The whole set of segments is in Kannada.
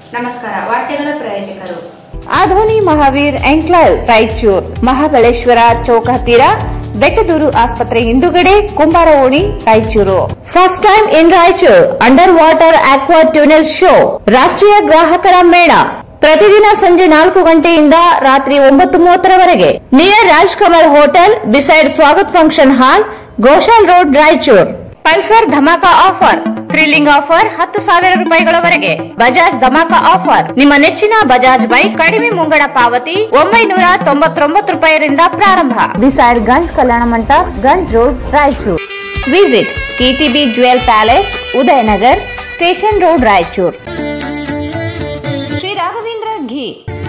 ನಮಸ್ಕಾರ ವಾರ್ತೆಗಳ ಪ್ರಾಯೋಜಕರು ಆಧೋನಿ ಮಹಾವೀರ್ ಎಂಕ್ಲೈವ್ ರಾಯಚೂರ್ ಮಹಾಬಲೇಶ್ವರ ಚೌಕ ಹತ್ತಿರ ಬೆಟ್ಟದೂರು ಆಸ್ಪತ್ರೆ ಹಿಂದುಗಡೆ ಕುಂಬಾರ ಓಣಿ Raichur first time in Raichur under water aqua tunnel show ರಾಷ್ಟ್ರೀಯ ಗ್ರಾಹಕರ ಮೇಳ ಪ್ರತಿದಿನ ಸಂಜೆ ನಾಲ್ಕು ಗಂಟೆಯಿಂದ ರಾತ್ರಿ ಒಂಬತ್ತು ಮೂವತ್ತರವರೆಗೆ near Raj Kamal hotel beside Swagat function hall Goshal road Raichur Pulsar dhamaka offer thrilling offer ಹತ್ತು ಸಾವಿರ ರೂಪಾಯಿಗಳವರೆಗೆ ಬಜಾಜ್ ಧಮಾಕ ಆಫರ್ ನಿಮ್ಮ ನೆಚ್ಚಿನ ಬಜಾಜ್ ಬೈಕ್ ಕಡಿಮೆ ಮುಂಗಡ ಪಾವತಿ ಒಂಬೈನೂರ ತೊಂಬತ್ತೊಂಬತ್ತು ರೂಪಾಯಿರಿಂದ ಪ್ರಾರಂಭ ಬಿಸೈಡ್ ಗಂಜ್ ಕಲ್ಯಾಣ ಮಂಟಪ Ganj road Raichur visit KTB jewel palace Udayanagar station road Raichur Shri Raghavendra ghee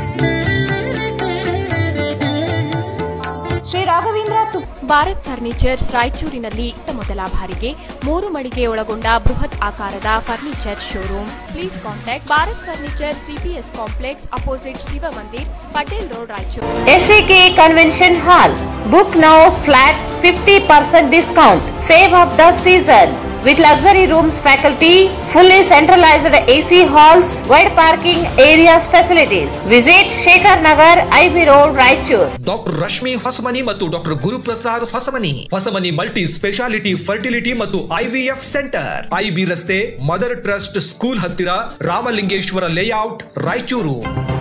Shri Raghavendra ತುಪ್ಪ ಭಾರತ್ ಫರ್ನಿಚರ್ಸ್ ರಾಯಚೂರಿನಲ್ಲಿ ಇತ್ತ ಮೊದಲ ಬಾರಿಗೆ ಮೂರು ಮಳಿಗೆ ಒಳಗೊಂಡ ಬೃಹತ್ ಆಕಾರದ furniture showroom please contact Bharat furniture CPS complex opposite Shiva Mandir Patel road Raichur SAK Convention Hall. Book now flat 50% discount. Save of the season. With luxury rooms, faculty, fully centralized AC halls, wide parking areas facilities. Visit Shekhar Nagar, IB Road, Raichur. Doctor Rashmi Hosamani ಮತ್ತು doctor Guruprasad Hosamani Hosamani multi speciality fertility ಮತ್ತು ಐವಿಎಫ್ ಸೆಂಟರ್ ಐಬಿ ರಸ್ತೆ ಮದರ್ ಟ್ರಸ್ಟ್ ಸ್ಕೂಲ್ ಹತ್ತಿರ ರಾಮಲಿಂಗೇಶ್ವರ ಲೇಔಟ್ ರಾಯಚೂರು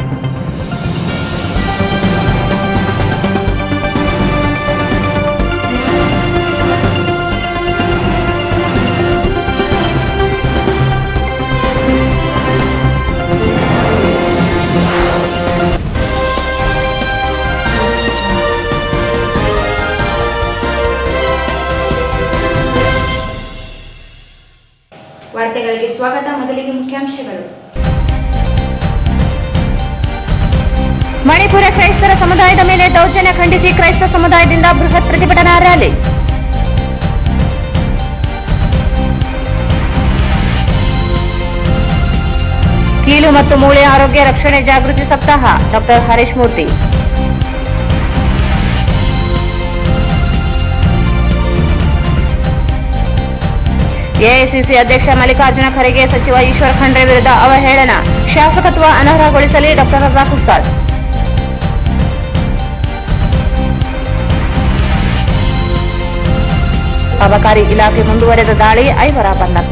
ವಾರ್ತೆಗಳಿಗೆ ಸ್ವಾಗತ ಮೊದಲಿಗೆ ಮುಖ್ಯಾಂಶಗಳು ಮಣಿಪುರ ಕ್ರೈಸ್ತರ ಸಮುದಾಯದ ಮೇಲೆ ದೌರ್ಜನ್ಯ ಖಂಡಿಸಿ ಕ್ರೈಸ್ತ ಸಮುದಾಯದಿಂದ ಬೃಹತ್ ಪ್ರತಿಭಟನಾ ರ್ಯಾಲಿ ಕೀಲು ಮತ್ತು ಮೂಳೆ ಆರೋಗ್ಯ ರಕ್ಷಣೆ ಜಾಗೃತಿ ಸಪ್ತಾಹ ಡಾಕ್ಟರ್ ಹರೀಶ್ ಮೂರ್ತಿ ಎಐಸಿಸಿ ಅಧ್ಯಕ್ಷ ಮಲ್ಲಿಕಾರ್ಜುನ ಖರ್ಗೆ ಸಚಿವ ಈಶ್ವರ ಖಂಡ್ರೆ ವಿರುದ್ಧ ಅವಹೇಳನ ಶಾಸಕತ್ವ ಅನರ್ಹಗೊಳಿಸಲಿ ಡಾಕ್ಟರ್ ರಜಾಕ್ ಉಸ್ತಾದ್ ಅಬಕಾರಿ ಇಲಾಖೆ ಮುಂದುವರೆದ ದಾಳಿ ಐವರ ಬಂಧನ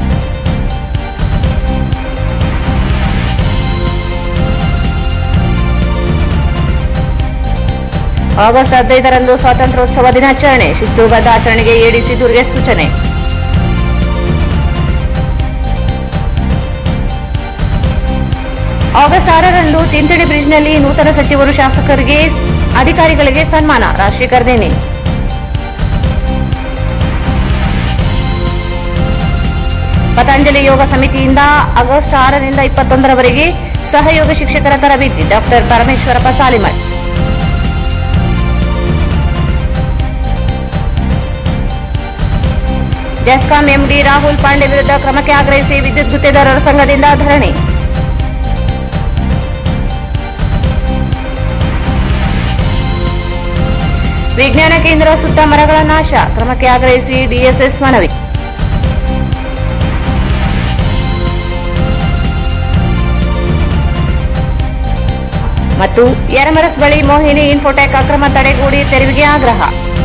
ಆಗಸ್ಟ್ ಹದಿನೈದರಂದು ಸ್ವಾತಂತ್ರ್ಯೋತ್ಸವ ದಿನಾಚರಣೆ ಶಿಸ್ತುಬದ್ಧ ಆಚರಣೆಗೆ ಎಡಿಸಿ ದುರ್ಗೆ ಸೂಚನೆ ಆಗಸ್ಟ್ ಆರರಂದು ತಿಂತಣಿ ಬ್ರಿಡ್ಜ್ನಲ್ಲಿ ನೂತನ ಸಚಿವರು ಶಾಸಕರಿಗೆ ಅಧಿಕಾರಿಗಳಿಗೆ ಸನ್ಮಾನ ರಾಜಶೇಖರ್ ದೇನಿ ಪತಂಜಲಿ ಯೋಗ ಸಮಿತಿಯಿಂದ ಆಗಸ್ಟ್ ಆರರಿಂದ ಇಪ್ಪತ್ತೊಂದರವರೆಗೆ ಸಹಯೋಗ ಶಿಕ್ಷಕರ ತರಬೇತಿ ಡಾಕ್ಟರ್ ಪರಮೇಶ್ವರಪ್ಪ ಸಾಲಿಮಠ್ ಜೆಸ್ಕಾಂ ಎಂಡಿ ರಾಹುಲ್ ಪಾಂಡೆ ವಿರುದ್ಧ ಕ್ರಮಕ್ಕೆ ಆಗ್ರಹಿಸಿ ವಿದ್ಯುತ್ ಗುತ್ತೇದಾರರ ಸಂಘದಿಂದ ಧರಣಿ ವಿಜ್ಞಾನ ಕೇಂದ್ರ ಸುತ್ತ ಮರಗಳ ನಾಶ ಕ್ರಮಕ್ಕೆ ಆಗ್ರಹಿಸಿ ಡಿಎಸ್ಎಸ್ ಮನವಿ ಮತ್ತು ಯರಮರಸ್ ಬಳಿ ಮೋಹಿನಿ ಇನ್ಫೋಟೆಕ್ ಅಕ್ರಮ ತಡೆಗೂಡಿ ತೆರವಿಗೆ ಆಗ್ರಹ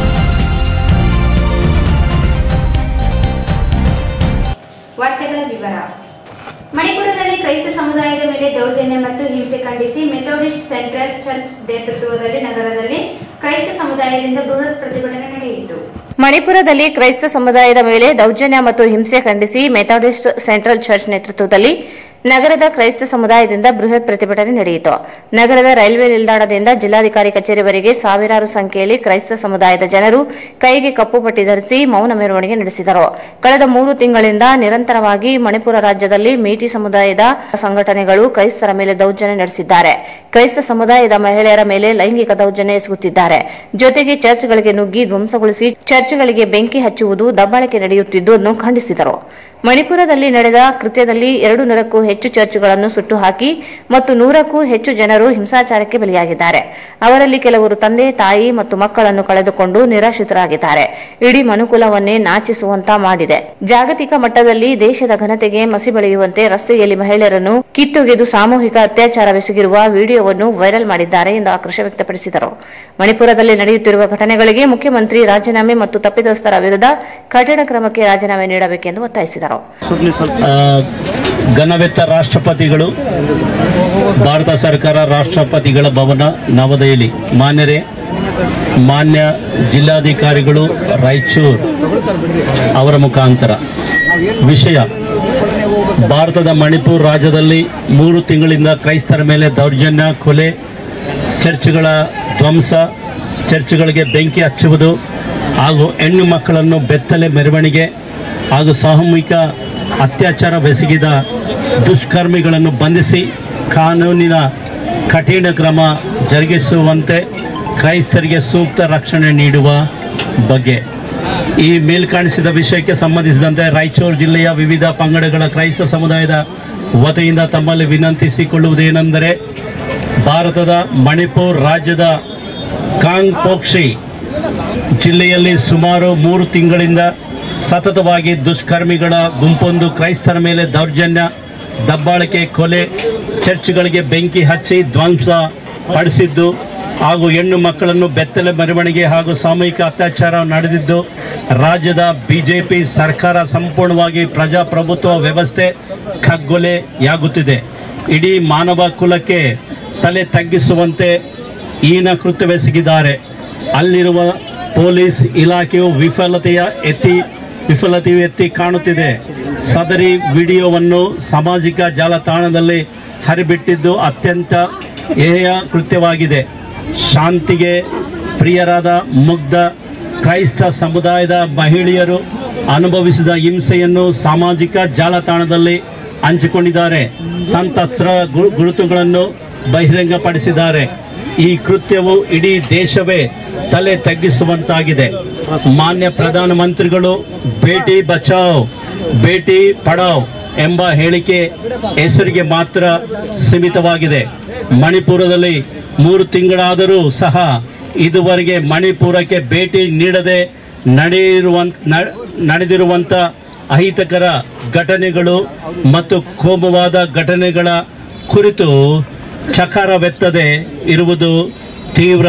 ವಾರ್ತೆಗಳ ವಿವರ ಮಣಿಪುರದಲ್ಲಿ ಕ್ರೈಸ್ತ ಸಮುದಾಯದ ಮೇಲೆ ದೌರ್ಜನ್ಯ ಮತ್ತು ಹಿಂಸೆ ಖಂಡಿಸಿ ಮೆಥೋಡಿಸ್ಟ್ ಸೆಂಟ್ರಲ್ ಚರ್ಚ್ ನೇತೃತ್ವದಲ್ಲಿ ನಗರದಲ್ಲಿ ಕ್ರೈಸ್ತ ಸಮುದಾಯದಿಂದ ಬೃಹತ್ ಪ್ರತಿಭಟನೆ ನಡೆಯಿತು ಮಣಿಪುರದಲ್ಲಿ ಕ್ರೈಸ್ತ ಸಮುದಾಯದ ಮೇಲೆ ದೌರ್ಜನ್ಯ ಮತ್ತು ಹಿಂಸೆ ಖಂಡಿಸಿ ಮೆಥಾಡಿಸ್ಟ್ ಸೆಂಟ್ರಲ್ ಚರ್ಚ್ ನೇತೃತ್ವದಲ್ಲಿ ನಗರದ ಕ್ರೈಸ್ತ ಸಮುದಾಯದಿಂದ ಬೃಹತ್ ಪ್ರತಿಭಟನೆ ನಡೆಯಿತು ನಗರದ ರೈಲ್ವೆ ನಿಲ್ದಾಣದಿಂದ ಜಿಲ್ಲಾಧಿಕಾರಿ ಕಚೇರಿವರೆಗೆ ಸಾವಿರಾರು ಸಂಖ್ಯೆಯಲ್ಲಿ ಕ್ರೈಸ್ತ ಸಮುದಾಯದ ಜನರು ಕೈಗೆ ಕಪ್ಪು ಪಟ್ಟಿ ಧರಿಸಿ ಮೌನ ಮೆರವಣಿಗೆ ನಡೆಸಿದರು ಕಳೆದ ಮೂರು ತಿಂಗಳಿಂದ ನಿರಂತರವಾಗಿ ಮಣಿಪುರ ರಾಜ್ಯದಲ್ಲಿ ಮೇಟಿ ಸಮುದಾಯದ ಸಂಘಟನೆಗಳು ಕ್ರೈಸ್ತರ ಮೇಲೆ ದೌರ್ಜನ್ಯ ನಡೆಸಿದ್ದಾರೆ ಕ್ರೈಸ್ತ ಸಮುದಾಯದ ಮಹಿಳೆಯರ ಮೇಲೆ ಲೈಂಗಿಕ ದೌರ್ಜನ್ಯ ಎಸಗುತ್ತಿದ್ದಾರೆ ಜೊತೆಗೆ ಚರ್ಚ್ಗಳಿಗೆ ನುಗ್ಗಿ ಧ್ವಂಸಗೊಳಿಸಿ ಚರ್ಚ್ಗಳಿಗೆ ಬೆಂಕಿ ಹಚ್ಚುವುದು ದಬ್ಬಾಳಿಕೆ ನಡೆಯುತ್ತಿದ್ದುದನ್ನು ಖಂಡಿಸಿದರು ಮಣಿಪುರದಲ್ಲಿ ನಡೆದ ಕೃತ್ಯದಲ್ಲಿ ಎರಡು ನೂರಕ್ಕೂ ಹೆಚ್ಚು ಚರ್ಚ್ಗಳನ್ನು ಸುಟ್ಟು ಹಾಕಿ ಮತ್ತು ನೂರಕ್ಕೂ ಹೆಚ್ಚು ಜನರು ಹಿಂಸಾಚಾರಕ್ಕೆ ಬಲಿಯಾಗಿದ್ದಾರೆ ಅವರಲ್ಲಿ ಕೆಲವರು ತಂದೆ ತಾಯಿ ಮತ್ತು ಮಕ್ಕಳನ್ನು ಕಳೆದುಕೊಂಡು ನಿರಾಶ್ರಿತರಾಗಿದ್ದಾರೆ ಇಡೀ ಮನುಕುಲವನ್ನೇ ನಾಚಿಸುವಂತ ಮಾಡಿದೆ ಜಾಗತಿಕ ಮಟ್ಟದಲ್ಲಿ ದೇಶದ ಘನತೆಗೆ ಮಸಿ ಬಳಿಯುವಂತೆ ರಸ್ತೆಯಲ್ಲಿ ಮಹಿಳೆಯರನ್ನು ಕಿತ್ತೊಗೆದು ಸಾಮೂಹಿಕ ಅತ್ಯಾಚಾರವೆಸಗಿರುವ ವಿಡಿಯೋವನ್ನು ವೈರಲ್ ಮಾಡಿದ್ದಾರೆ ಎಂದು ಆಕ್ರೋಶ ವ್ಯಕ್ತಪಡಿಸಿದರು ಮಣಿಪುರದಲ್ಲಿ ನಡೆಯುತ್ತಿರುವ ಘಟನೆಗಳಿಗೆ ಮುಖ್ಯಮಂತ್ರಿ ರಾಜೀನಾಮೆ ಮತ್ತು ತಪ್ಪಿತಸ್ಥರ ವಿರುದ್ಧ ಕಠಿಣ ಕ್ರಮಕ್ಕೆ ರಾಜೀನಾಮೆ ನೀಡಬೇಕೆಂದು ಒತ್ತಾಯಿಸಿದರು ಆ, ಘನವೆತ್ತ ರಾಷ್ಟ್ರಪತಿಗಳು ಭಾರತ ಸರ್ಕಾರ ರಾಷ್ಟ್ರಪತಿಗಳ ಭವನ ನವದೆಹಲಿ ಮಾನ್ಯರೇ ಮಾನ್ಯ ಜಿಲ್ಲಾಧಿಕಾರಿಗಳು ರಾಯಚೂರು ಅವರ ಮುಖಾಂತರ ವಿಷಯ ಭಾರತದ ಮಣಿಪುರ ರಾಜ್ಯದಲ್ಲಿ ಮೂರು ತಿಂಗಳಿಂದ ಕ್ರೈಸ್ತರ ಮೇಲೆ ದೌರ್ಜನ್ಯ ಕೊಲೆ ಚರ್ಚ್ಗಳ ಧ್ವಂಸ ಚರ್ಚ್ಗಳಿಗೆ ಬೆಂಕಿ ಹಚ್ಚುವುದು ಹಾಗೂ ಹೆಣ್ಣು ಮಕ್ಕಳನ್ನು ಬೆತ್ತಲೆ ಮೆರವಣಿಗೆ ಹಾಗೂ ಸಾಮೂಹಿಕ ಅತ್ಯಾಚಾರ ಬೆಸಗಿದ ದುಷ್ಕರ್ಮಿಗಳನ್ನು ಬಂಧಿಸಿ ಕಾನೂನಿನ ಕಠಿಣ ಕ್ರಮ ಜರುಗಿಸುವಂತೆ ಕ್ರೈಸ್ತರಿಗೆ ಸೂಕ್ತ ರಕ್ಷಣೆ ನೀಡುವ ಬಗ್ಗೆ ಈ ಮೇಲ್ಕಾಣಿಸಿದ ವಿಷಯಕ್ಕೆ ಸಂಬಂಧಿಸಿದಂತೆ ರಾಯಚೂರು ಜಿಲ್ಲೆಯ ವಿವಿಧ ಪಂಗಡಗಳ ಕ್ರೈಸ್ತ ಸಮುದಾಯದ ವತಿಯಿಂದ ತಮ್ಮಲ್ಲಿ ವಿನಂತಿಸಿಕೊಳ್ಳುವುದೇನೆಂದರೆ ಭಾರತದ ಮಣಿಪುರ ರಾಜ್ಯದ ಕಾಂಗ್ಪೋಕ್ಷಿ ಜಿಲ್ಲೆಯಲ್ಲಿ ಸುಮಾರು ಮೂರು ತಿಂಗಳಿಂದ ಸತತವಾಗಿ ದುಷ್ಕರ್ಮಿಗಳ ಗುಂಪೊಂದು ಕ್ರೈಸ್ತರ ಮೇಲೆ ದೌರ್ಜನ್ಯ ದಬ್ಬಾಳಿಕೆ ಕೊಲೆ ಚರ್ಚ್ಗಳಿಗೆ ಬೆಂಕಿ ಹಚ್ಚಿ ಧ್ವಂಸ ಪಡಿಸಿದ್ದು ಹಾಗೂ ಹೆಣ್ಣು ಮಕ್ಕಳನ್ನು ಬೆತ್ತಲೆ ಮೆರವಣಿಗೆ ಹಾಗೂ ಸಾಮೂಹಿಕ ಅತ್ಯಾಚಾರ ನಡೆದಿದ್ದು ರಾಜ್ಯದ ಬಿಜೆಪಿ ಸರ್ಕಾರ ಸಂಪೂರ್ಣವಾಗಿ ಪ್ರಜಾಪ್ರಭುತ್ವ ವ್ಯವಸ್ಥೆ ಕಗ್ಗೊಲೆಯಾಗುತ್ತಿದೆ ಇಡೀ ಮಾನವ ಕುಲಕ್ಕೆ ತಲೆ ತಗ್ಗಿಸುವಂತೆ ಹೀನ ಕೃತ್ಯವೆಸಗಿದ್ದಾರೆ ಅಲ್ಲಿರುವ ಪೊಲೀಸ್ ಇಲಾಖೆಯು ವಿಫಲತೆಯ ಎತ್ತಿ ವಿಫಲತೆಯು ಎತ್ತಿ ಕಾಣುತ್ತಿದೆ ಸದರಿ ವಿಡಿಯೋವನ್ನು ಸಾಮಾಜಿಕ ಜಾಲತಾಣದಲ್ಲಿ ಹರಿಬಿಟ್ಟಿದ್ದು ಅತ್ಯಂತ ಹೇಯ ಕೃತ್ಯವಾಗಿದೆ ಶಾಂತಿಗೆ ಪ್ರಿಯರಾದ ಮುಗ್ಧ ಕ್ರೈಸ್ತ ಸಮುದಾಯದ ಮಹಿಳೆಯರು ಅನುಭವಿಸಿದ ಹಿಂಸೆಯನ್ನು ಸಾಮಾಜಿಕ ಜಾಲತಾಣದಲ್ಲಿ ಹಂಚಿಕೊಂಡಿದ್ದಾರೆ ಸಂತ್ರಸ್ತರ ಗು- ಗುರುತುಗಳನ್ನು ಬಹಿರಂಗಪಡಿಸಿದ್ದಾರೆ ಈ ಕೃತ್ಯವು ಇಡೀ ದೇಶವೇ ತಲೆ ತಗ್ಗಿಸುವಂತಾಗಿದೆ ಮಾನ್ಯ ಪ್ರಧಾನಮಂತ್ರಿಗಳು ಬೇಟಿ ಬಚಾವ್ ಬೇಟಿ ಪಡಾವ್ ಎಂಬ ಹೇಳಿಕೆ ಹೆಸರಿಗೆ ಮಾತ್ರ ಸೀಮಿತವಾಗಿದೆ ಮಣಿಪುರದಲ್ಲಿ ಮೂರು ತಿಂಗಳಾದರೂ ಸಹ ಇದುವರೆಗೆ ಮಣಿಪುರಕ್ಕೆ ಭೇಟಿ ನೀಡದೆ ನಡೆಯಿರುವಂತ ನ- ನಡೆದಿರುವಂತ ಅಹಿತಕರ ಘಟನೆಗಳು ಮತ್ತು ಕೋಮುವಾದ ಘಟನೆಗಳ ಕುರಿತು ಚಕಾರವೆತ್ತದೆ ಇರುವುದು ತೀವ್ರ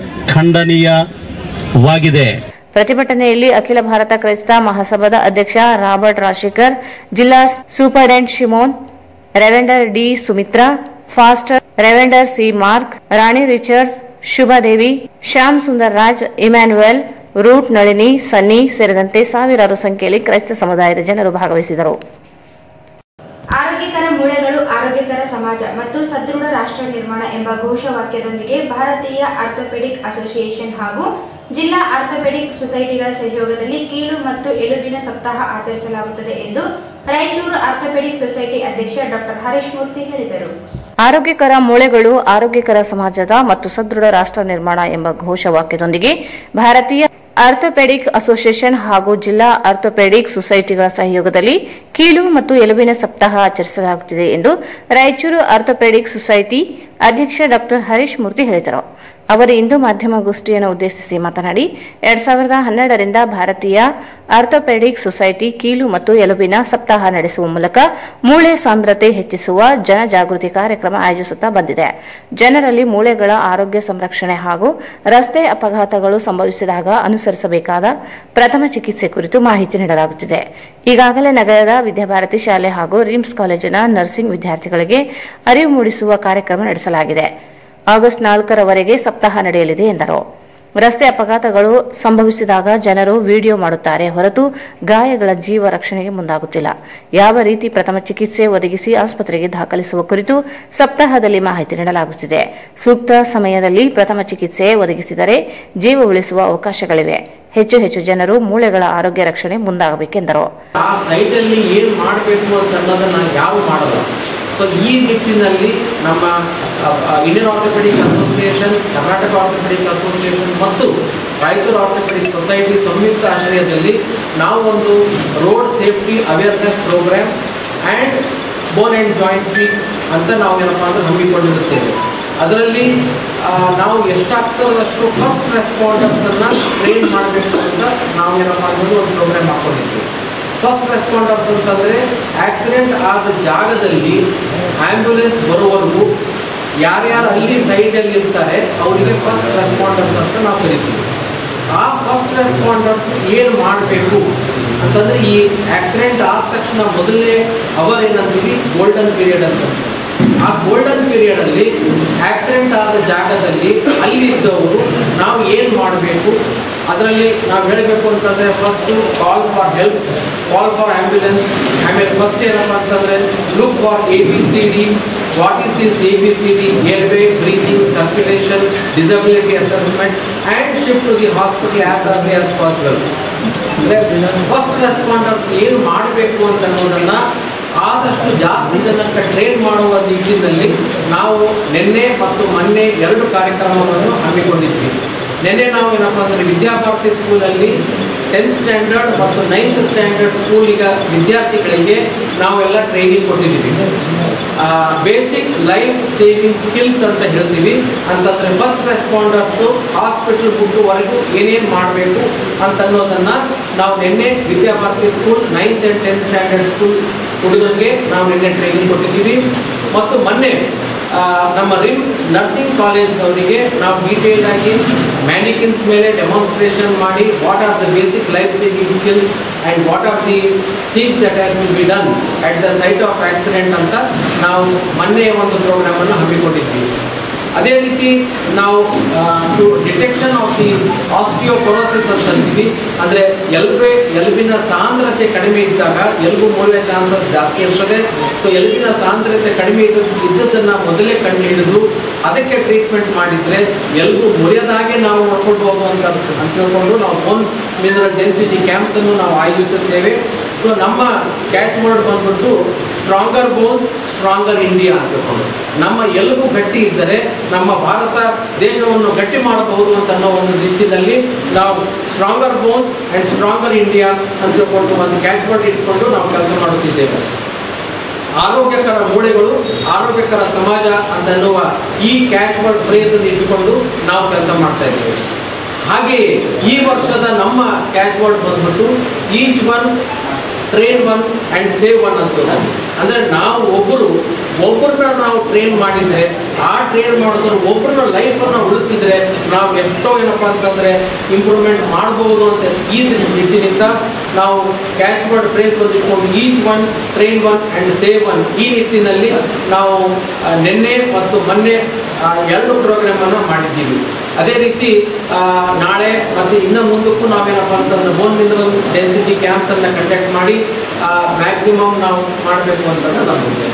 ಖಂಡನೀಯವಾಗಿದೆ ಪ್ರತಿಭಟನೆಯಲ್ಲಿ ಅಖಿಲ ಭಾರತ ಕ್ರೈಸ್ತ ಮಹಾಸಭಾದ ಅಧ್ಯಕ್ಷ ರಾಬರ್ಟ್ ರಾಶಿಕರ್ ಜಿಲ್ಲಾ superintendent Shimon reverend D Sumitra pastor reverend C Mark Rani Richards Shubhadevi Shyam Sundar Raj Emmanuel Ruth Nalini Sunny ಸೇರಿದಂತೆ ಸಾವಿರಾರು ಸಂಖ್ಯೆಯಲ್ಲಿ ಕ್ರೈಸ್ತ ಸಮುದಾಯದ ಜನರು ಭಾಗವಹಿಸಿದರು ಆರೋಗ್ಯಕರ ಮೂಳೆಗಳು ಆರೋಗ್ಯಕರ ಸಮಾಜ ಮತ್ತು ಸದೃಢ ರಾಷ್ಟ್ರ ನಿರ್ಮಾಣ ಎಂಬ ಘೋಷವಾಕ್ಯದೊಂದಿಗೆ ಭಾರತೀಯ ಆರ್ಥೋಪೆಡಿಕ್ ಅಸೋಸಿಯೇಷನ್ ಹಾಗೂ ಜಿಲ್ಲಾ ಆರ್ಥೋಪೆಡಿಕ್ ಸೊಸೈಟಿಗಳ ಸಹಯೋಗದಲ್ಲಿ ಕೀಲು ಮತ್ತು ಎಲುಬಿನ ಸಪ್ತಾಹ ಆಚರಿಸಲಾಗುತ್ತದೆ ಎಂದು ರಾಯಚೂರು ಆರ್ಥೋಪೆಡಿಕ್ ಸೊಸೈಟಿ ಅಧ್ಯಕ್ಷ ಡಾಕ್ಟರ್ ಹರೀಶ್ ಮೂರ್ತಿ ಹೇಳಿದರು ಆರೋಗ್ಯಕರ ಮೂಳೆಗಳು ಆರೋಗ್ಯಕರ ಸಮಾಜದ ಮತ್ತು ಸದೃಢ ರಾಷ್ಟ್ರ ನಿರ್ಮಾಣ ಎಂಬ ಘೋಷವಾಕ್ಯದೊಂದಿಗೆ ಭಾರತೀಯ ಆರ್ಥೋಪೆಡಿಕ್ ಅಸೋಸಿಯೇಷನ್ ಹಾಗೂ ಜಿಲ್ಲಾ ಆರ್ಥೋಪೆಡಿಕ್ ಸೊಸೈಟಿಗಳ ಸಹಯೋಗದಲ್ಲಿ ಕೀಲು ಮತ್ತು ಎಲುಬಿನ ಸಪ್ತಾಹ ಆಚರಿಸಲಾಗುತ್ತಿದೆ ಎಂದು ರಾಯಚೂರು ಆರ್ಥೋಪೆಡಿಕ್ ಸೊಸೈಟಿ ಅಧ್ಯಕ್ಷ ಡಾಕ್ಟರ್ ಹರೀಶ್ ಮೂರ್ತಿ ಹೇಳಿದರು ಅವರು ಇಂದು ಮಾಧ್ಯಮಗೋಷ್ಠಿಯನ್ನು ಉದ್ದೇಶಿಸಿ ಮಾತನಾಡಿ ಎರಡ್ ಸಾವಿರದ ಹನ್ನೆರಡರಿಂದ ಭಾರತೀಯ ಆರ್ಥೋಪೆಡಿಕ್ ಸೊಸೈಟಿ ಕೀಲು ಮತ್ತು ಎಲುಬಿನ ಸಪ್ತಾಹ ನಡೆಸುವ ಮೂಲಕ ಮೂಳೆ ಸಾಂದ್ರತೆ ಹೆಚ್ಚಿಸುವ ಜನಜಾಗೃತಿ ಕಾರ್ಯಕ್ರಮ ಆಯೋಜಿಸುತ್ತಾ ಬಂದಿದೆ ಜನರಲ್ಲಿ ಮೂಳೆಗಳ ಆರೋಗ್ಯ ಸಂರಕ್ಷಣೆ ಹಾಗೂ ರಸ್ತೆ ಅಪಘಾತಗಳು ಸಂಭವಿಸಿದಾಗ ಅನುಸರಿಸಬೇಕಾದ ಪ್ರಥಮ ಚಿಕಿತ್ಸೆ ಕುರಿತು ಮಾಹಿತಿ ನೀಡಲಾಗುತ್ತಿದೆ ಈಗಾಗಲೇ ನಗರದ ವಿದ್ಯಾಭಾರತಿ ಶಾಲೆ ಹಾಗೂ ರಿಮ್ಸ್ ಕಾಲೇಜಿನ ನರ್ಸಿಂಗ್ ವಿದ್ಯಾರ್ಥಿಗಳಿಗೆ ಅರಿವು ಮೂಡಿಸುವ ಕಾರ್ಯಕ್ರಮ ನಡೆಸಲಾಗಿದೆ ಆಗಸ್ಟ್ ನಾಲ್ಕರವರೆಗೆ ಸಪ್ತಾಹ ನಡೆಯಲಿದೆ ಎಂದರು ರಸ್ತೆ ಅಪಘಾತಗಳು ಸಂಭವಿಸಿದಾಗ ಜನರು ವಿಡಿಯೋ ಮಾಡುತ್ತಾರೆ ಹೊರತು ಗಾಯಗಳ ಜೀವ ರಕ್ಷಣೆಗೆ ಮುಂದಾಗುತ್ತಿಲ್ಲ ಯಾವ ರೀತಿ ಪ್ರಥಮ ಚಿಕಿತ್ಸೆ ಒದಗಿಸಿ ಆಸ್ಪತ್ರೆಗೆ ದಾಖಲಿಸುವ ಕುರಿತು ಸಪ್ತಾಹದಲ್ಲಿ ಮಾಹಿತಿ ನೀಡಲಾಗುತ್ತಿದೆ ಸೂಕ್ತ ಸಮಯದಲ್ಲಿ ಪ್ರಥಮ ಚಿಕಿತ್ಸೆ ಒದಗಿಸಿದರೆ ಜೀವ ಉಳಿಸುವ ಅವಕಾಶಗಳಿವೆ ಹೆಚ್ಚು ಹೆಚ್ಚು ಜನರು ಮೂಳೆಗಳ ಆರೋಗ್ಯ ರಕ್ಷಣೆ ಮುಂದಾಗಬೇಕೆಂದರು ಆ ಸೈಟಲ್ಲಿ ಏನು ಮಾಡಬೇಕು ಅಂತ ಅನ್ನೋದನ್ನ ನಾವು ಯಾವ ಮಾಡಲ್ಲ ಸೊ ಈ ನಿಟ್ಟಿನಲ್ಲಿ ನಮ್ಮ Indian orthopaedic association Karnataka orthopaedic association ಮತ್ತು ರಾಯಚೂರು ಆರ್ಥೋಪೆಡಿಕ್ ಸೊಸೈಟಿ ಸಂಯುಕ್ತ ಆಶ್ರಯದಲ್ಲಿ ನಾವು ಒಂದು road safety awareness programme and bone and joint week ಅಂತ ನಾವು ಏನಪ್ಪ ಅಂದ್ರೆ ಹಮ್ಮಿಕೊಂಡಿರುತ್ತೇವೆ ಅದರಲ್ಲಿ ಆ, ನಾವು ಎಷ್ಟಾಗ್ತದಷ್ಟು ಫಸ್ಟ್ ರೆಸ್ಪಾಂಡರ್ಸನ್ನು ಟ್ರೈನ್ ಮಾಡಬೇಕು ಅಂತ ನಾವು ಏನಪ್ಪ ಅಂದ್ರೆ ಒಂದು ಪ್ರೋಗ್ರಾಮ್ ಹಾಕೊಂಡಿದ್ದೀವಿ ಫಸ್ಟ್ ರೆಸ್ಪಾಂಡರ್ಸ್ ಅಂತಂದರೆ ಆಕ್ಸಿಡೆಂಟ್ ಆದ ಜಾಗದಲ್ಲಿ ಆ್ಯಂಬುಲೆನ್ಸ್ ಬರೋವರೆಗೂ ಯಾರ್ಯಾರು ಅಲ್ಲಿ ಸೈಡಲ್ಲಿ ಇರ್ತಾರೆ ಅವರಿಗೆ ಫಸ್ಟ್ ರೆಸ್ಪಾಂಡರ್ಸ್ ಅಂತ ನಾವು ಕರಿತೀವಿ ಆ ಫಸ್ಟ್ ರೆಸ್ಪಾಂಡರ್ಸ್ ಏನು ಮಾಡಬೇಕು ಅಂತಂದರೆ ಈ ಆಕ್ಸಿಡೆಂಟ್ ಆದ ತಕ್ಷಣ ಮೊದಲನೇ ಅವರ್ ಏನಂತೀವಿ ಗೋಲ್ಡನ್ ಪೀರಿಯಡ್ ಅಂತ ಆ ಗೋಲ್ಡನ್ ಪೀರಿಯಡಲ್ಲಿ ಆಕ್ಸಿಡೆಂಟ್ ಆದ ಜಾಗದಲ್ಲಿ ಅಲ್ಲಿದ್ದವರು ನಾವು ಏನು ಮಾಡಬೇಕು ಅದರಲ್ಲಿ ನಾವು ಹೇಳಬೇಕು ಅಂತಂದರೆ first call for help call for ambulance ಆಮೇಲೆ ಫಸ್ಟ್ ಏನಪ್ಪ ಅಂತಂದರೆ look for A B C D what is this A B C D airway breathing circulation disability assessment and shift to the hospital as early as possible first responders ಏನು ಮಾಡಬೇಕು ಅಂತ ಅನ್ನೋದನ್ನು ಆದಷ್ಟು ಜಾಸ್ತಿ ಜನಕ್ಕೆ ಟ್ರೈನ್ ಮಾಡುವ ನಿಟ್ಟಿನಲ್ಲಿ ನಾವು ನಿನ್ನೆ ಮತ್ತು ಮೊನ್ನೆ ಎರಡು ಕಾರ್ಯಕ್ರಮಗಳನ್ನು ಹಮ್ಮಿಕೊಂಡಿದ್ವಿ ನಿನ್ನೆ ನಾವು ಏನಪ್ಪ ಅಂದರೆ ವಿದ್ಯಾಭಾರತಿ ಸ್ಕೂಲಲ್ಲಿ ಟೆಂತ್ ಸ್ಟ್ಯಾಂಡರ್ಡ್ ಮತ್ತು ನೈನ್ತ್ ಸ್ಟ್ಯಾಂಡರ್ಡ್ ಸ್ಕೂಲಿಗ ವಿದ್ಯಾರ್ಥಿಗಳಿಗೆ ನಾವೆಲ್ಲ ಟ್ರೈನಿಂಗ್ ಕೊಟ್ಟಿದ್ದೀವಿ ಬೇಸಿಕ್ ಲೈಫ್ ಸೇವಿಂಗ್ ಸ್ಕಿಲ್ಸ್ ಅಂತ ಹೇಳ್ತೀವಿ ಅಂತಂದರೆ ಫಸ್ಟ್ ರೆಸ್ಪಾಂಡರ್ಸು ಹಾಸ್ಪಿಟಲ್ ಬಿಟ್ಟುವರೆಗೂ ಏನೇನು ಮಾಡಬೇಕು ಅಂತ ಅನ್ನೋದನ್ನು ನಾವು ನಿನ್ನೆ Vidyabharati school ninth and tenth standard school ಹುಡುಗರಿಗೆ ನಾವು ನಿನ್ನೆ ಟ್ರೈನಿಂಗ್ ಕೊಟ್ಟಿದ್ದೀವಿ ಮತ್ತು ಮೊನ್ನೆ ಆ, ನಮ್ಮ ರಿಮ್ಸ್ ನರ್ಸಿಂಗ್ ಕಾಲೇಜ್ನವರಿಗೆ ನಾವು ಡೀಟೇಲ್ ಆಗಿ ಮ್ಯಾನಿಕಿನ್ಸ್ ಮೇಲೆ ಡೆಮಾನ್ಸ್ಟ್ರೇಷನ್ ಮಾಡಿ what are the basic life saving skills and what are the things that has to be done at the site of accident ಅಂತ ನಾವು ಮೊನ್ನೆ ಒಂದು ಪ್ರೋಗ್ರಾಮನ್ನು ಹಮ್ಮಿಕೊಂಡಿದ್ವಿ ಅದೇ ರೀತಿ ನಾವು to detection of the osteoporosis ಅಂತ ಅಂತೀವಿ ಅಂದರೆ ಎಲ್ಬೆ ಎಲುಬಿನ ಸಾಂದ್ರತೆ ಕಡಿಮೆ ಇದ್ದಾಗ ಎಲುಬು ಮುಳುವೆ ಚಾನ್ಸಸ್ ಜಾಸ್ತಿ ಇರ್ತದೆ ಸೊ ಎಲುಬಿನ ಸಾಂದ್ರತೆ ಕಡಿಮೆ ಇದ್ದ ಇದ್ದದ್ದನ್ನು ಮೊದಲೇ ಕಂಡು ಹಿಡಿದು ಅದಕ್ಕೆ ಟ್ರೀಟ್ಮೆಂಟ್ ಮಾಡಿದರೆ ಎಲುಬು ಮುರಿಯದಾಗೆ ನಾವು ನೋಡ್ಕೊಂಡು ಹೋಗುವಂಥ ಅಂತ ತಿಳ್ಕೊಂಡು ನಾವು ಬೋನ್ ಮಿನರಲ್ ಡೆನ್ಸಿಟಿ ಕ್ಯಾಂಪ್ಸನ್ನು ನಾವು ಆಯೋಜಿಸುತ್ತೇವೆ ಸೊ ನಮ್ಮ ಕ್ಯಾಚ್ ವರ್ಡ್ ಬಂದ್ಬಿಟ್ಟು ಸ್ಟ್ರಾಂಗರ್ ಬೋನ್ಸ್ ಸ್ಟ್ರಾಂಗರ್ ಇಂಡಿಯಾ ಅಂತ ತಿಳ್ಕೊಂಡು ನಮ್ಮ ಎಲುಬು ಗಟ್ಟಿ ಇದ್ದರೆ ನಮ್ಮ ಭಾರತ ದೇಶವನ್ನು ಗಟ್ಟಿ ಮಾಡಬಹುದು ಅಂತ ಅನ್ನೋ ಒಂದು ದಿಶೆಯಲ್ಲಿ ನಾವು stronger bones and stronger India ಅಂತ ತಿಳ್ಕೊಂಡು ಒಂದು ಕ್ಯಾಚ್ ವರ್ಡ್ ಇಟ್ಕೊಂಡು ನಾವು ಕೆಲಸ ಮಾಡುತ್ತಿದ್ದೇವೆ ಆರೋಗ್ಯಕರ ಮೂಳೆಗಳು ಆರೋಗ್ಯಕರ ಸಮಾಜ ಅಂತ ಅನ್ನುವ ಈ ಕ್ಯಾಚ್ ವರ್ಡ್ ಫ್ರೇಸ್ ಅನ್ನು ಇಟ್ಟುಕೊಂಡು ನಾವು ಕೆಲಸ ಮಾಡ್ತಾ ಇದ್ದೇವೆ ಹಾಗೆಯೇ ಈ ವರ್ಷದ ನಮ್ಮ ಕ್ಯಾಚ್ ವರ್ಡ್ ಬಂದ್ಬಿಟ್ಟು each one train one and save one ಅಂತ ಅಂದರೆ ನಾವು ಒಬ್ಬರು ಒಬ್ಬರನ್ನ ನಾವು ಟ್ರೈನ್ ಮಾಡಿದರೆ ಆ ಟ್ರೈನ್ ಮಾಡಿದ್ರು ಒಬ್ಬರನ್ನ ಲೈಫನ್ನು ಉಳಿಸಿದ್ರೆ ನಾವು ಎಷ್ಟೋ ಏನಪ್ಪ ಅಂತಂದರೆ ಇಂಪ್ರೂವ್ಮೆಂಟ್ ಮಾಡ್ಬೋದು ಅಂತ ಈ ನಿಟ್ಟಿನಿಂದ ನಾವು ಕ್ಯಾಚ್ ವರ್ಡ್ ಫ್ರೇಸ್ ಬಂದಿಟ್ಕೊಂಡು each one train one and save one ಈ ನಿಟ್ಟಿನಲ್ಲಿ ನಾವು ಆ, ನಿನ್ನೆ ಮತ್ತು ಮೊನ್ನೆ ಆ, ಎರಡು ಪ್ರೋಗ್ರಾಮನ್ನು ಮಾಡಿದ್ದೀವಿ ಅದೇ ರೀತಿ ಆ, ನಾಳೆ ಮತ್ತು ಇನ್ನು ಮುಂದಕ್ಕೂ ನಾವೇನಪ್ಪ ಅಂತಂದ್ರೆ ಬೋನ್ ಮಿನರಲ್ ಡೆನ್ಸಿಟಿ ಕ್ಯಾಂಪ್ಸನ್ನು ಕಂಡಕ್ಟ್ ಮಾಡಿ ಮ್ಯಾಕ್ಸಿಮಮ್ ನಾವು ಮಾಡಬೇಕು ಅಂತ ನಮ್ಮ ಉದ್ದೇಶ.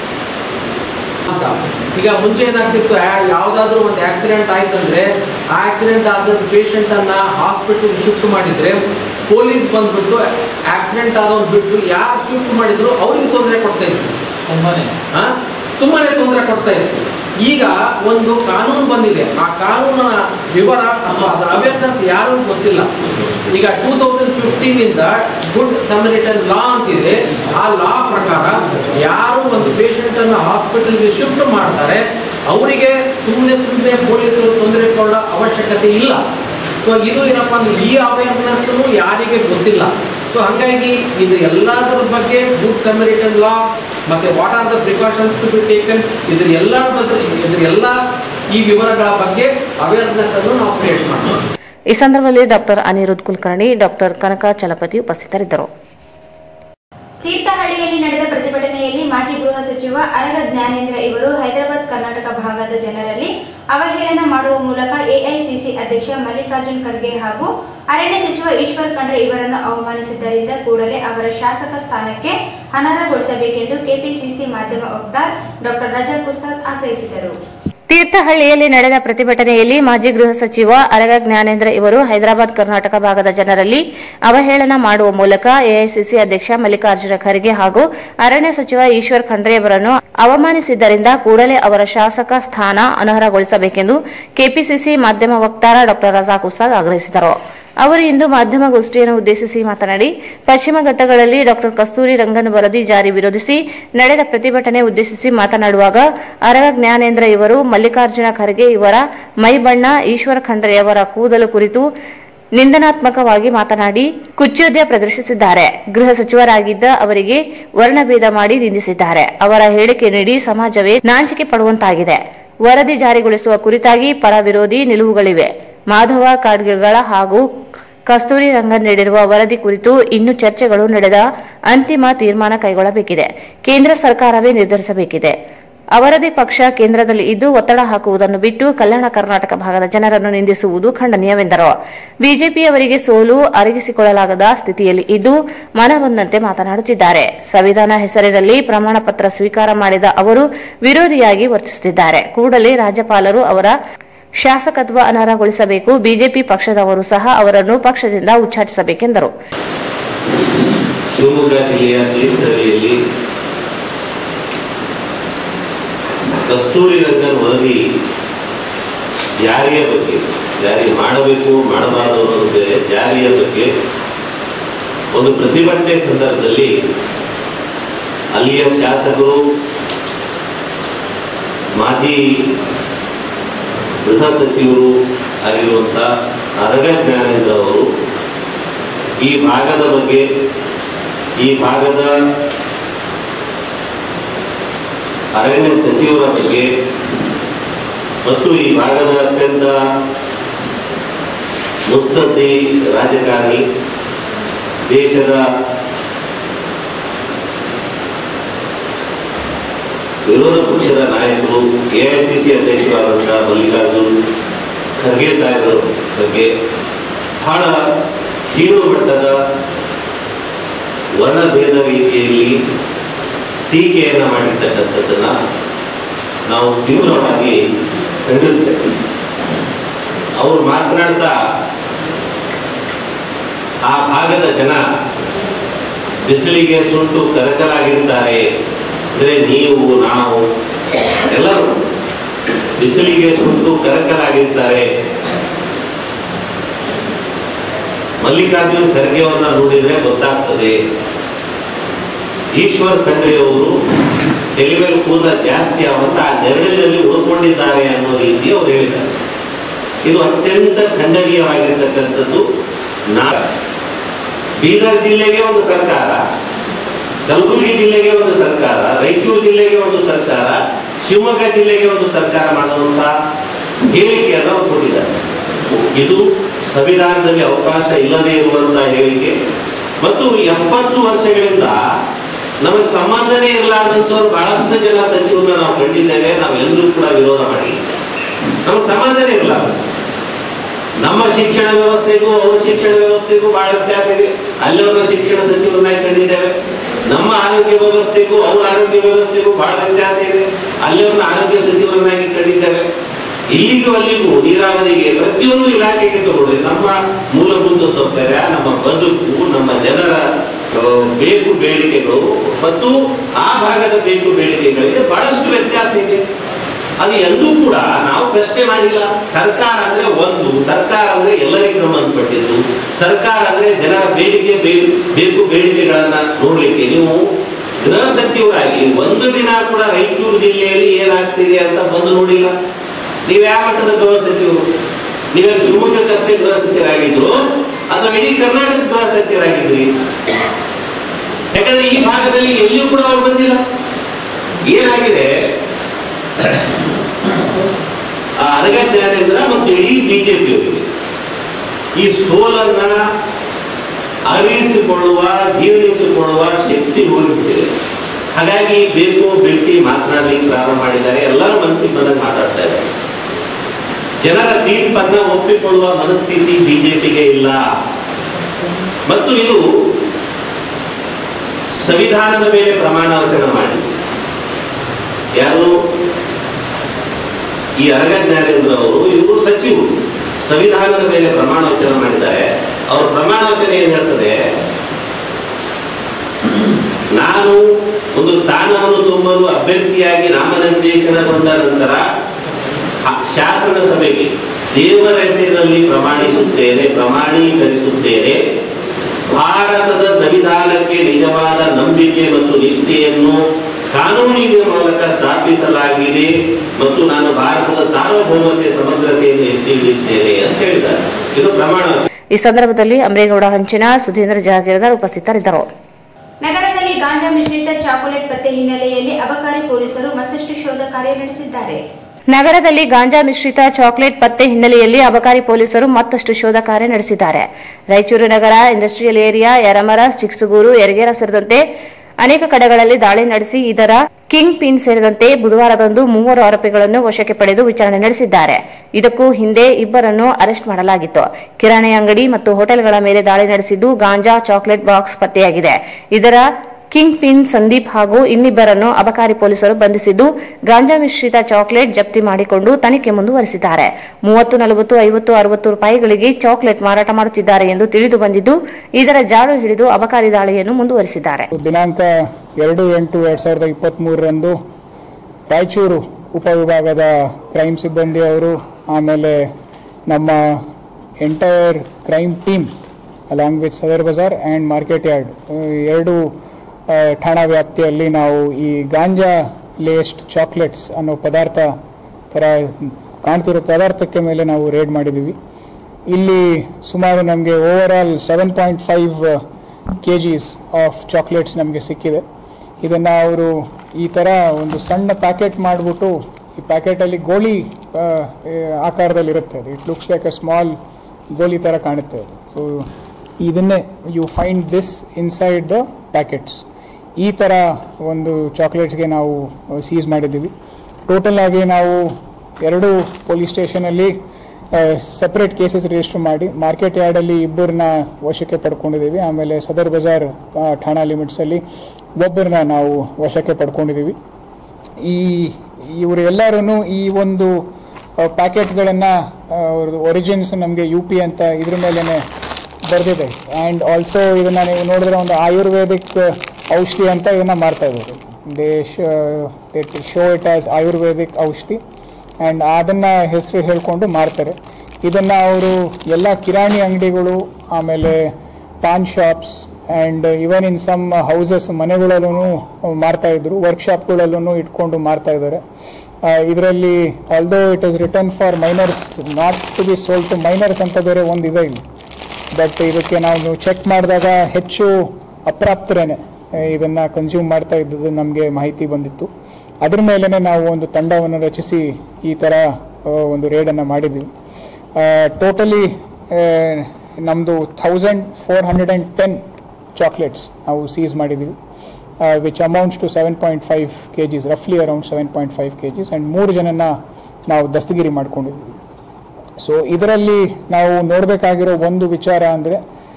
ಅಂತ ಈಗ ಮುಂಚೆ ಏನಾಗ್ತಿತ್ತು ಯಾವುದಾದ್ರೂ ಒಂದು ಆಕ್ಸಿಡೆಂಟ್ ಆಯ್ತಂದ್ರೆ ಆ ಆಕ್ಸಿಡೆಂಟ್ ಆದ ಪೇಷಂಟನ್ನು ಹಾಸ್ಪಿಟಲ್ ಶಿಫ್ಟ್ ಮಾಡಿದರೆ ಪೊಲೀಸ್ ಬಂದ್ಬಿಟ್ಟು ಆಕ್ಸಿಡೆಂಟ್ ಆದವ್ರು ಬಿಟ್ಟು ಯಾರು ಶಿಫ್ಟ್ ಮಾಡಿದ್ರು ಅವ್ರಿಗೆ ತೊಂದರೆ ಕೊಡ್ತಾ ಇತ್ತು ಆ? ತುಂಬಾನೇ ತೊಂದರೆ ಕೊಡ್ತಾ ಇತ್ತು ಈಗ ಒಂದು ಕಾನೂನು ಬಂದಿದೆ ಆ ಕಾನೂನಿನ ವಿವರ ಅಥವಾ ಅದರ ಅವೇರ್ನೆಸ್ ಯಾರೂ ಗೊತ್ತಿಲ್ಲ ಈಗ ಟೂ ತೌಸಂಡ್ ಫಿಫ್ಟೀನಿಂದ ಗುಡ್ ಸಮರಿಟನ್ ಲಾ ಅಂತಿದೆ ಆ ಲಾ ಪ್ರಕಾರ ಯಾರು ಒಂದು ಪೇಷಂಟನ್ನು ಹಾಸ್ಪಿಟಲ್ಗೆ ಶಿಫ್ಟ್ ಮಾಡ್ತಾರೆ ಅವರಿಗೆ ಸುಮ್ಮನೆ ಸುಮ್ಮನೆ ಪೊಲೀಸರು ತೊಂದರೆ ಕೊಡೋ ಅವಶ್ಯಕತೆ ಇಲ್ಲ ಸೊ ಇದು ಏನಪ್ಪ ಅಂದ್ರೆ ಈ ಅವೇರ್ನೆಸ್ನು ಯಾರಿಗೆ ಗೊತ್ತಿಲ್ಲ ಸೊ ಹಾಗಾಗಿ ಇದು ಎಲ್ಲದರ ಬಗ್ಗೆ ಗುಡ್ ಸಮರಿಟನ್ ಲಾ ಮತ್ತೆ what are the precautions to be taken ಇದ್ರ ಎಲ್ಲ ಬಗ್ಗೆ ಇದ್ರ ಎಲ್ಲ ಈ ವಿವರಗಳ ಬಗ್ಗೆ ಅವೇರ್ನೆಸ್ ಅನ್ನು ನಾವು ಕ್ರಿಯೇಟ್ ಮಾಡ್ತೀವಿ ಈ ಸಂದರ್ಭದಲ್ಲಿ ಡಾಕ್ಟರ್ ಅನಿರುದ್ಧ್ ಕುಲಕರ್ಣಿ ಡಾಕ್ಟರ್ ಕನಕ ಚಲಪತಿ ಉಪಸ್ಥಿತರಿದ್ದರು ತೀರ್ಥಹಳ್ಳಿಯಲ್ಲಿ ನಡೆದ ಪ್ರತಿಭಟನೆಯಲ್ಲಿ ಮಾಜಿ ಗೃಹ ಸಚಿವ ಅರಗ ಜ್ಞಾನೇಂದ್ರ ಇವರು ಹೈದರಾಬಾದ್ ಕರ್ನಾಟಕ ಭಾಗದ ಜನರಲ್ಲಿ ಅವಹೇಳನ ಮಾಡುವ ಮೂಲಕ ಎಐಸಿಸಿ ಅಧ್ಯಕ್ಷ ಮಲ್ಲಿಕಾರ್ಜುನ್ ಖರ್ಗೆ ಹಾಗೂ ಅರಣ್ಯ ಸಚಿವ ಈಶ್ವರ್ ಖಂಡ್ರೆ ಇವರನ್ನು ಅವಮಾನಿಸಿದ್ದರಿಂದ ಕೂಡಲೇ ಅವರ ಶಾಸಕ ಸ್ಥಾನಕ್ಕೆ ಅನರ್ಹಗೊಳಿಸಬೇಕೆಂದು ಕೆಪಿಸಿಸಿ ಮಾಧ್ಯಮ ವಕ್ತಾರ್ ಡಾಕ್ಟರ್ ರಜಾ ಕುಸ್ತಾದ್ ಆಗ್ರಹಿಸಿದರು ತೀರ್ಥಹಳ್ಳಿಯಲ್ಲಿ ನಡೆದ ಪ್ರತಿಭಟನೆಯಲ್ಲಿ ಮಾಜಿ ಗೃಹ ಸಚಿವ ಅರಗ ಜ್ಞಾನೇಂದ್ರ ಇವರು ಹೈದರಾಬಾದ್ ಕರ್ನಾಟಕ ಭಾಗದ ಜನರಲ್ಲಿ ಅವಹೇಳನ ಮಾಡುವ ಮೂಲಕ ಎಐಸಿಸಿ ಅಧ್ಯಕ್ಷ ಮಲ್ಲಿಕಾರ್ಜುನ ಖರ್ಗೆ ಹಾಗೂ ಅರಣ್ಯ ಸಚಿವ ಈಶ್ವರ್ ಖಂಡ್ರೆ ಅವರನ್ನು ಅವಮಾನಿಸಿದ್ದರಿಂದ ಕೂಡಲೇ ಅವರ ಶಾಸಕ ಸ್ಥಾನ ಅನರ್ಹಗೊಳಿಸಬೇಕೆಂದು ಕೆಪಿಸಿಸಿ ಮಾಧ್ಯಮ ವಕ್ತಾರ ಡಾ ರಜಾಕ್ ಉಸ್ತಾದ್ ಆಗ್ರಹಿಸಿದರು ಅವರು ಇಂದು ಮಾಧ್ಯಮಗೋಷ್ಠಿಯನ್ನು ಉದ್ದೇಶಿಸಿ ಮಾತನಾಡಿ ಪಶ್ಚಿಮ ಘಟ್ಟಗಳಲ್ಲಿ ಡಾ ಕಸ್ತೂರಿ ರಂಗನ್ ವರದಿ ಜಾರಿ ವಿರೋಧಿಸಿ ನಡೆದ ಪ್ರತಿಭಟನೆ ಉದ್ದೇಶಿಸಿ ಮಾತನಾಡುವಾಗ ಅರಗ ಜ್ಞಾನೇಂದ್ರ ಇವರು ಮಲ್ಲಿಕಾರ್ಜುನ ಖರ್ಗೆ ಇವರ ಮೈಬಣ್ಣ ಈಶ್ವರ ಖಂಡ್ರೆಯವರ ಕೂದಲು ಕುರಿತು ನಿಂದನಾತ್ಮಕವಾಗಿ ಮಾತನಾಡಿ ಕುಚ್ಯೋದ್ಯ ಪ್ರದರ್ಶಿಸಿದ್ದಾರೆ ಗೃಹ ಸಚಿವರಾಗಿದ್ದ ಅವರಿಗೆ ವರ್ಣಭೇದ ಮಾಡಿ ನಿಂದಿಸಿದ್ದಾರೆ ಅವರ ಹೇಳಿಕೆ ನೀಡಿ ಸಮಾಜವೇ ನಾಚಿಕೆ ಪಡುವಂತಾಗಿದೆ ವರದಿ ಜಾರಿಗೊಳಿಸುವ ಕುರಿತಾಗಿ ಪರ ವಿರೋಧಿ ನಿಲುವುಗಳಿವೆ ಮಾಧವ ಕಾಡ್ಗೆಗಳ ಹಾಗೂ ಕಸ್ತೂರಿ ರಂಗನ್ ನೀಡಿರುವ ವರದಿ ಕುರಿತು ಇನ್ನೂ ಚರ್ಚೆಗಳು ನಡೆದ ಅಂತಿಮ ತೀರ್ಮಾನ ಕೈಗೊಳ್ಳಬೇಕಿದೆ ಕೇಂದ್ರ ಸರ್ಕಾರವೇ ನಿರ್ಧರಿಸಬೇಕಿದೆ ಅವರದೇ ಪಕ್ಷ ಕೇಂದ್ರದಲ್ಲಿ ಇದ್ದು ಒತ್ತಡ ಹಾಕುವುದನ್ನು ಬಿಟ್ಟು ಕಲ್ಯಾಣ ಕರ್ನಾಟಕ ಭಾಗದ ಜನರನ್ನು ನಿಂದಿಸುವುದು ಖಂಡನೀಯವೆಂದರು ಬಿಜೆಪಿಯವರಿಗೆ ಸೋಲು ಅರಗಿಸಿಕೊಳ್ಳಲಾಗದ ಸ್ಥಿತಿಯಲ್ಲಿ ಇದ್ದು ಮನಬಂದಂತೆ ಮಾತನಾಡುತ್ತಿದ್ದಾರೆ ಸಂವಿಧಾನ ಹೆಸರಿನಲ್ಲಿ ಪ್ರಮಾಣ ಪತ್ರ ಸ್ವೀಕಾರ ಮಾಡಿದ ಅವರು ವಿರೋಧಿಯಾಗಿ ವರ್ತಿಸುತ್ತಿದ್ದಾರೆ ಕೂಡಲೇ ರಾಜ್ಯಪಾಲರು ಅವರ ಶಾಸಕತ್ವ ಅನರ್ಹಗೊಳಿಸಬೇಕು ಬಿಜೆಪಿ ಪಕ್ಷದವರು ಸಹ ಅವರನ್ನು ಪಕ್ಷದಿಂದ ಉಚ್ಚಾಟಿಸಬೇಕೆಂದರು ಶಿವಮೊಗ್ಗ ಜಿಲ್ಲೆಯ ತೀರ್ಥಹಳ್ಳಿಯಲ್ಲಿ ಕಸ್ತೂರಿ ರಂಗನ್ ವರದಿ ಜಾರಿಯ ಬಗ್ಗೆ ಜಾರಿ ಮಾಡಬೇಕು ಮಾಡಬಾರದು ಅನ್ನೋದು ಬೇರೆ ಜಾರಿಯ ಬಗ್ಗೆ ಒಂದು ಪ್ರತಿಭಟನೆ ಸಂದರ್ಭದಲ್ಲಿ ಅಲ್ಲಿಯ ಶಾಸಕರು ಮಾಜಿ ಗೃಹ ಸಚಿವರು ಆಗಿರುವಂಥ ಅರಗ ಜ್ಞಾನೇಂದ್ರ ಅವರು ಈ ಭಾಗದ ಬಗ್ಗೆ ಈ ಭಾಗದ ಅರಣ್ಯ ಸಚಿವರ ಬಗ್ಗೆ ಮತ್ತು ಈ ಭಾಗದ ಅತ್ಯಂತ ಮುತ್ಸದ್ದಿ ರಾಜಕಾರಣಿ ದೇಶದ ವಿರೋಧ ಪಕ್ಷದ ನಾಯಕರು ಎಐಸಿಸಿ ಅಧ್ಯಕ್ಷರಾದಂಥ ಮಲ್ಲಿಕಾರ್ಜುನ್ ಖರ್ಗೆ ಸಾಹೇಬರ ಬಗ್ಗೆ ಬಹಳ ಕೀಳು ಮಟ್ಟದ ವರ್ಣಭೇದ ರೀತಿಯಲ್ಲಿ ಟೀಕೆಯನ್ನು ಮಾಡಿರ್ತಕ್ಕಂಥದ್ದನ್ನ ನಾವು ತೀವ್ರವಾಗಿ ಖಂಡಿಸ್ತೇವೆ ಅವರು ಮಾತನಾಡ್ತಾ ಆ ಭಾಗದ ಜನ ಬಿಸಿಲಿಗೆ ಸುಟ್ಟು ಕರಕಲಾಗಿರ್ತಾರೆ ಅಂದರೆ ನೀವು ನಾವು ಎಲ್ಲರೂ ಬಿಸಿಲಿಗೆ ಸುಟ್ಟು ಕರಕಲಾಗಿರ್ತಾರೆ ಮಲ್ಲಿಕಾರ್ಜುನ್ ಖರ್ಗೆ ಅವರನ್ನ ನೋಡಿದ್ರೆ ಗೊತ್ತಾಗ್ತದೆ ಈಶ್ವರ್ ಖಂಡ್ರೆ ಅವರು ತಲೆ ಮೇಲೆ ಕೂದಲ ಜಾಸ್ತಿ ಆವಂತ ಆ ನೆರಳಿನಲ್ಲಿ ಉಳ್ಕೊಂಡಿದ್ದಾರೆ ಅನ್ನೋ ರೀತಿ ಅವ್ರು ಹೇಳಿದ್ದಾರೆ ಇದು ಅತ್ಯಂತ ಖಂಡನೀಯವಾಗಿರ್ತಕ್ಕಂಥದ್ದು ನಾ ಬೀದರ್ ಜಿಲ್ಲೆಗೆ ಒಂದು ಸರ್ಕಾರ ಕಲಬುರಗಿ ಜಿಲ್ಲೆಗೆ ಒಂದು ಸರ್ಕಾರ ರಾಯಚೂರು ಜಿಲ್ಲೆಗೆ ಒಂದು ಸರ್ಕಾರ ಶಿವಮೊಗ್ಗ ಜಿಲ್ಲೆಗೆ ಒಂದು ಸರ್ಕಾರ ಮಾಡುವಂತ ಹೇಳಿಕೆಯನ್ನು ಅವರು ಕೊಟ್ಟಿದ್ದಾರೆ ಇದು ಸಂವಿಧಾನದಲ್ಲಿ ಅವಕಾಶ ಇಲ್ಲದೆ ಇರುವಂತಹ ಹೇಳಿಕೆ ಮತ್ತು ಎಪ್ಪತ್ತು ವರ್ಷಗಳಿಂದ ನಮಗೆ ಸಂಬಂಧನೇ ಇರಲಾರ್ದಂಥವ್ರು ಬಹಳಷ್ಟು ಜನ ಸಚಿವರನ್ನ ನಾವು ಕಂಡಿದ್ದೇವೆ ನಾವೆಲ್ಲರೂ ಕೂಡ ವಿರೋಧ ಮಾಡಿ ನಮಗೆ ಸಂಬಂಧನೇ ಇರಲ್ಲ ನಮ್ಮ ಶಿಕ್ಷಣ ವ್ಯವಸ್ಥೆಗೂ ಅವ್ರ ಶಿಕ್ಷಣ ವ್ಯವಸ್ಥೆಗೂ ಬಹಳ ವ್ಯತ್ಯಾಸ ಇದೆ ಅಲ್ಲಿಯವರ ಶಿಕ್ಷಣ ಸಚಿವರನ್ನಾಗಿ ಕಂಡಿದ್ದೇವೆ ನಮ್ಮ ಆರೋಗ್ಯ ವ್ಯವಸ್ಥೆಗೂ ಅವ್ರ ಆರೋಗ್ಯ ವ್ಯವಸ್ಥೆಗೂ ಬಹಳ ವ್ಯತ್ಯಾಸ ಇದೆ ಅಲ್ಲಿಯವ್ರನ್ನ ಆರೋಗ್ಯ ಸಚಿವರನ್ನಾಗಿ ಕಂಡಿದ್ದೇವೆ ಇಲ್ಲಿಗೂ ಅಲ್ಲಿಗೂ ನೀರಾವರಿಗೆ ಪ್ರತಿಯೊಂದು ಇಲಾಖೆಗೆ ತಗೊಳ್ಳಿ ನಮ್ಮ ಮೂಲಭೂತ ಸೌಕರ್ಯ ನಮ್ಮ ಬದುಕು ನಮ್ಮ ಜನರ ಆ, ಬೇಕು ಬೇಡಿಕೆಗಳು ಮತ್ತು ಆ ಭಾಗದ ಬೇಕು ಬೇಡಿಕೆಗಳಿಗೆ ಬಹಳಷ್ಟು ವ್ಯತ್ಯಾಸ ಇದೆ ಅದು ಎಂದೂ ಕೂಡ ನಾವು ಪ್ರಶ್ನೆ ಮಾಡಿಲ್ಲ ಸರ್ಕಾರ ಅಂದ್ರೆ ಒಂದು ಸರ್ಕಾರ ಅಂದ್ರೆ ಎಲ್ಲರಿಗೂ ಸಂಬಂಧಪಟ್ಟಿದ್ದು ಸರ್ಕಾರ ಅಂದ್ರೆ ಜನರ ಬೇಡಿಕೆ ಬೇ- ಬೇಕು ಬೇಡಿಕೆಗಳನ್ನ ನೋಡ್ಲಿಕ್ಕೆ ನೀವು ಗೃಹ ಸಚಿವರಾಗಿ ಒಂದು ದಿನ ಕೂಡ ರಾಯಚೂರು ಜಿಲ್ಲೆಯಲ್ಲಿ ಏನಾಗ್ತಿದೆ ಅಂತ ಬಂದು ನೋಡಿಲ್ಲ ನೀವು ಯಾವ ಮಟ್ಟದ ಗೃಹ ಸಚಿವರು ನೀವೇ ಶಿವಮೊಗ್ಗಕ್ಕಷ್ಟೇ ಗೃಹ ಸಚಿವರಾಗಿದ್ರು ಅಥವಾ ಇಡೀ ಕರ್ನಾಟಕ ಗೃಹ ಸಚಿವರಾಗಿದ್ರಿ ಯಾಕಂದ್ರೆ ಈ ಭಾಗದಲ್ಲಿ ಎಲ್ಲಿಯೂ ಕೂಡ ಅವ್ರು ಬಂದಿಲ್ಲ ಏನಾಗಿದೆ ಆ ಅನಗ ಜ್ಞಾನೇಂದ್ರ ಮತ್ತು ಇಡೀ ಬಿಜೆಪಿಯವರಿಗೆ ಈ ಸೋಲನ್ನ ಅರಿಯಿಸಿಕೊಳ್ಳುವ ಜೀರ್ಣಿಸಿಕೊಳ್ಳುವ ಶಕ್ತಿ ಹೋಗಿಬಿಟ್ಟಿದೆ ಹಾಗಾಗಿ ಬೇಕು ಬಿಟ್ಟಿ ಮಾತನಾಡ್ಲಿಕ್ಕೆ ಪ್ರಾರಂಭ ಮಾಡಿದ್ದಾರೆ ಎಲ್ಲರೂ ಮನಸ್ಸಿಗೆ ಬಂದಾಗ ಮಾತಾಡ್ತಾ ಇದ್ದಾರೆ ಜನರ ತೀರ್ಪನ್ನ ಒಪ್ಪಿಕೊಳ್ಳುವ ಮನಸ್ಥಿತಿ ಬಿಜೆಪಿಗೆ ಇಲ್ಲ ಮತ್ತು ಇದು ಸಂವಿಧಾನದ ಮೇಲೆ ಪ್ರಮಾಣ ವಚನ ಮಾಡಿ ಯಾರು ಈ ಅರಗ ಜ್ಞಾನೇಂದ್ರ ಅವರು ಇವರು ಸಚಿವರು ಸಂವಿಧಾನದ ಮೇಲೆ ಪ್ರಮಾಣ ವಚನ ಮಾಡಿದ್ದಾರೆ ಅವ್ರ ಪ್ರಮಾಣ ವಚನ ಏನ್ ಹೇಳ್ತದೆ ನಾನು ಒಂದು ಸ್ಥಾನವನ್ನು ತುಂಬಲು ಅಭ್ಯರ್ಥಿಯಾಗಿ ನಾಮನಿರ್ದೇಶನಗೊಂಡ ನಂತರ ಆ ಶಾಸನ ಸಭೆಗೆ ದೇವರ ಹೆಸರಿನಲ್ಲಿ ಪ್ರಮಾಣಿಸುತ್ತೇನೆ ಪ್ರಮಾಣೀಕರಿಸುತ್ತೇನೆ ಭಾರತದ ಸಂವಿಧಾನಕ್ಕೆ ನಿಜವಾದ ನಂಬಿಕೆ ಮತ್ತು ನಿಷ್ಠೆಯನ್ನು ಕಾನೂನಿನ ಮೂಲಕ ಸ್ಥಾಪಿಸಲಾಗಿದೆ ಮತ್ತು ನಾನು ಭಾರತದ ಸಾರ್ವಭೌಮತೆ ಸಮಗ್ರತೆಯನ್ನು ಎತ್ತಿ ಹಿಡಿಯುತ್ತೇನೆ ಅಂತ ಹೇಳಿದ್ದಾರೆ ಇದು ಪ್ರಮಾಣ ಈ ಸಂದರ್ಭದಲ್ಲಿ ಅಮರೇಗೌಡ ಹಂಚಿನ ಸುಧೀಂದ್ರ ಜಹಾಗೀರ್ದಾರ್ ಉಪಸ್ಥಿತರಿದ್ದರು ನಗರದಲ್ಲಿ ಗಾಂಜಾ ಮಿಶ್ರಿತ ಚಾಕೊಲೇಟ್ ಪತ್ತೆ ಹಿನ್ನೆಲೆಯಲ್ಲಿ ಅಬಕಾರಿ ಪೊಲೀಸರು ಮತ್ತಷ್ಟು ಶೋಧ ಕಾರ್ಯ ನಡೆಸಿದ್ದಾರೆ ನಗರದಲ್ಲಿ ಗಾಂಜಾ ಮಿಶ್ರಿತ ಚಾಕ್ಲೇಟ್ ಪತ್ತೆ ಹಿನ್ನೆಲೆಯಲ್ಲಿ ಅಬಕಾರಿ ಪೊಲೀಸರು ಮತ್ತಷ್ಟು ಶೋಧ ಕಾರ್ಯ ನಡೆಸಿದ್ದಾರೆ ರಾಯಚೂರು ನಗರ ಇಂಡಸ್ಟ್ರಿಯಲ್ ಏರಿಯಾ ಯರಮರ ಚಿಕ್ಸುಗೂರು ಯರಗೇರ ಸೇರಿದಂತೆ ಅನೇಕ ಕಡೆಗಳಲ್ಲಿ ದಾಳಿ ನಡೆಸಿ ಇದರ ಕಿಂಗ್ ಪಿನ್ ಸೇರಿದಂತೆ ಬುಧವಾರದಂದು ಮೂವರು ಆರೋಪಿಗಳನ್ನು ವಶಕ್ಕೆ ಪಡೆದು ವಿಚಾರಣೆ ನಡೆಸಿದ್ದಾರೆ ಇದಕ್ಕೂ ಹಿಂದೆ ಇಬ್ಬರನ್ನು ಅರೆಸ್ಟ್ ಮಾಡಲಾಗಿತ್ತು ಕಿರಾಣಿ ಅಂಗಡಿ ಮತ್ತು ಹೋಟೆಲ್ಗಳ ಮೇಲೆ ದಾಳಿ ನಡೆಸಿದ್ದು ಗಾಂಜಾ ಚಾಕ್ಲೇಟ್ ಬಾಕ್ಸ್ ಪತ್ತೆಯಾಗಿದೆ ಇದರ ಕಿಂಗ್ ಪಿನ್ ಸಂದೀಪ್ ಹಾಗೂ ಇನ್ನಿಬ್ಬರನ್ನು ಅಬಕಾರಿ ಪೊಲೀಸರು ಬಂಧಿಸಿದ್ದು ಗಾಂಜಾ ಮಿಶ್ರಿತ ಚಾಕ್ಲೇಟ್ ಜಪ್ತಿ ಮಾಡಿಕೊಂಡು ತನಿಖೆ ಮುಂದುವರೆಸಿದ್ದಾರೆ ಮೂವತ್ತು ನಲವತ್ತು ಐವತ್ತು ಅರವತ್ತು ರೂಪಾಯಿಗಳಿಗೆ ಚಾಕ್ಲೇಟ್ ಮಾರಾಟ ಮಾಡುತ್ತಿದ್ದಾರೆ ಎಂದು ತಿಳಿದು ಬಂದಿದ್ದು ಇದರ ಜಾಡು ಹಿಡಿದು ಅಬಕಾರಿ ದಾಳಿಯನ್ನು ಮುಂದುವರೆಸಿದ್ದಾರೆ ದಿನಾಂಕ ಎರಡು ಎಂಟು ಎರಡು ಸಾವಿರದ ಇಪ್ಪತ್ತ್ಮೂರರಂದು ರಾಯಚೂರು ಉಪವಿಭಾಗದ ಕ್ರೈಮ್ ಸಿಬ್ಬಂದಿ ಅವರು ಆಮೇಲೆ ನಮ್ಮ entire crime team along with Sadar Bazaar and market yard ಎರಡು ಆ, ಠಾಣಾ ವ್ಯಾಪ್ತಿಯಲ್ಲಿ ನಾವು ಈ ಗಾಂಜಾ ಲೇಸ್ಟ್ ಚಾಕ್ಲೇಟ್ಸ್ ಅನ್ನೋ ಪದಾರ್ಥ ಥರ ಕಾಣ್ತಿರೋ ಪದಾರ್ಥಕ್ಕೆ ಮೇಲೆ ನಾವು ರೇಡ್ ಮಾಡಿದ್ದೀವಿ ಇಲ್ಲಿ ಸುಮಾರು ನಮಗೆ over all seven point five K Gs of chocolates ನಮಗೆ ಸಿಕ್ಕಿದೆ ಇದನ್ನು ಅವರು ಈ ಥರ ಒಂದು ಸಣ್ಣ ಪ್ಯಾಕೆಟ್ ಮಾಡಿಬಿಟ್ಟು ಈ ಪ್ಯಾಕೆಟಲ್ಲಿ ಗೋಳಿ ಆ, ಆ, ಆಕಾರದಲ್ಲಿರುತ್ತೆ ಅದು it looks like a small ಗೋಲಿ ಥರ ಕಾಣುತ್ತೆ ಅದು ಸೊ ಇದನ್ನೇ you find this inside the packets ಈ ಥರ ಒಂದು ಚಾಕ್ಲೇಟ್ಸ್ಗೆ ನಾವು ಸೀಸ್ ಮಾಡಿದ್ದೀವಿ ಟೋಟಲ್ ಆಗಿ ನಾವು ಎರಡು ಪೊಲೀಸ್ ಸ್ಟೇಷನಲ್ಲಿ ಸಪ್ರೇಟ್ ಕೇಸಸ್ ರಿಜಿಸ್ಟರ್ ಮಾಡಿ ಮಾರ್ಕೆಟ್ ಯಾರ್ಡಲ್ಲಿ ಇಬ್ಬರನ್ನ ವಶಕ್ಕೆ ಪಡ್ಕೊಂಡಿದ್ದೀವಿ ಆಮೇಲೆ ಸದರ್ ಬಜಾರ್ ಆ, ಠಾಣಾ ಲಿಮಿಟ್ಸಲ್ಲಿ ಒಬ್ಬರನ್ನ ನಾವು ವಶಕ್ಕೆ ಪಡ್ಕೊಂಡಿದ್ದೀವಿ ಈ ಇವರೆಲ್ಲರೂ ಈ ಒಂದು ಪ್ಯಾಕೆಟ್ಗಳನ್ನು ಅವ್ರದ್ದು ಒರಿಜಿನ್ಸ್ ನಮಗೆ ಯು ಪಿ ಅಂತ ಇದ್ರ ಮೇಲೇ ಬರೆದಿದೆ ಆ್ಯಂಡ್ ಆಲ್ಸೋ ಇದನ್ನು ನೀವು ನೋಡಿದ್ರೆ ಒಂದು ಆಯುರ್ವೇದಿಕ್ ಔಷಧಿ ಅಂತ ಇದನ್ನು ಮಾಡ್ತಾ ಇದ್ದಾರೆ they show it as Ayurvedic ಔಷಧಿ ಆ್ಯಂಡ್ ಅದನ್ನು ಹೆಸರು ಹೇಳ್ಕೊಂಡು ಮಾರ್ತಾರೆ ಇದನ್ನು ಅವರು ಎಲ್ಲ ಕಿರಾಣಿ ಅಂಗಡಿಗಳು ಆಮೇಲೆ paan shops and even in some houses ಮನೆಗಳಲ್ಲೂ ಮಾರ್ತಾ ಇದ್ರು ವರ್ಕ್ಶಾಪ್ಗಳಲ್ಲೂ ಇಟ್ಕೊಂಡು ಮಾರ್ತಾ ಇದ್ದಾರೆ ಇದರಲ್ಲಿ although it is written for minors not to be sold to minors ಅಂತ ಬೇರೆ ಒಂದು ಇದೆ ಇಲ್ಲಿ ಬಟ್ ಇದಕ್ಕೆ ನಾವು ಚೆಕ್ ಮಾಡಿದಾಗ ಹೆಚ್ಚು ಅಪ್ರಾಪ್ತರೇನೆ ಇದನ್ನು ಕನ್ಸ್ಯೂಮ್ ಮಾಡ್ತಾ ಇದ್ದದ್ದು ನಮಗೆ ಮಾಹಿತಿ ಬಂದಿತ್ತು ಅದ್ರ ಮೇಲೇ ನಾವು ಒಂದು ತಂಡವನ್ನು ರಚಿಸಿ ಈ ಥರ ಆ, ಒಂದು ರೇಡನ್ನು ಮಾಡಿದ್ವಿ ಟೋಟಲಿ ನಮ್ಮದು thousand four hundred and ten chocolates ನಾವು ಸೀಸ್ ಮಾಡಿದ್ದೀವಿ which amounts to seven point five K Gs ರಫ್ಲಿ around seven point five K Gs and ಮೂರು ಜನನ ನಾವು ದಸ್ತಗಿರಿ ಮಾಡ್ಕೊಂಡಿದ್ದೀವಿ ಸೊ ಇದರಲ್ಲಿ ನಾವು ನೋಡಬೇಕಾಗಿರೋ ಒಂದು ವಿಚಾರ ಅಂದರೆ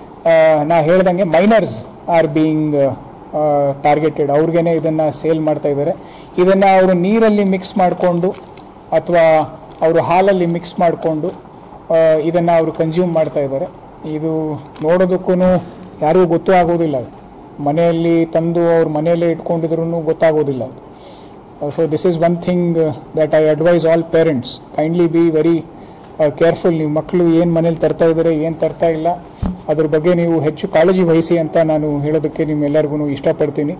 ನಾ ಹೇಳ್ದಂಗೆ ಮೈನರ್ಸ್ ಆರ್ ಬೀಯಿಂಗ್ ಟಾರ್ಗೆಟೆಡ್ ಅವ್ರಿಗೇನೆ ಇದನ್ನು ಸೇಲ್ ಮಾಡ್ತಾ ಇದ್ದಾರೆ ಇದನ್ನು ಅವರು ನೀರಲ್ಲಿ ಮಿಕ್ಸ್ ಮಾಡಿಕೊಂಡು ಅಥವಾ ಅವರು ಹಾಲಲ್ಲಿ ಮಿಕ್ಸ್ ಮಾಡಿಕೊಂಡು ಇದನ್ನು ಅವರು ಕನ್ಸ್ಯೂಮ್ ಮಾಡ್ತಾ ಇದ್ದಾರೆ ಇದು ನೋಡೋದಕ್ಕೂ ಯಾರಿಗೂ ಗೊತ್ತೂ ಆಗೋದಿಲ್ಲ ಮನೆಯಲ್ಲಿ ತಂದು ಅವ್ರ ಮನೆಯಲ್ಲೇ ಇಟ್ಕೊಂಡಿದ್ರು ಗೊತ್ತಾಗೋದಿಲ್ಲ so this is one thing that I advise all parents kindly be very careful ನೀವು ಮಕ್ಕಳು ಏನು ಮನೇಲಿ ತರ್ತಾ ಇದ್ದಾರೆ ಏನು ತರ್ತಾ ಇಲ್ಲ ಅದ್ರ ಬಗ್ಗೆ ನೀವು ಹೆಚ್ಚು ಕಾಳಜಿ ವಹಿಸಿ ಅಂತ ನಾನು ಹೇಳೋದಕ್ಕೆ ನಿಮ್ಮೆಲ್ಲರಿಗೂ ಇಷ್ಟಪಡ್ತೀನಿ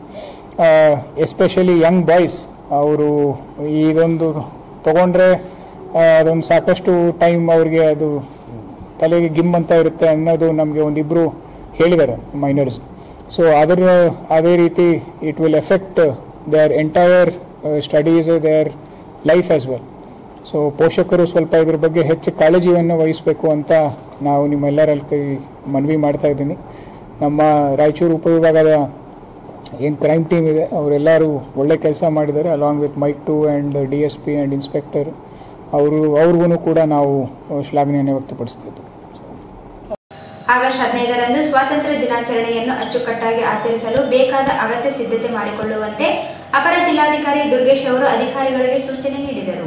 ಎಸ್ಪೆಷಲಿ ಯಂಗ್ ಬಾಯ್ಸ್ ಅವರು ಇದೊಂದು ತಗೊಂಡ್ರೆ ಆ, ಅದೊಂದು ಸಾಕಷ್ಟು ಟೈಮ್ ಅವ್ರಿಗೆ ಅದು ತಲೆಗೆ ಗಿಮ್ ಅಂತ ಇರುತ್ತೆ ಅನ್ನೋದು ನಮಗೆ ಒಂದಿಬ್ಬರು ಹೇಳಿದ್ದಾರೆ ಮೈನರ್ಸ್ ಸೊ ಅದರ ಅದೇ ರೀತಿ it will effect their entire studies their life as well so ಪೋಷಕರು ಸ್ವಲ್ಪ ಇದ್ರ ಬಗ್ಗೆ ಹೆಚ್ಚು ಕಾಳಜಿಯನ್ನು ವಹಿಸಬೇಕು ಅಂತ ನಾವು ನಿಮ್ಮೆಲ್ಲರಲ್ಲಿ ಕೈ ಮನವಿ ಮಾಡ್ತಾ ಇದ್ದೀನಿ ನಮ್ಮ ರಾಯಚೂರು ಉಪವಿಭಾಗದ ಏನು ಕ್ರೈಮ್ ಟೀಮ್ ಇದೆ ಅವರೆಲ್ಲರೂ ಒಳ್ಳೆ ಕೆಲಸ ಮಾಡಿದ್ದಾರೆ along with mike two and D S P and inspector ಅವರು ಅವ್ರಿಗೂ ಕೂಡ ನಾವು ಶ್ಲಾಘನೆಯನ್ನು ವ್ಯಕ್ತಪಡಿಸ್ತಿದ್ವಿ ಆಗಸ್ಟ್ ಹದಿನೈದರಂದು ಸ್ವಾತಂತ್ರ್ಯ ದಿನಾಚರಣೆಯನ್ನು ಅಚ್ಚುಕಟ್ಟಾಗಿ ಆಚರಿಸಲು ಬೇಕಾದ ಅಗತ್ಯ ಸಿದ್ಧತೆ ಮಾಡಿಕೊಳ್ಳುವಂತೆ ಅಪರ ಜಿಲ್ಲಾಧಿಕಾರಿ ದುರ್ಗೇಶ್ ಅವರು ಅಧಿಕಾರಿಗಳಿಗೆ ಸೂಚನೆ ನೀಡಿದರು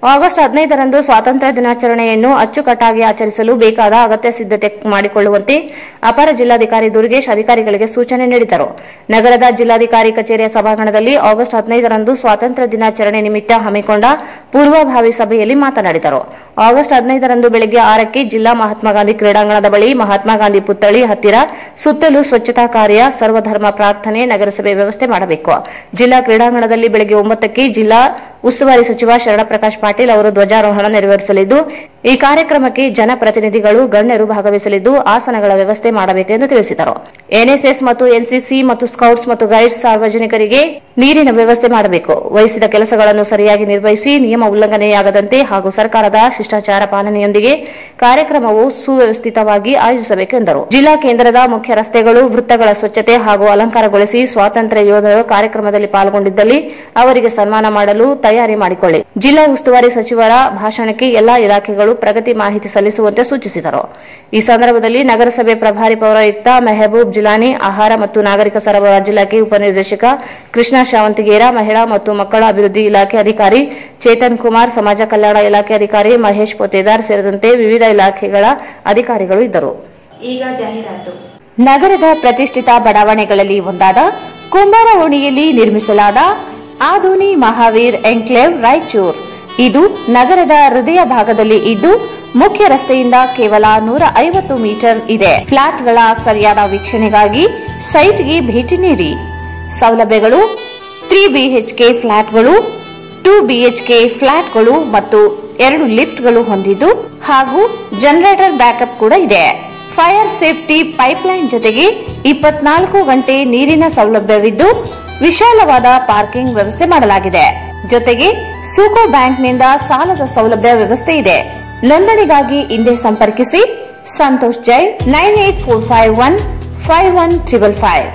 ಆಗಸ್ಟ್ ಹದಿನೈದರಂದು ಸ್ವಾತಂತ್ರ್ಯ ದಿನಾಚರಣೆಯನ್ನು ಅಚ್ಚುಕಟ್ಟಾಗಿ ಆಚರಿಸಲು ಬೇಕಾದ ಅಗತ್ಯ ಸಿದ್ಧತೆ ಮಾಡಿಕೊಳ್ಳುವಂತೆ ಅಪರ ಜಿಲ್ಲಾಧಿಕಾರಿ ದುರ್ಗೇಶ್ ಅಧಿಕಾರಿಗಳಿಗೆ ಸೂಚನೆ ನೀಡಿದರು ನಗರದ ಜಿಲ್ಲಾಧಿಕಾರಿ ಕಚೇರಿಯ ಸಭಾಂಗಣದಲ್ಲಿ ಆಗಸ್ಟ್ ಹದಿನೈದರಂದು ಸ್ವಾತಂತ್ರ್ಯ ದಿನಾಚರಣೆ ನಿಮಿತ್ತ ಹಮ್ಮಿಕೊಂಡ ಪೂರ್ವಭಾವಿ ಸಭೆಯಲ್ಲಿ ಮಾತನಾಡಿದರು ಆಗಸ್ಟ್ ಹದಿನೈದರಂದು ಬೆಳಗ್ಗೆ ಆರಕ್ಕೆ ಜಿಲ್ಲಾ ಮಹಾತ್ಮ ಗಾಂಧಿ ಕ್ರೀಡಾಂಗಣದ ಬಳಿ ಮಹಾತ್ಮ ಗಾಂಧಿ ಪುತ್ಥಳಿ ಹತ್ತಿರ ಸುತ್ತಲೂ ಸ್ವಚ್ಛತಾ ಕಾರ್ಯ ಸರ್ವಧರ್ಮ ಪ್ರಾರ್ಥನೆ ನಗರಸಭೆ ವ್ಯವಸ್ಥೆ ಮಾಡಬೇಕು ಜಿಲ್ಲಾ ಕ್ರೀಡಾಂಗಣದಲ್ಲಿ ಬೆಳಗ್ಗೆ ಒಂಬತ್ತಕ್ಕೆ ಜಿಲ್ಲಾ ಉಸ್ತುವಾರಿ ಸಚಿವ ಶರಣಪ್ರಕಾಶ್ ಪಾಟೀಲ್ ಅವರು ಧ್ವಜಾರೋಹಣ ನೆರವೇರಿಸಲಿದ್ದು ಈ ಕಾರ್ಯಕ್ರಮಕ್ಕೆ ಜನಪ್ರತಿನಿಧಿಗಳು ಗಣ್ಯರು ಭಾಗವಹಿಸಲಿದ್ದು ಆಸನಗಳ ವ್ಯವಸ್ಥೆ ಮಾಡಬೇಕೆಂದು ತಿಳಿಸಿದರು ಎನ್ಎಸ್ಎಸ್ ಮತ್ತು ಎನ್ಸಿಸಿ ಮತ್ತು ಸ್ಕೌಟ್ಸ್ ಮತ್ತು ಗೈಡ್ಸ್ ಸಾರ್ವಜನಿಕರಿಗೆ ನೀರಿನ ವ್ಯವಸ್ಥೆ ಮಾಡಬೇಕು ವಹಿಸಿದ ಕೆಲಸಗಳನ್ನು ಸರಿಯಾಗಿ ನಿರ್ವಹಿಸಿ ನಿಯಮ ಉಲ್ಲಂಘನೆಯಾಗದಂತೆ ಹಾಗೂ ಸರ್ಕಾರದ ಶಿಷ್ಟಾಚಾರ ಪಾಲನೆಯೊಂದಿಗೆ ಕಾರ್ಯಕ್ರಮವು ಸುವ್ಯವಸ್ಥಿತವಾಗಿ ಆಯೋಜಿಸಬೇಕು ಎಂದರು ಜಿಲ್ಲಾ ಕೇಂದ್ರದ ಮುಖ್ಯ ರಸ್ತೆಗಳು ವೃತ್ತಗಳ ಸ್ವಚ್ಛತೆ ಹಾಗೂ ಅಲಂಕಾರಗೊಳಿಸಿ ಸ್ವಾತಂತ್ರ್ಯ ಯೋಧರು ಕಾರ್ಯಕ್ರಮದಲ್ಲಿ ಪಾಲ್ಗೊಂಡಿದ್ದಲ್ಲಿ ಅವರಿಗೆ ಸನ್ಮಾನ ಮಾಡಲು ತಯಾರಿ ಮಾಡಿಕೊಳ್ಳಿ ಜಿಲ್ಲಾ ಉಸ್ತುವಾರಿ ಸಚಿವರ ಭಾಷಣಕ್ಕೆ ಎಲ್ಲಾ ಇಲಾಖೆಗಳು ಪ್ರಗತಿ ಮಾಹಿತಿ ಸಲ್ಲಿಸುವಂತೆ ಸೂಚಿಸಿದರು ಈ ಸಂದರ್ಭದಲ್ಲಿ ನಗರಸಭೆ ಪ್ರಭಾರಿ ಪೌರಾಯುಕ್ತ ಮೆಹಬೂಬ್ ಜಿಲಾನಿ ಆಹಾರ ಮತ್ತು ನಾಗರಿಕ ಸರಬರಾಜು ಇಲಾಖೆ ಉಪನಿರ್ದೇಶಕ ಕೃಷ್ಣ ಶಾವಂತಿಗೇರ ಮಹಿಳಾ ಮತ್ತು ಮಕ್ಕಳ ಅಭಿವೃದ್ಧಿ ಇಲಾಖೆ ಅಧಿಕಾರಿ ಚೇತನ್ ಕುಮಾರ್ ಸಮಾಜ ಕಲ್ಯಾಣ ಇಲಾಖೆ ಅಧಿಕಾರಿ ಮಹೇಶ್ ಪೊತ್ತೇದಾರ್ ಸೇರಿದಂತೆ ವಿವಿಧ ಇಲಾಖೆಗಳ ಅಧಿಕಾರಿಗಳು ಇದ್ದರು ಈಗ ಜಾಹೀರಾತು ನಗರದ ಪ್ರತಿಷ್ಠಿತ ಬಡಾವಣೆಗಳಲ್ಲಿ ಒಂದಾದ ಕುಂಬಾರ ಓಣಿಯಲ್ಲಿ ನಿರ್ಮಿಸಲಾದ ಆದೋನಿ ಮಹಾವೀರ್ ಎನ್ಕ್ಲೇವ್ ರಾಯಚೂರ್ ಇದು ನಗರದ ಹೃದಯ ಭಾಗದಲ್ಲಿ ಇದ್ದು ಮುಖ್ಯ ರಸ್ತೆಯಿಂದ ಕೇವಲ ನೂರ ಐವತ್ತು ಮೀಟರ್ ಇದೆ ಫ್ಲಾಟ್ಗಳ ಸರಿಯಾದ ವೀಕ್ಷಣೆಗಾಗಿ ಸೈಟ್ಗೆ ಭೇಟಿ ನೀಡಿ ಸೌಲಭ್ಯಗಳು ತ್ರೀ ಬಿಎಚ್ಕೆ ಫ್ಲಾಟ್ಗಳು ಟೂ ಬಿಎಚ್ಕೆ ಫ್ಲಾಟ್ಗಳು ಮತ್ತು ಎರಡು ಲಿಫ್ಟ್ಗಳು ಹೊಂದಿದ್ದು ಹಾಗೂ ಜನರೇಟರ್ ಬ್ಯಾಕಪ್ ಕೂಡ ಇದೆ ಫೈರ್ ಸೇಫ್ಟಿ ಪೈಪ್ಲೈನ್ ಜೊತೆಗೆ ಇಪ್ಪತ್ನಾಲ್ಕು ಗಂಟೆ ನೀರಿನ ಸೌಲಭ್ಯವಿದ್ದು ವಿಶಾಲವಾದ ಪಾರ್ಕಿಂಗ್ ವ್ಯವಸ್ಥೆ ಮಾಡಲಾಗಿದೆ ಜೊತೆಗೆ ಸೂಕೋ ಬ್ಯಾಂಕ್ನಿಂದ ಸಾಲದ ಸೌಲಭ್ಯ ವ್ಯವಸ್ಥೆ ಇದೆ ನೋಂದಣಿಗಾಗಿ ಹಿಂದೆ ಸಂಪರ್ಕಿಸಿ Santosh Jain nine eight four five one five one triple five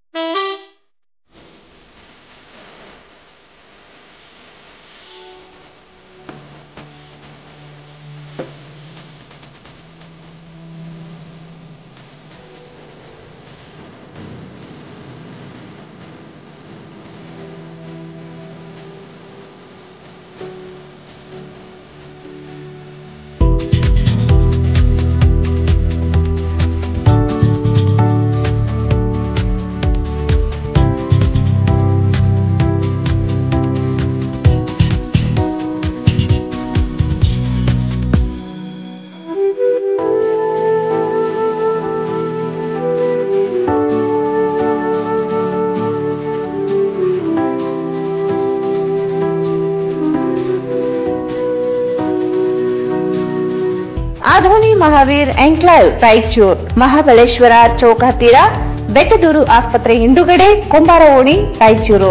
Adoni Mahaveer enclave Raichur Mahabaleshwara ಚೌಕ ಹತ್ತಿರ ಬೆಟ್ಟದೂರು ಆಸ್ಪತ್ರೆ ಹಿಂದುಗಡೆ ಕುಂಬಾರ ಓಣಿ ರಾಯಚೂರು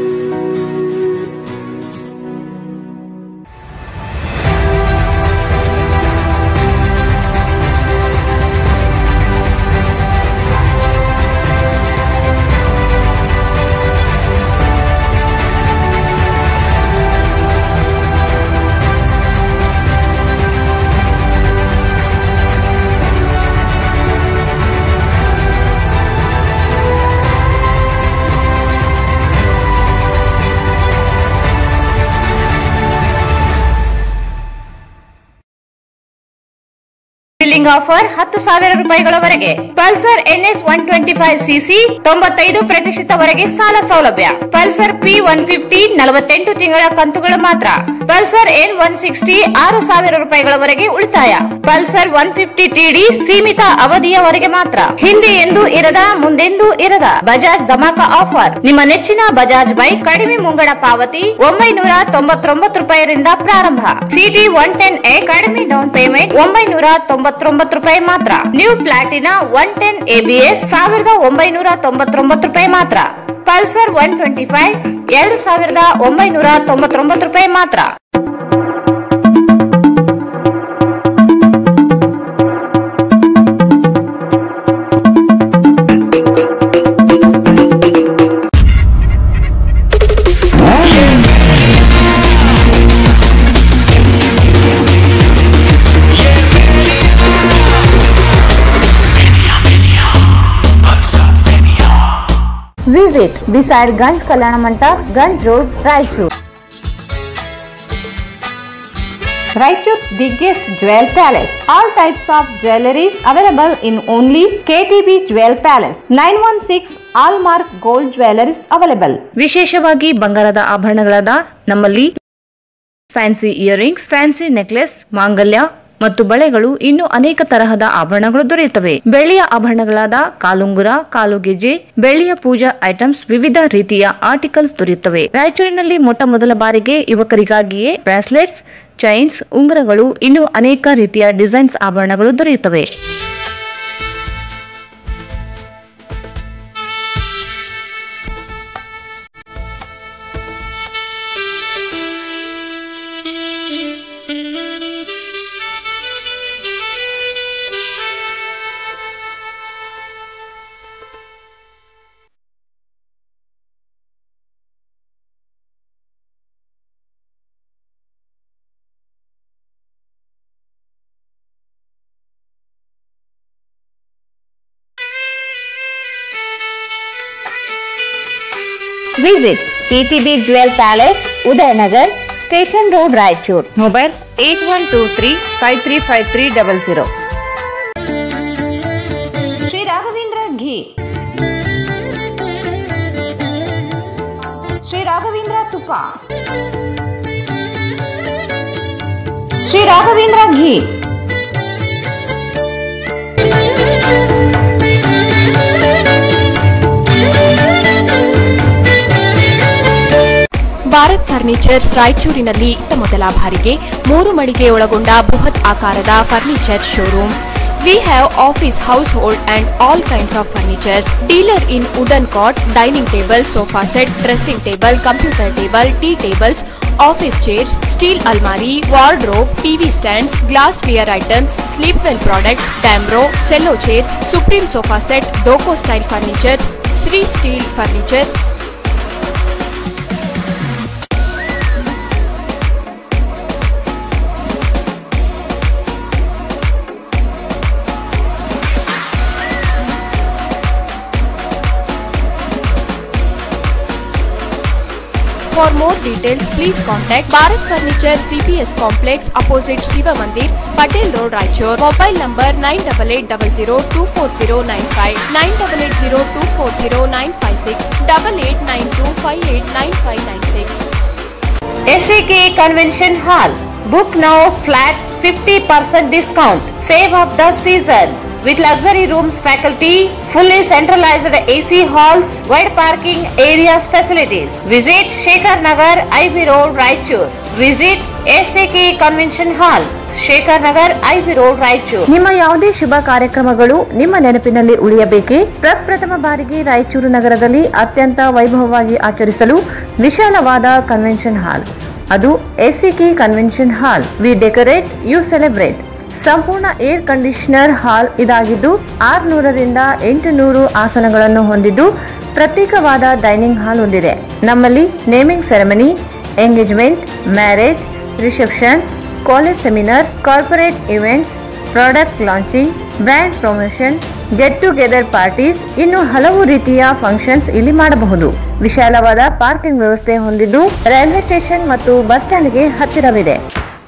ಬಿಲ್ಲಿಂಗ್ ಆಫರ್ ಹತ್ತು ಸಾವಿರ ರೂಪಾಯಿಗಳವರೆಗೆ Pulsar NS one twenty five CC ತೊಂಬತ್ತೈದು ಪ್ರತಿಶತವರೆಗೆ ಸಾಲ ಸೌಲಭ್ಯ ಪಲ್ಸರ್ ಪಿ ಒನ್ ಫಿಫ್ಟಿ ನಲವತ್ತೆಂಟು ತಿಂಗಳ ಕಂತುಗಳು ಮಾತ್ರ ಪಲ್ಸರ್ ಎನ್ ಒನ್ ಸಿಕ್ಸ್ಟಿ ಆರು ಸಾವಿರ ರೂಪಾಯಿಗಳವರೆಗೆ ಉಳಿತಾಯ ಪಲ್ಸರ್ ಒನ್ ಫಿಫ್ಟಿ ಟಿಡಿ ಸೀಮಿತ ಅವಧಿಯವರೆಗೆ ಮಾತ್ರ ಹಿಂದೆ ಎಂದು ಇರದ ಮುಂದೆಂದೂ ಇರದ ಬಜಾಜ್ ಧಮಾಕ ಆಫರ್ ನಿಮ್ಮ ನೆಚ್ಚಿನ ಬಜಾಜ್ ಬೈಕ್ ಕಡಿಮೆ ಮುಂಗಡ ಪಾವತಿ ಒಂಬೈನೂರ ತೊಂಬತ್ತೊಂಬತ್ತು ರೂಪಾಯಿರಿಂದ ಪ್ರಾರಂಭ ಸಿಟಿ ಒನ್ ಟೆನ್ ಎ ಕಡಿಮೆ ಡೌನ್ ಪೇಮೆಂಟ್ ಒಂಬೈನೂರ ತೊಂಬತ್ತೊಂಬತ್ತು ರೂಪಾಯಿ ಮಾತ್ರ new Platina one ten ABS ಸಾವಿರದ ಒಂಬೈನೂರ ತೊಂಬತ್ತೊಂಬತ್ತು ರೂಪಾಯಿ ಮಾತ್ರ ಪಲ್ಸರ್ ಒನ್ ಟ್ವೆಂಟಿ ಫೈವ್ ಎರಡು ಸಾವಿರದ ಒಂಬೈನೂರ ತೊಂಬತ್ತೊಂಬತ್ತು ರೂಪಾಯಿ ಮಾತ್ರ Visit beside Ganj Kalyana Mandap, Ganj Road, Raichur. Raichur's biggest jewel palace. All types of jewelries available in only KTB Jewel Palace. 916 Allmark Gold Jewelries available. ವಿಶೇಷವಾಗಿ ಬಂಗಾರದ ಆಭರಣಗಳಾದ ನಮ್ಮಲ್ಲಿ ಫ್ಯಾನ್ಸಿ ಇಯರಿಂಗ್ಸ್ ಫ್ಯಾನ್ಸಿ ನೆಕ್ಲೆಸ್ ಮಾಂಗಲ್ಯ ಮತ್ತು ಬಳೆಗಳು ಇನ್ನು ಅನೇಕ ತರಹದ ಆಭರಣಗಳು ದೊರೆಯುತ್ತವೆ ಬೆಳ್ಳಿಯ ಆಭರಣಗಳಾದ ಕಾಲುಂಗುರ ಕಾಲುಗೆಜೆ ಬೆಳ್ಳಿಯ ಪೂಜಾ ಐಟಮ್ಸ್ ವಿವಿಧ ರೀತಿಯ ಆರ್ಟಿಕಲ್ಸ್ ದೊರೆಯುತ್ತವೆ ರಾಯಚೂರಿನಲ್ಲಿ ಮೊಟ್ಟ ಮೊದಲ ಬಾರಿಗೆ ಯುವಕರಿಗಾಗಿಯೇ ಬ್ರಾಸ್ಲೆಟ್ಸ್ ಚೈನ್ಸ್ ಉಂಗುರಗಳು ಇನ್ನು ಅನೇಕ ರೀತಿಯ ಡಿಸೈನ್ಸ್ ಆಭರಣಗಳು ದೊರೆಯುತ್ತವೆ Visit TTB Jewel Palace, Udayanagar, Station Road, Raichur. Mobile 8123 535300. Shri Raghavendra ghee Shri Raghavendra ತುಪ್ಪ ಶ್ರೀ ರಾಘವೇಂದ್ರ ಘೀ ಭಾರತ್ ಫರ್ನಿಚರ್ಸ್ ರಾಯಚೂರಿನಲ್ಲಿ ಇತ್ತ ಮೊದಲ ಬಾರಿಗೆ ಮೂರು ಮಳಿಗೆ ಒಳಗೊಂಡ ಬೃಹತ್ ಆಕಾರದ furniture showroom we have office household and all kinds of furnitures dealer in wooden cot dining table sofa set dressing table computer table tea tables office chairs steel ಅಲ್ಮಾರಿ wardrobe TV stands glassware items sleep well products Damro Cello chairs Supreme sofa set Doco style furnitures Shri steel furnitures For more details, please contact Bharat Furniture CPS Complex opposite Shiva Mandir, Patel Road, Raichur. Mobile number 9880240959, 9880240956, 8892589596. SAK Convention Hall. Book now flat 50% discount. Save of the season. With luxury rooms, faculty, fully centralized AC halls, wide parking areas facilities. Visit Shekhar Nagar, IB Road, Raichur. Visit SAK Convention Hall. Shekhar Nagar IV road Raichur ನಿಮ್ಮ ಯಾವುದೇ ಶುಭ ಕಾರ್ಯಕ್ರಮಗಳು ನಿಮ್ಮ ನೆನಪಿನಲ್ಲಿ ಉಳಿಯಬೇಕೇ ಪ್ರಪ್ರಥಮ ಬಾರಿಗೆ ರಾಯಚೂರು ನಗರದಲ್ಲಿ ಅತ್ಯಂತ ವೈಭವವಾಗಿ ಆಚರಿಸಲು ವಿಶಾಲವಾದ ಕನ್ವೆನ್ಷನ್ ಹಾಲ್ ಅದು ACK convention hall we decorate you celebrate ಸಂಪೂರ್ಣ ಏರ್ ಕಂಡೀಷನರ್ ಹಾಲ್ ಇದಾಗಿದ್ದು ಆರ್ನೂರರಿಂದ ಎಂಟು ನೂರು ಆಸನಗಳನ್ನು ಹೊಂದಿದ್ದು ಪ್ರತ್ಯೇಕವಾದ ಡೈನಿಂಗ್ ಹಾಲ್ ಹೊಂದಿದೆ ನಮ್ಮಲ್ಲಿ naming ceremony engagement marriage reception college seminars corporate events product launching brand promotion get together parties ಇನ್ನು ಹಲವು ರೀತಿಯ ಫಂಕ್ಷನ್ಸ್ ಇಲ್ಲಿ ಮಾಡಬಹುದು ವಿಶಾಲವಾದ ಪಾರ್ಕಿಂಗ್ ವ್ಯವಸ್ಥೆ ಹೊಂದಿದ್ದು ರೈಲ್ವೆ ಸ್ಟೇಷನ್ ಮತ್ತು ಬಸ್ ಸ್ಟ್ಯಾಂಡ್ಗೆ ಹತ್ತಿರವಿದೆ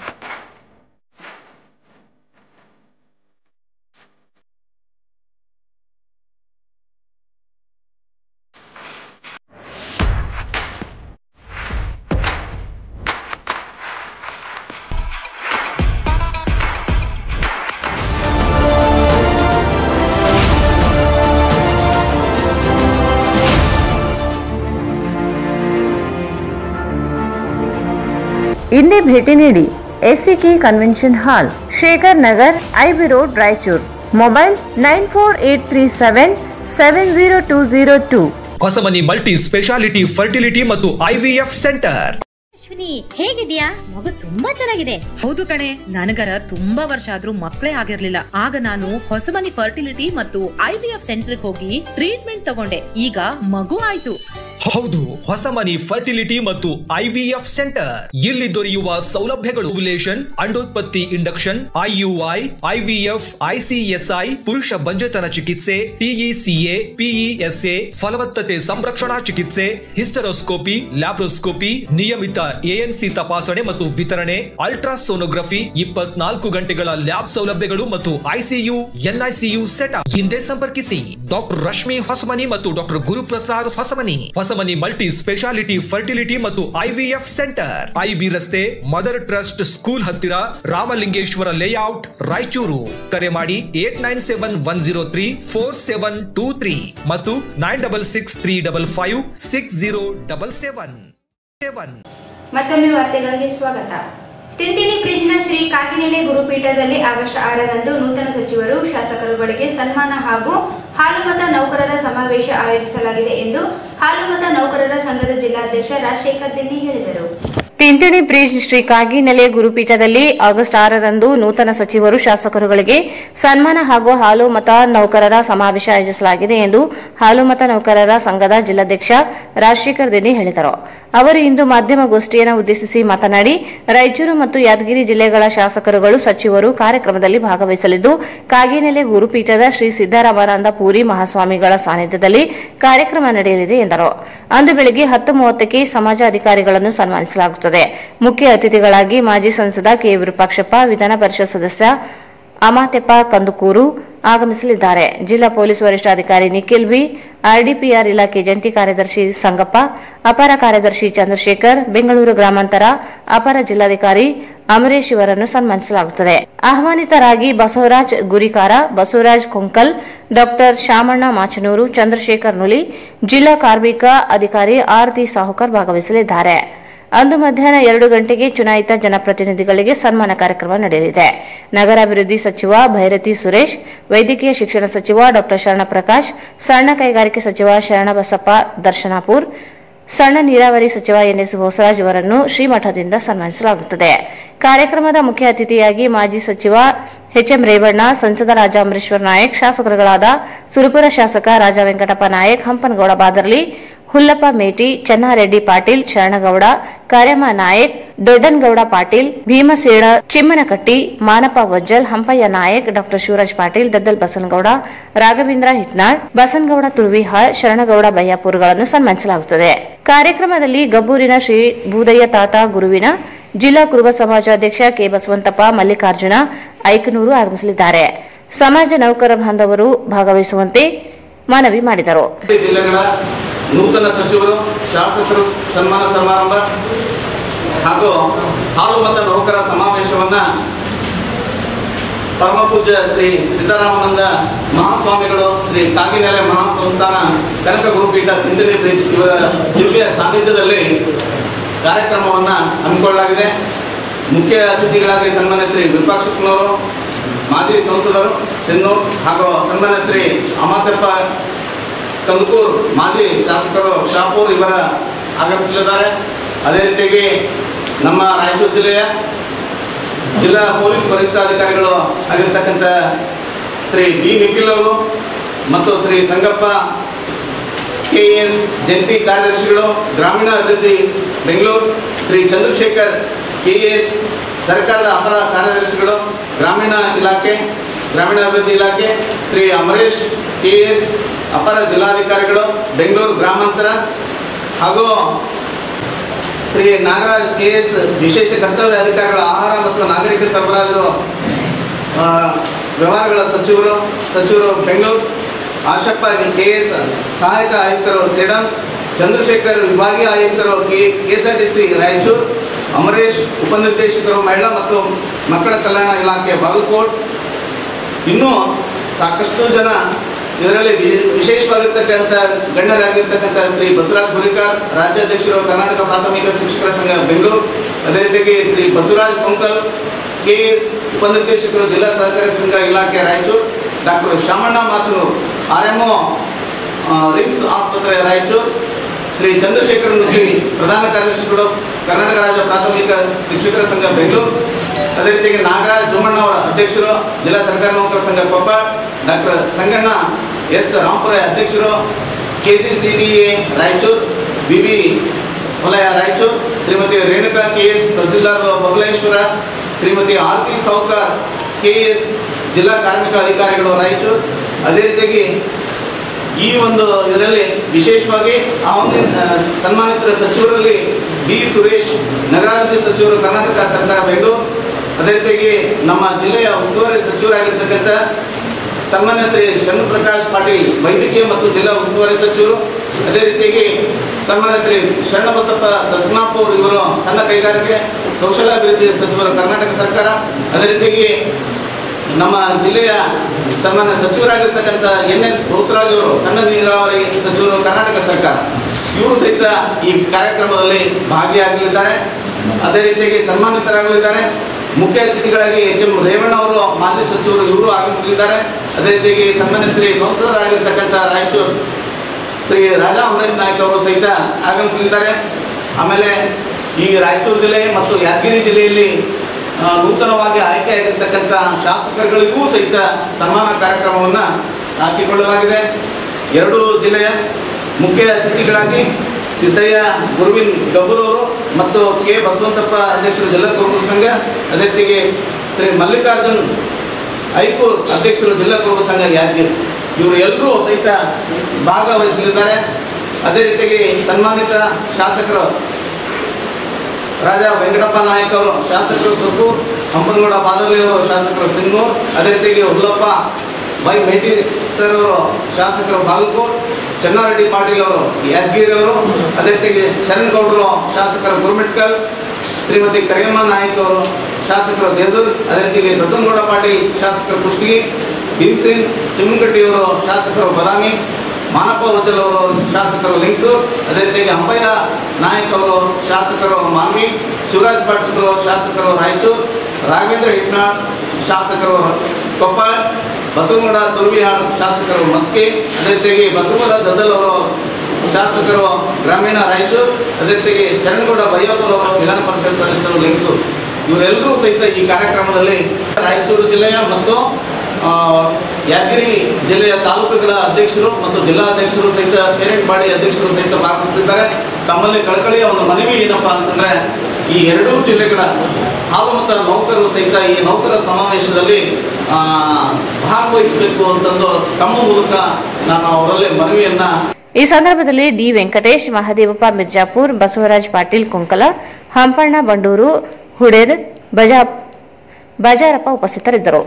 ಇಂದೇ ಭೇಟಿ ನೀಡಿ ACK convention hall Shekhar Nagar IB road Raichur mobile nine four eight three seven seven zero two zero two Hosamani multi speciality fertility ಮತ್ತು ಐವಿಎಫ್ ಸೆಂಟರ್ ಅಶ್ವಿನಿ ಹೇಗಿದ್ಯಾ ಮಗು ತುಂಬಾ ಚೆನ್ನಾಗಿದೆ ಹೌದು ಕಣೆ ನನಗರ ತುಂಬಾ ವರ್ಷ ಆದ್ರೂ ಮಕ್ಕಳೇ ಆಗಿರ್ಲಿಲ್ಲ ಆಗ ನಾನು ಹೊಸಮನಿ ಫರ್ಟಿಲಿಟಿ ಮತ್ತು ಐವಿಎಫ್ ಸೆಂಟರ್ ಹೋಗಿ ಟ್ರೀಟ್ಮೆಂಟ್ ತಗೊಂಡೆ ಈಗ ಮಗು ಆಯ್ತು ಹೌದು ಹೊಸ ಮನಿ ಫರ್ಟಿಲಿಟಿ ಮತ್ತು ಐವಿಎಫ್ ಸೆಂಟರ್ ಇಲ್ಲಿ ದೊರೆಯುವ ಸೌಲಭ್ಯಗಳು ಓವ್ಯುಲೇಷನ್ ಅಂಡೋತ್ಪತ್ತಿ ಇಂಡಕ್ಷನ್ ಐಯುಐ ಐವಿಎಫ್ ಐಸಿಎಸ್ಐ ಪುರುಷ ಬಂಜೆತನ ಚಿಕಿತ್ಸೆ ಟಿಇಸಿಎ ಪಿಇಎಸ್ಎ ಫಲವತ್ತತೆ ಸಂರಕ್ಷಣಾ ಚಿಕಿತ್ಸೆ ಹಿಸ್ಟರೋಸ್ಕೋಪಿ ಲ್ಯಾಬ್ರೋಸ್ಕೋಪಿ ನಿಯಮಿತ ಎಎನ್ಸಿ ತಪಾಸಣೆ ಮತ್ತು ವಿತರಣೆ ಅಲ್ಟ್ರಾಸೋನೋಗ್ರಫಿ ಇಪ್ಪತ್ನಾಲ್ಕು ಗಂಟೆಗಳ ಲ್ಯಾಬ್ ಸೌಲಭ್ಯಗಳು ಮತ್ತು ಐಸಿಯು ಎನ್ಐಸಿಯು ಸೆಟಪ್ ಹಿಂದೆ ಸಂಪರ್ಕಿಸಿ ಡಾಕ್ಟರ್ ರಶ್ಮಿ ಹೊಸಮನಿ ಮತ್ತು doctor Guruprasad Hosamani Hosamani multi speciality fertility ಮತ್ತು ಐವಿಎಫ್ ಸೆಂಟರ್ ಐಬಿ ರಸ್ತೆ ಮದರ್ ಟ್ರಸ್ಟ್ ಸ್ಕೂಲ್ ಹತ್ತಿರ ರಾಮಲಿಂಗೇಶ್ವರ ಲೇಔಟ್ ರಾಯಚೂರು ಕರೆ ಮಾಡಿ eight nine seven one zero three four seven two three ಮತ್ತು nine double six three double five six zero double seven seven ಮತ್ತೊಮ್ಮೆ ವಾರ್ತೆಗಳಿಗೆ ಸ್ವಾಗತ ತಿಂತಿಣಿ ಬ್ರಿಡ್ಜ್ನ ಶ್ರೀ ಕಾಕಿನೆಲೆ ಗುರುಪೀಠದಲ್ಲಿ ಆಗಸ್ಟ್ ಆರರಂದು ನೂತನ ಸಚಿವರು ಶಾಸಕರುಗಳಿಗೆ ಸನ್ಮಾನ ಹಾಗೂ ಹಾಲುಮತ ನೌಕರರ ಸಮಾವೇಶ ಆಯೋಜಿಸಲಾಗಿದೆ ಎಂದು ಹಾಲುಮತ ನೌಕರರ ಸಂಘದ ಜಿಲ್ಲಾಧ್ಯಕ್ಷ ರಾಜಶೇಖರ್ ದಿನ್ನಿ ಹೇಳಿದರು ತಿಂತಿಣಿ ಬ್ರಿಡ್ಜ್ ಶ್ರೀ ಕಾಗಿನೆಲೆ ಗುರುಪೀಠದಲ್ಲಿ ಆಗಸ್ಟ್ ಆರರಂದು ನೂತನ ಸಚಿವರು ಶಾಸಕರುಗಳಿಗೆ ಸನ್ಮಾನ ಹಾಗೂ ಹಾಲು ಮತ ನೌಕರರ ಸಮಾವೇಶ ಆಯೋಜಿಸಲಾಗಿದೆ ಎಂದು ಹಾಲು ಮತ ನೌಕರರ ಸಂಘದ ಜಿಲ್ಲಾಧ್ಯಕ್ಷ ರಾಜಶೇಖರ್ ದಿನಿ ಹೇಳಿದರು ಅವರು ಇಂದು ಮಾಧ್ಯಮಗೋಷ್ಠಿಯನ್ನು ಉದ್ದೇಶಿಸಿ ಮಾತನಾಡಿ ರಾಯಚೂರು ಮತ್ತು ಯಾದಗಿರಿ ಜಿಲ್ಲೆಗಳ ಶಾಸಕರುಗಳು ಸಚಿವರು ಕಾರ್ಯಕ್ರಮದಲ್ಲಿ ಭಾಗವಹಿಸಲಿದ್ದು ಕಾಗಿನೆಲೆ ಗುರುಪೀಠದ ಶ್ರೀ ಸಿದ್ದರಾಮಾನಂದ ಪೂರಿ ಮಹಾಸ್ವಾಮಿಗಳ ಸಾನ್ನಿಧ್ಯದಲ್ಲಿ ಕಾರ್ಯಕ್ರಮ ನಡೆಯಲಿದೆ ಎಂದರು ಅಂದು ಬೆಳಗ್ಗೆ ಹತ್ತು ಮೂವತ್ತಕ್ಕೆ ಸಮಾಜ ಅಧಿಕಾರಿಗಳನ್ನು ಸನ್ಮಾನಿಸಲಾಗುತ್ತದೆ ಮುಖ್ಯ ಅತಿಥಿಗಳಾಗಿ ಮಾಜಿ ಸಂಸದ ಕೆ ವಿರೂಪಾಕ್ಷಪ್ಪ ವಿಧಾನ ಪರಿಷತ್ ಸದಸ್ಯ ಅಮಾತೆಪ್ಪ ಕಂದುಕೂರು ಆಗಮಿಸಲಿದ್ದಾರೆ ಜಿಲ್ಲಾ ಪೊಲೀಸ್ ವರಿಷ್ಠಾಧಿಕಾರಿ ನಿಖಿಲ್ ಬಿ ಆರ್ಡಿಪಿಆರ್ ಇಲಾಖೆ ಜಂಟಿ ಕಾರ್ಯದರ್ಶಿ ಸಂಗಪ್ಪ ಅಪರ ಕಾರ್ಯದರ್ಶಿ ಚಂದ್ರಶೇಖರ್ ಬೆಂಗಳೂರು ಗ್ರಾಮಾಂತರ ಅಪರ ಜಿಲ್ಲಾಧಿಕಾರಿ ಅಮರೇಶ್ ಇವರನ್ನು ಸನ್ಮಾನಿಸಲಾಗುತ್ತದೆ ಆಹ್ವಾನಿತರಾಗಿ ಬಸವರಾಜ್ ಗುರಿಕಾರ ಬಸವರಾಜ್ ಕೊಂಕಲ್ ಡಾಕ್ಟರ್ ಶಾಮಣ್ಣ ಮಾಚನೂರು ಚಂದ್ರಶೇಖರ್ ನುಲಿ ಜಿಲ್ಲಾ ಕಾರ್ಮಿಕ ಅಧಿಕಾರಿ ಆರತಿ ಸಾಹುಕರ್ ಭಾಗವಹಿಸಲಿದ್ದಾರೆ ಅಂದು ಮಧ್ಯಾಹ್ನ ಎರಡು ಗಂಟೆಗೆ ಚುನಾಯಿತ ಜನಪ್ರತಿನಿಧಿಗಳಿಗೆ ಸನ್ಮಾನ ಕಾರ್ಯಕ್ರಮ ನಡೆಯಲಿದೆ ನಗರಾಭಿವೃದ್ಧಿ ಸಚಿವ ಭೈರತಿ ಸುರೇಶ್ ವೈದ್ಯಕೀಯ ಶಿಕ್ಷಣ ಸಚಿವ ಡಾ ಶರಣಪ್ರಕಾಶ್ ಸಣ್ಣ ಕೈಗಾರಿಕೆ ಸಚಿವ ಶರಣಬಸಪ್ಪ ದರ್ಶನಾಪುರ್ ಸಣ್ಣ ನೀರಾವರಿ ಸಚಿವ ಎನ್ಎಸ್ ಬೋಸರಾಜ್ ಅವರನ್ನು ಶ್ರೀಮಠದಿಂದ ಸನ್ಮಾನಿಸಲಾಗುತ್ತದೆ ಕಾರ್ಯಕ್ರಮದ ಮುಖ್ಯ ಅತಿಥಿಯಾಗಿ ಮಾಜಿ ಸಚಿವ ಎಚ್ಎಂ ರೇವಣ್ಣ ಸಂಸದ ರಾಜ ಅಮರೇಶ್ವರ ನಾಯಕ್ ಶಾಸಕರುಗಳಾದ ಸುರಪುರ ಶಾಸಕ ರಾಜ ವೆಂಕಟಪ್ಪ ನಾಯಕ್ ಹಂಪನಗೌಡ ಬಾದರ್ಲಿ ಹುಲ್ಲಪ್ಪ ಮೇಟಿ ಚೆನ್ನಾರೆಡ್ಡಿ ಪಾಟೀಲ್ ಶರಣಗೌಡ ಕಾರ್ಯಮ್ಮ ನಾಯಕ್ ದೊಡ್ಡನಗೌಡ ಪಾಟೀಲ್ ಭೀಮಸೇನ ಚಿಮ್ಮನಕಟ್ಟಿ ಮಾನಪ್ಪ ವಜ್ಜಲ್ ಹಂಪಯ್ಯ ನಾಯಕ್ ಡಾ ಶಿವರಾಜ್ ಪಾಟೀಲ್ ದದ್ದಲ್ ಬಸನಗೌಡ ರಾಘವೇಂದ್ರ ಹಿಟ್ನಾಳ್ ಬಸನಗೌಡ ತುರ್ವಿಹಾಳ್ ಶರಣಗೌಡ ಬಯ್ಯಾಪುರ್ಗಳನ್ನು ಸನ್ಮಾನಿಸಲಾಗುತ್ತದೆ ಕಾರ್ಯಕ್ರಮದಲ್ಲಿ ಗಬ್ಬೂರಿನ ಶ್ರೀ ಭೂದಯ್ಯ ತಾತ ಗುರುವಿನ ಜಿಲ್ಲಾ ಕುರುಬ ಸಮಾಜಾಧ್ಯಕ್ಷ ಕೆ ಬಸವಂತಪ್ಪ ಮಲ್ಲಿಕಾರ್ಜುನ ಐಕನೂರು ಆಗಮಿಸಲಿದ್ದಾರೆ ಸಮಾಜ ನೌಕರ ಬಾಂಧವರು ಭಾಗವಹಿಸುವಂತೆ ಮನವಿ ಮಾಡಿದರು ಜಿಲ್ಲೆಗಳ ನೂತನ ಸಚಿವರು ಶಾಸಕರು ಸನ್ಮಾನ ಸಮಾರಂಭ ಹಾಗೂ ಹಾಲು ಮತ ನೌಕರ ಸಮಾವೇಶವನ್ನು ಪರಮ ಪೂಜ್ಯ ಶ್ರೀ ಸಿದ್ದರಾಮಾನಂದ ಮಹಾಸ್ವಾಮಿಗಳು ಶ್ರೀ ಕಾಗಿನೆಲೆ ಮಹಾಸಂಸ್ಥಾನ ಕನಕ ಗುರುಪೀಠ ತಿಂದಿನಿ ಬ್ರಿಡ್ಜ್ ಇವರ ದಿವ್ಯ ಸಾನ್ನಿಧ್ಯದಲ್ಲಿ ಕಾರ್ಯಕ್ರಮವನ್ನು ಹಮ್ಮಿಕೊಳ್ಳಲಾಗಿದೆ ಮುಖ್ಯ ಅತಿಥಿಗಳಾಗಿ ಸನ್ಮಾನ್ಯ ಶ್ರೀ ವಿರೂಪಾಕ್ಷಪ್ಪನವರು ಮಾಜಿ ಸಂಸದರು ಸಿನ್ನೂರ್ ಹಾಗೂ ಸನ್ಮಾನ್ಯ ಶ್ರೀ ಅಮಾತೆಪ್ಪ ಕಂದಕೂರ್ ಮಾಜಿ ಶಾಸಕರು ಶಾಪೂರ್ ಇವರ ಆಗಮಿಸಲಿದ್ದಾರೆ ಅದೇ ರೀತಿಯಾಗಿ ನಮ್ಮ ರಾಯಚೂರು ಜಿಲ್ಲೆಯ ಜಿಲ್ಲಾ ಪೊಲೀಸ್ ವರಿಷ್ಠಾಧಿಕಾರಿಗಳು ಆಗಿರ್ತಕ್ಕಂಥ ಶ್ರೀ ಬಿ ನಿಖಿಲ್ ಅವರು ಮತ್ತು ಶ್ರೀ ಸಂಗಪ್ಪ ಕೆ ಎಸ್ ಜಂಟಿ ಕಾರ್ಯದರ್ಶಿಗಳು ಗ್ರಾಮೀಣ ಅಭಿವೃದ್ಧಿ ಬೆಂಗಳೂರು ಶ್ರೀ ಚಂದ್ರಶೇಖರ್ ಕೆ ಎಸ್ ಸರ್ಕಾರದ ಅಪರ ಕಾರ್ಯದರ್ಶಿಗಳು ಗ್ರಾಮೀಣ ಇಲಾಖೆ ಗ್ರಾಮೀಣ ಅಭಿವೃದ್ಧಿ ಇಲಾಖೆ ಶ್ರೀ ಅಮರೇಶ್ ಕೆ ಎಸ್ ಅಪರ ಜಿಲ್ಲಾಧಿಕಾರಿಗಳು ಬೆಂಗಳೂರು ಗ್ರಾಮಾಂತರ ಹಾಗೂ ಶ್ರೀ ನಾಗರಾಜ್ ಕೆ ಎಸ್ ವಿಶೇಷ ಕರ್ತವ್ಯ ಅಧಿಕಾರಿಗಳ ಆಹಾರ ಮತ್ತು ನಾಗರಿಕ ಸರಬರಾಜು ಆ, ವ್ಯವಹಾರಗಳ ಸಚಿವರು ಸಚಿವರು ಬೆಂಗಳೂರು ಆಶಪ್ಪ ಕೆ ಎಸ್ ಸಹಾಯಕ ಆಯುಕ್ತರು ಸೇಡಂ ಚಂದ್ರಶೇಖರ್ ವಿಭಾಗೀಯ ಆಯುಕ್ತರು K S R T C Raichur Amaresh ಉಪನಿರ್ದೇಶಕರು ಮಹಿಳಾ ಮತ್ತು ಮಕ್ಕಳ ಕಲ್ಯಾಣ ಇಲಾಖೆ ಬಾಗಲಕೋಟ್ ಇನ್ನೂ ಸಾಕಷ್ಟು ಜನ ಇದರಲ್ಲಿ ವಿ- ವಿಶೇಷವಾಗಿರ್ತಕ್ಕಂಥ ಗಣ್ಯರಾಗಿರ್ತಕ್ಕಂಥ ಶ್ರೀ ಬಸವರಾಜ್ ಗುರಿಕಾರ್ ರಾಜ್ಯಾಧ್ಯಕ್ಷರು ಕರ್ನಾಟಕ ಪ್ರಾಥಮಿಕ ಶಿಕ್ಷಕರ ಸಂಘ ಬೆಂಗಳೂರು ಅದೇ ರೀತಿಯಾಗಿ ಶ್ರೀ ಬಸವರಾಜ್ ಕೊಂಕಲ್ ಕೆ ಎಸ್ ಉಪನಿರ್ದೇಶಕರು ಜಿಲ್ಲಾ ಸಹಕಾರಿ ಸಂಘ ಇಲಾಖೆ Raichur doctor Shamanna Machanur R M RIMS ಆಸ್ಪತ್ರೆ ರಾಯಚೂರು ಶ್ರೀ ಚಂದ್ರಶೇಖರ್ ನುಗ್ಗಿ ಪ್ರಧಾನ ಕಾರ್ಯದರ್ಶಿಗಳು ಕರ್ನಾಟಕ ರಾಜ್ಯ ಪ್ರಾಥಮಿಕ ಶಿಕ್ಷಕರ ಸಂಘ ಬೆಂಗಳೂರು ಅದೇ ರೀತಿಯಾಗಿ ನಾಗರಾಜ್ ಜುಮ್ಮಣ್ಣ ಅವರ ಅಧ್ಯಕ್ಷರು ಜಿಲ್ಲಾ ಸರ್ಕಾರಿ ನೌಕರ ಸಂಘ ಕೊಪ್ಪ ಡಾಕ್ಟರ್ ಸಂಗಣ್ಣ ಎಸ್ ರಾಂಪುರ ಅಧ್ಯಕ್ಷರು K C C D A Raichur V V ವಲಯ Raichur Shrimati Renuka K S tahsildar Babaleshwar Shrimati R P Saukar K S ಜಿಲ್ಲಾ ಕಾರ್ಮಿಕ ಅಧಿಕಾರಿಗಳು ರಾಯಚೂರು ಅದೇ ರೀತಿಯಾಗಿ ಈ ಒಂದು ಇದರಲ್ಲಿ ವಿಶೇಷವಾಗಿ ಆ ಒಂದು ಆ, ಸನ್ಮಾನಿತ ಸಚಿವರಲ್ಲಿ ಬಿ ಸುರೇಶ್ ನಗರಾಭಿವೃದ್ಧಿ ಸಚಿವರು ಕರ್ನಾಟಕ ಸರ್ಕಾರ ಬೆಂಗಳೂರು ಅದೇ ರೀತಿಯಾಗಿ ನಮ್ಮ ಜಿಲ್ಲೆಯ ಉಸ್ತುವಾರಿ ಸಚಿವರಾಗಿರ್ತಕ್ಕಂಥ ಸನ್ಮಾನ್ಯ ಶ್ರೀ ಶರಣಪ್ರಕಾಶ್ ಪಾಟೀಲ್ ವೈದ್ಯಕೀಯ ಮತ್ತು ಜಿಲ್ಲಾ ಉಸ್ತುವಾರಿ ಸಚಿವರು ಅದೇ ರೀತಿಯಾಗಿ ಸನ್ಮಾನ್ಯ ಶ್ರೀ ಶರಣಬಸಪ್ಪ ದರ್ಶನಾಪುರ್ ಇವರು ಸಣ್ಣ ಕೈಗಾರಿಕೆ ಕೌಶಲಾಭಿವೃದ್ಧಿ ಸಚಿವರು ಕರ್ನಾಟಕ ಸರ್ಕಾರ ಅದೇ ರೀತಿಯಾಗಿ ನಮ್ಮ ಜಿಲ್ಲೆಯ ಸನ್ಮಾನ್ಯ ಸಚಿವರಾಗಿರ್ತಕ್ಕಂಥ ಎನ್ ಎಸ್ ಬೋಸರಾಜ್ ಅವರು ಸಣ್ಣ ನೀರಾವರಿ ಸಚಿವರು ಕರ್ನಾಟಕ ಸರ್ಕಾರ ಇವರು ಸಹಿತ ಈ ಕಾರ್ಯಕ್ರಮದಲ್ಲಿ ಭಾಗಿಯಾಗಲಿದ್ದಾರೆ ಅದೇ ರೀತಿಯಾಗಿ ಸನ್ಮಾನಿತರಾಗಲಿದ್ದಾರೆ ಮುಖ್ಯ ಅತಿಥಿಗಳಾಗಿ ಎಚ್ ಎಂ ರೇವಣ್ಣ ಅವರು ಮಾಜಿ ಸಚಿವರು ಇವರು ಆಗಮಿಸಲಿದ್ದಾರೆ ಅದೇ ರೀತಿಯಾಗಿ ಸನ್ಮಾನ್ಯ ಶ್ರೀ ಸಂಸದರಾಗಿರ್ತಕ್ಕಂಥ ರಾಯಚೂರು ಶ್ರೀ ರಾಜಾ ಅಮರೇಶ್ ನಾಯ್ಕ ಅವರು ಸಹಿತ ಆಗಮಿಸಲಿದ್ದಾರೆ ಆಮೇಲೆ ಈ ರಾಯಚೂರು ಜಿಲ್ಲೆ ಮತ್ತು ಯಾದಗಿರಿ ಜಿಲ್ಲೆಯಲ್ಲಿ ಆ, ನೂತನವಾಗಿ ಆಯ್ಕೆಯಾಗಿರ್ತಕ್ಕಂಥ ಶಾಸಕರುಗಳಿಗೂ ಸಹಿತ ಸನ್ಮಾನ ಕಾರ್ಯಕ್ರಮವನ್ನು ಹಾಕಿಕೊಳ್ಳಲಾಗಿದೆ ಎರಡೂ ಜಿಲ್ಲೆಯ ಮುಖ್ಯ ಅತಿಥಿಗಳಾಗಿ ಸಿದ್ದಯ್ಯ ಗುರುವಿನ್ ಗಬ್ಬರವರು ಮತ್ತು ಕೆ ಬಸವಂತಪ್ಪ ಅಧ್ಯಕ್ಷರು ಜಿಲ್ಲಾ ಕುರುಬರ ಸಂಘ ಅದೇ ರೀತಿಗೆ ಶ್ರೀ ಮಲ್ಲಿಕಾರ್ಜುನ್ ಐಕೂರ್ ಅಧ್ಯಕ್ಷರು ಜಿಲ್ಲಾ ಕುರುಬ ಸಂಘ ಯಾದಗಿರಿ ಇವರು ಎಲ್ಲರೂ ಸಹಿತ ಭಾಗವಹಿಸಲಿದ್ದಾರೆ ಅದೇ ರೀತಿಯಾಗಿ ಸನ್ಮಾನಿತ ಶಾಸಕರು ರಾಜ ವೆಂಕಟಪ್ಪ ನಾಯಕ್ ಅವರು ಶಾಸಕರು ಸೊಪ್ಪು ಹಂಪನಗೌಡ ಬಾದರ್ಲಿ ಅವರು ಶಾಸಕರು ಸಿಂಗೂರ್ ಅದೇ ರೀತಿಯಾಗಿ ಹುಲ್ಲಪ್ಪ ವೈ ಮೇಟಿ ಸರ್ ಅವರು ಶಾಸಕರು ಬಾಗಲಕೋಟ್ ಚೆನ್ನಾರೆಡ್ಡಿ ಪಾಟೀಲ್ ಅವರು ಯಾದಗಿರಿ ಅವರು ಅದೇ ರೀತಿಯಾಗಿ ಶರಣಗೌಡರು ಶಾಸಕರು ಗುರುಮಿಟ್ಕಲ್ ಶ್ರೀಮತಿ ಕರಿಯಮ್ಮ ನಾಯಕ್ ಅವರು ಶಾಸಕರು ದೇದೂರ್ ಅದೇ ರೀತಿಗೆ ದೊಡ್ಡನಗೌಡ ಪಾಟೀಲ್ ಶಾಸಕರು ಕುಷ್ಟಗಿ ಭೀಮಸೇನ್ ಚಿಮ್ಮಕಟ್ಟಿಯವರು ಶಾಸಕರು ಬದಾಮಿ ಮಾನಪ್ಪ ವಜಲ್ ಅವರು ಶಾಸಕರು ಲಿಂಗ್ಸೂರ್ ಅದೇ ರೀತಿಯಾಗಿ ಅಂಬಯ್ಯ ನಾಯಕ್ ಅವರು ಶಾಸಕರು ಮಾನ್ವಿ ಶಿವರಾಜ್ ಪಾಟೀಲ್ ಅವರು ಶಾಸಕರು ರಾಯಚೂರು ರಾಘವೇಂದ್ರ ಹಿಟ್ನಾಳ್ ಶಾಸಕರು ಕೊಪ್ಪಳ ಬಸವಗೌಡ ತುರ್ವಿಹಾಳ್ ಶಾಸಕರು ಮಸ್ಕೆ ಅದೇ ರೀತಿಯಾಗಿ ಬಸವಗೌಡ ದದ್ದಲ್ ಅವರು ಶಾಸಕರು ಗ್ರಾಮೀಣ ರಾಯಚೂರು ಅದೇ ರೀತಿಯಾಗಿ ಶರಣಗೌಡ ಬಯ್ಯಪ್ಪರ್ ಅವರು ವಿಧಾನ ಪರಿಷತ್ ಸದಸ್ಯರು ಲಿಂಗ್ಸೂರು ಇವರೆಲ್ಲರೂ ಸಹಿತ ಈ ಕಾರ್ಯಕ್ರಮದಲ್ಲಿ ರಾಯಚೂರು ಜಿಲ್ಲೆಯ ಮತ್ತು ಆ, ಯಾದಗಿರಿ ಜಿಲ್ಲೆಯ ತಾಲೂಕುಗಳ ಅಧ್ಯಕ್ಷರು ಮತ್ತು ಜಿಲ್ಲಾ ಅಧ್ಯಕ್ಷರು ಸಹಿತ ಪೇರೆಂಟ್ ಬಾಡಿ ಅಧ್ಯಕ್ಷರು ಸಹಿತ ಭಾಗವಹಿಸಲಿದ್ದಾರೆ ತಮ್ಮಲ್ಲಿ ಕಳಕಳಿಯ ಒಂದು ಮನವಿ ಏನಪ್ಪಾ ಅಂತಂದ್ರೆ ಈ ಎರಡೂ ಜಿಲ್ಲೆಗಳ ಹಾಲು ಮತ್ತು ನೌಕರರು ಸಹಿತ ಈ ನೌಕರ ಸಮಾವೇಶದಲ್ಲಿ ಆ, ಭಾಗವಹಿಸಬೇಕು ಅಂತಂದು ತಮ್ಮ ಮೂಲಕ ನಾನು ಅವರಲ್ಲಿ ಮನವಿಯನ್ನ ಈ ಸಂದರ್ಭದಲ್ಲಿ ಡಿ ವೆಂಕಟೇಶ್ ಮಹದೇವಪ್ಪ ಮಿರ್ಜಾಪುರ್ ಬಸವರಾಜ್ ಪಾಟೀಲ್ ಕೊಂಕಲ ಹಂಪಣ್ಣ ಬಂಡೂರು ಹುಡೇರ್ ಬಜಾ ಬಜಾರಪ್ಪ ಉಪಸ್ಥಿತರಿದ್ದರು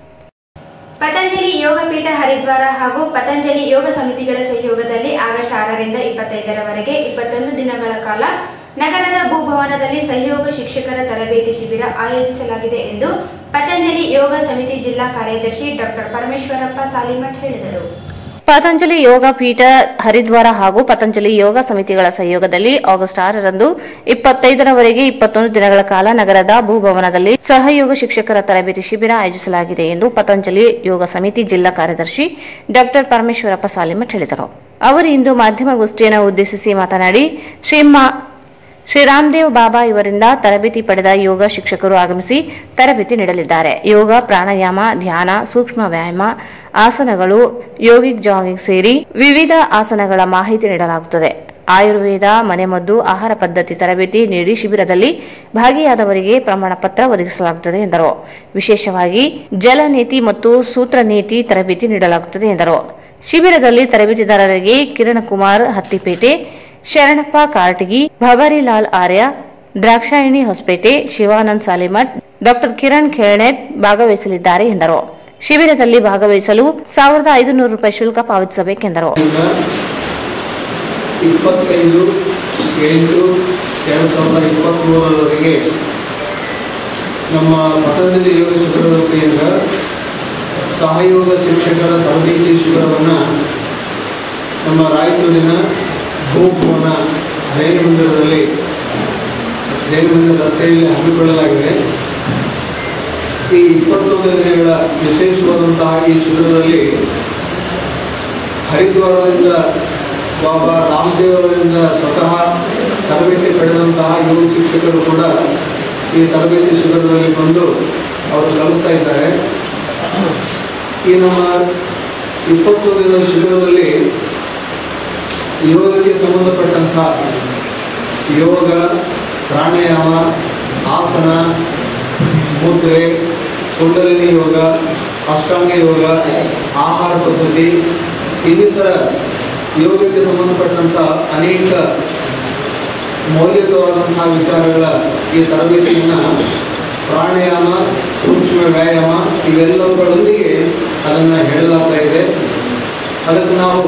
ಪತಂಜಲಿ ಯೋಗ ಪೀಠ ಹರಿದ್ವಾರ ಹಾಗೂ ಪತಂಜಲಿ ಯೋಗ ಸಮಿತಿಗಳ ಸಹಯೋಗದಲ್ಲಿ ಆಗಸ್ಟ್ ಆರರಿಂದ ಇಪ್ಪತ್ತೈದರವರೆಗೆ ಇಪ್ಪತ್ತೊಂದು ದಿನಗಳ ಕಾಲ ನಗರದ ಭೂಭವನದಲ್ಲಿ ಸಹಯೋಗ ಶಿಕ್ಷಕರ ತರಬೇತಿ ಶಿಬಿರ ಆಯೋಜಿಸಲಾಗಿದೆ ಎಂದು ಪತಂಜಲಿ ಯೋಗ ಸಮಿತಿ ಜಿಲ್ಲಾ ಕಾರ್ಯದರ್ಶಿ ಡಾಕ್ಟರ್ ಪರಮೇಶ್ವರಪ್ಪ ಸಾಲಿಮಠ್ ಹೇಳಿದರು ಪತಂಜಲಿ ಯೋಗ ಪೀಠ ಹರಿದ್ವಾರ ಹಾಗೂ ಪತಂಜಲಿ ಯೋಗ ಸಮಿತಿಗಳ ಸಹಯೋಗದಲ್ಲಿ ಆಗಸ್ಟ್ ಆರರಂದು ಇಪ್ಪತ್ತೈದರವರೆಗೆ ಇಪ್ಪತ್ತೊಂದು ದಿನಗಳ ಕಾಲ ನಗರದ ಭೂಭವನದಲ್ಲಿ ಸಹಯೋಗ ಶಿಕ್ಷಕರ ತರಬೇತಿ ಶಿಬಿರ ಆಯೋಜಿಸಲಾಗಿದೆ ಎಂದು ಪತಂಜಲಿ ಯೋಗ ಸಮಿತಿ ಜಿಲ್ಲಾ ಕಾರ್ಯದರ್ಶಿ ಡಾಕ್ಟರ್ ಪರಮೇಶ್ವರಪ್ಪ ಸಾಲಿಮಠ್ ಹೇಳಿದರು ಅವರು ಇಂದು ಮಾಧ್ಯಮಗೋಷ್ಠಿಯನ್ನು ಉದ್ದೇಶಿಸಿ ಮಾತನಾಡಿ ಶ್ರೀಮಾ ಶ್ರೀ ರಾಮದೇವ್ ಬಾಬಾ ಇವರಿಂದ ತರಬೇತಿ ಪಡೆದ ಯೋಗ ಶಿಕ್ಷಕರು ಆಗಮಿಸಿ ತರಬೇತಿ ನೀಡಲಿದ್ದಾರೆ ಯೋಗ ಪ್ರಾಣಾಯಾಮ ಧ್ಯಾನ ಸೂಕ್ಷ್ಮ ವ್ಯಾಯಾಮ ಆಸನಗಳು ಯೋಗಿಕ್ ಜಾಗಿಂಗ್ ಸೇರಿ ವಿವಿಧ ಆಸನಗಳ ಮಾಹಿತಿ ನೀಡಲಾಗುತ್ತದೆ ಆಯುರ್ವೇದ ಮನೆಮದ್ದು ಆಹಾರ ಪದ್ಧತಿ ತರಬೇತಿ ನೀಡಿ ಶಿಬಿರದಲ್ಲಿ ಭಾಗಿಯಾದವರಿಗೆ ಪ್ರಮಾಣ ಪತ್ರ ಒದಗಿಸಲಾಗುತ್ತದೆ ಎಂದರು ವಿಶೇಷವಾಗಿ ಜಲನೀತಿ ಮತ್ತು ಸೂತ್ರ ನೀತಿ ತರಬೇತಿ ನೀಡಲಾಗುತ್ತದೆ ಎಂದರು ಶಿಬಿರದಲ್ಲಿ ತರಬೇತಿದಾರರಿಗೆ ಕಿರಣ್ ಕುಮಾರ್ ಹತ್ತಿಪೇಟೆ ಶರಣಪ್ಪ ಕಾರಟಗಿ ಭವಾರಿಲಾಲ್ ಆರ್ಯ ದ್ರಾಕ್ಷಾಯಣಿ ಹೊಸಪೇಟೆ ಶಿವಾನಂದ್ ಸಾಲಿಮಠ್ ಡಾಕ್ಟರ್ ಕಿರಣ್ ಖೇಳ್ನೆತ್ ಭಾಗವಹಿಸಲಿದ್ದಾರೆ ಎಂದರು ಶಿಬಿರದಲ್ಲಿ ಭಾಗವಹಿಸಲು ಸಾವಿರದ ಐದುನೂರು ರೂಪಾಯಿ ಶುಲ್ಕ ಪಾವತಿಸಬೇಕೆಂದರು ಇಪ್ಪತ್ತೈದು ಎಂಟು ಎರಡು ಸಾವಿರದ ಇಪ್ಪತ್ತ್ಮೂರರವರೆಗೆ ನಮ್ಮ ಪತಂಜಲಿ ಯೋಗ ಶಿಬಿರದ ವತಿಯಿಂದ ಸಹಯೋಗ ಶಿಕ್ಷಕರ ತರಬೇತಿ ಶಿಬಿರವನ್ನು ನಮ್ಮ ರಾಯಚೂರಿನ ಭೂಭವನ ಜೈನ ಮಂದಿರದಲ್ಲಿ ಜೈನ ಮಂದಿರ ರಸ್ತೆಯಲ್ಲಿ ಹಮ್ಮಿಕೊಳ್ಳಲಾಗಿದೆ ಈ ಇಪ್ಪತ್ತೊಂದು ದಿನಗಳ ವಿಶೇಷವಾದಂತಹ ಈ ಶಿಬಿರದಲ್ಲಿ ಹರಿದ್ವಾರದಿಂದ ಬಾಬಾ ರಾಮದೇವ್ ಅವರಿಂದ ಸ್ವತಃ ತರಬೇತಿ ಪಡೆದಂತಹ ಯೋಗ ಶಿಕ್ಷಕರು ಕೂಡ ಈ ತರಬೇತಿ ಶಿಬಿರದಲ್ಲಿ ಬಂದು ಅವರು ಕಲಿಸ್ತಾ ಇದ್ದಾರೆ ಈ ನಮ್ಮ ಇಪ್ಪತ್ತು ದಿನದ ಶಿಬಿರದಲ್ಲಿ ಯೋಗಕ್ಕೆ ಸಂಬಂಧಪಟ್ಟಂಥ ಯೋಗ ಪ್ರಾಣಾಯಾಮ ಆಸನ ಮುದ್ರೆ ಕುಂಡಲಿನಿ ಯೋಗ ಅಷ್ಟಾಂಗ ಯೋಗ ಆಹಾರ ಪದ್ಧತಿ ಇನ್ನಿತರ ಯೋಗಕ್ಕೆ ಸಂಬಂಧಪಟ್ಟಂಥ ಅನೇಕ ಮೌಲ್ಯಯುತವಾದಂತಹ ವಿಚಾರಗಳ ಈ ತರಬೇತಿಯನ್ನು ಪ್ರಾಣಾಯಾಮ ಸೂಕ್ಷ್ಮ ವ್ಯಾಯಾಮ ಇವೆಲ್ಲವುಗಳೊಂದಿಗೆ ಅದನ್ನು ಹೇಳಲಾಗ್ತಾ ಇದೆ ಅದಕ್ಕೆ ನಾವು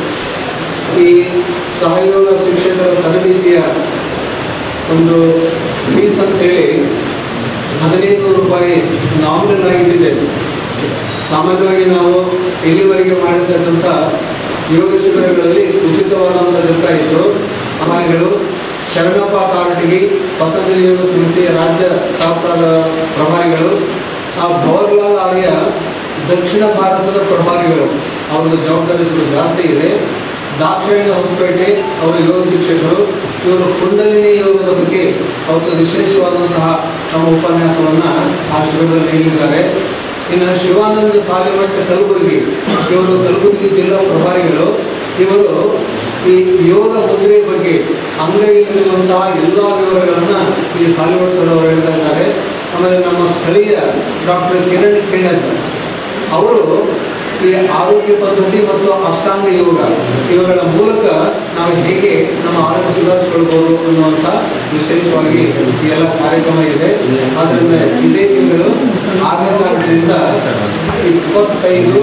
ಈ ಸಹಯೋಗ ಶಿಕ್ಷಕರ ತರಬೇತಿಯ ಒಂದು ಫೀಸ್ ಅಂತೇಳಿ ಹದಿನೈದು ನೂರು ರೂಪಾಯಿ ನಾಮಿನಲ್ ಆಗಿಟ್ಟಿದೆ ಸಾಮಾನ್ಯವಾಗಿ ನಾವು ಇಲ್ಲಿವರೆಗೆ ಮಾಡಿರ್ತಕ್ಕಂಥ ಯೋಗ ಶಿಬಿರಗಳಲ್ಲಿ ಉಚಿತವಾದಂಥ ಇರ್ತಾ ಇತ್ತು ಅಮಾನಿಗಳು ಶರಣಪ್ಪ ಕಾರಟಗಿ ಪತಂಜಲಿ ಯೋಗ ಸಮಿತಿಯ ರಾಜ್ಯ ಸಹಕಾರ ಪ್ರಭಾರಿಗಳು ಆ ಭವರ್ಲಾಲ್ ಆರ್ಯ ದಕ್ಷಿಣ ಭಾರತದ ಪ್ರಭಾರಿಗಳು ಅವ್ರದ್ದು ಜವಾಬ್ದಾರಿ ಸ್ವಲ್ಪ ಜಾಸ್ತಿ ಇದೆ ದಾಕ್ಷಾಯಣ ಹೊಸಪೇಟೆ ಅವರ ಯೋಗ ಶಿಕ್ಷಕರು ಇವರು ಕುಂಡಲಿನಿ ಯೋಗದ ಬಗ್ಗೆ ಅವರ ವಿಶೇಷವಾದಂತಹ ನಮ್ಮ ಉಪನ್ಯಾಸವನ್ನು ಆ ಶಿಬಿರದಲ್ಲಿ ನೀಡಿದ್ದಾರೆ ಇನ್ನು ಶಿವಾನಂದ ಸಾಲಿಮಠ ಕಲಬುರಗಿ ಇವರು ಕಲಬುರಗಿ ಜಿಲ್ಲಾ ಪ್ರಭಾರಿಗಳು ಇವರು ಈ ಯೋಗ ಮುದ್ರೆಯ ಬಗ್ಗೆ ಅಂಗೈಯಲ್ಲಿರುವಂತಹ ಎಲ್ಲ ವಿವರಗಳನ್ನು ಈ ಸಾಲಿಮಠ ಸರ್ ಅವರು ಹೇಳ್ತಾ ಇದ್ದಾರೆ ಆಮೇಲೆ ನಮ್ಮ ಸ್ಥಳೀಯ ಡಾಕ್ಟರ್ ಕಿರಣ್ ಕಿರಣ್ ಅವರು ಈ ಆರೋಗ್ಯ ಪದ್ಧತಿ ಮತ್ತು ಅಷ್ಟಾಂಗ ಯೋಗ ಇವುಗಳ ಮೂಲಕ ನಾವು ಹೇಗೆ ನಮ್ಮ ಆರೋಗ್ಯ ಸುಧಾರಿಸಿಕೊಳ್ಬೋದು ಅನ್ನುವಂಥ ವಿಶೇಷವಾಗಿ ಈ ಎಲ್ಲ ಕಾರ್ಯಕ್ರಮ ಇದೆ ಆದ್ದರಿಂದ ಇದೇ ತಿಂಗಳು ಆರನೇ ತಾರೀಕಿನಿಂದ ಇಪ್ಪತ್ತೈದು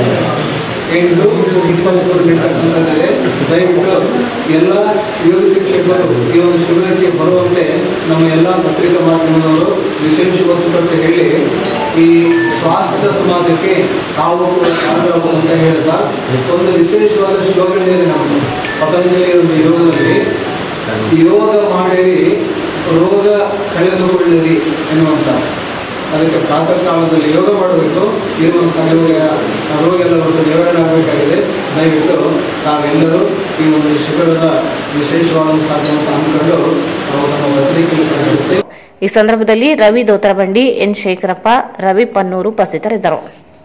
ಎಂಟು ಇಪ್ಪತ್ತ್ಮೂರು ನಡೀತಕ್ಕಂಥದ್ದಿದೆ ದಯವಿಟ್ಟು ಎಲ್ಲ ಯೋಗ ಶಿಕ್ಷಕರು ಈ ಒಂದು ಶಿಬಿರಕ್ಕೆ ಬರುವಂತೆ ನಮ್ಮ ಎಲ್ಲ ಪತ್ರಿಕಾ ಮಾಧ್ಯಮದವರು ವಿಶೇಷ ಒತ್ತು ಕೊಟ್ಟು ಹೇಳಿ ಈ ಸ್ವಾಸ್ಥ್ಯ ಸಮಾಜಕ್ಕೆ ತಾವು ಕೂಡ ಕಾರಣರಾಗಬಹುದು ಅಂತ ಹೇಳ್ತಾ ಒಂದು ವಿಶೇಷವಾದ ಶ್ಲೋಗನ್ ಇದೆ ನಮ್ಮದು ಪತಂಜಲಿಯ ಒಂದು ಯೋಗದಲ್ಲಿ ಯೋಗ ಮಾಡಿರಿ ರೋಗ ಕಳೆದುಕೊಳ್ಳಿರಿ ಎನ್ನುವಂಥ ಅದಕ್ಕೆ ಪ್ರಾತಃ ಕಾಲದಲ್ಲಿ ಯೋಗ ಮಾಡಬೇಕು ಇರುವಂಥ ಯೋಗ ಆ ರೋಗ ಎಲ್ಲ ಸ್ವಲ್ಪ ನಿವಾರಣೆ ಆಗಬೇಕಾಗಿದೆ ದಯವಿಟ್ಟು ತಾವೆಲ್ಲರೂ ಈ ಒಂದು ಶಿಬಿರದ ವಿಶೇಷವಾದಂತಹ ಅಂತ ಅಂದ್ಕೊಂಡು ನಾವು ನಮ್ಮ ಪತ್ರಿಕೆಯಲ್ಲಿ ಪ್ರಕಟಿಸಿ ಈ ಸಂದರ್ಭದಲ್ಲಿ ರವಿ ದೋತ್ರಬಂಡಿ ಎನ್ ಶೇಖರಪ್ಪ ರವಿ ಪನ್ನೂರು ಉಪಸ್ಥಿತರಿದ್ದರು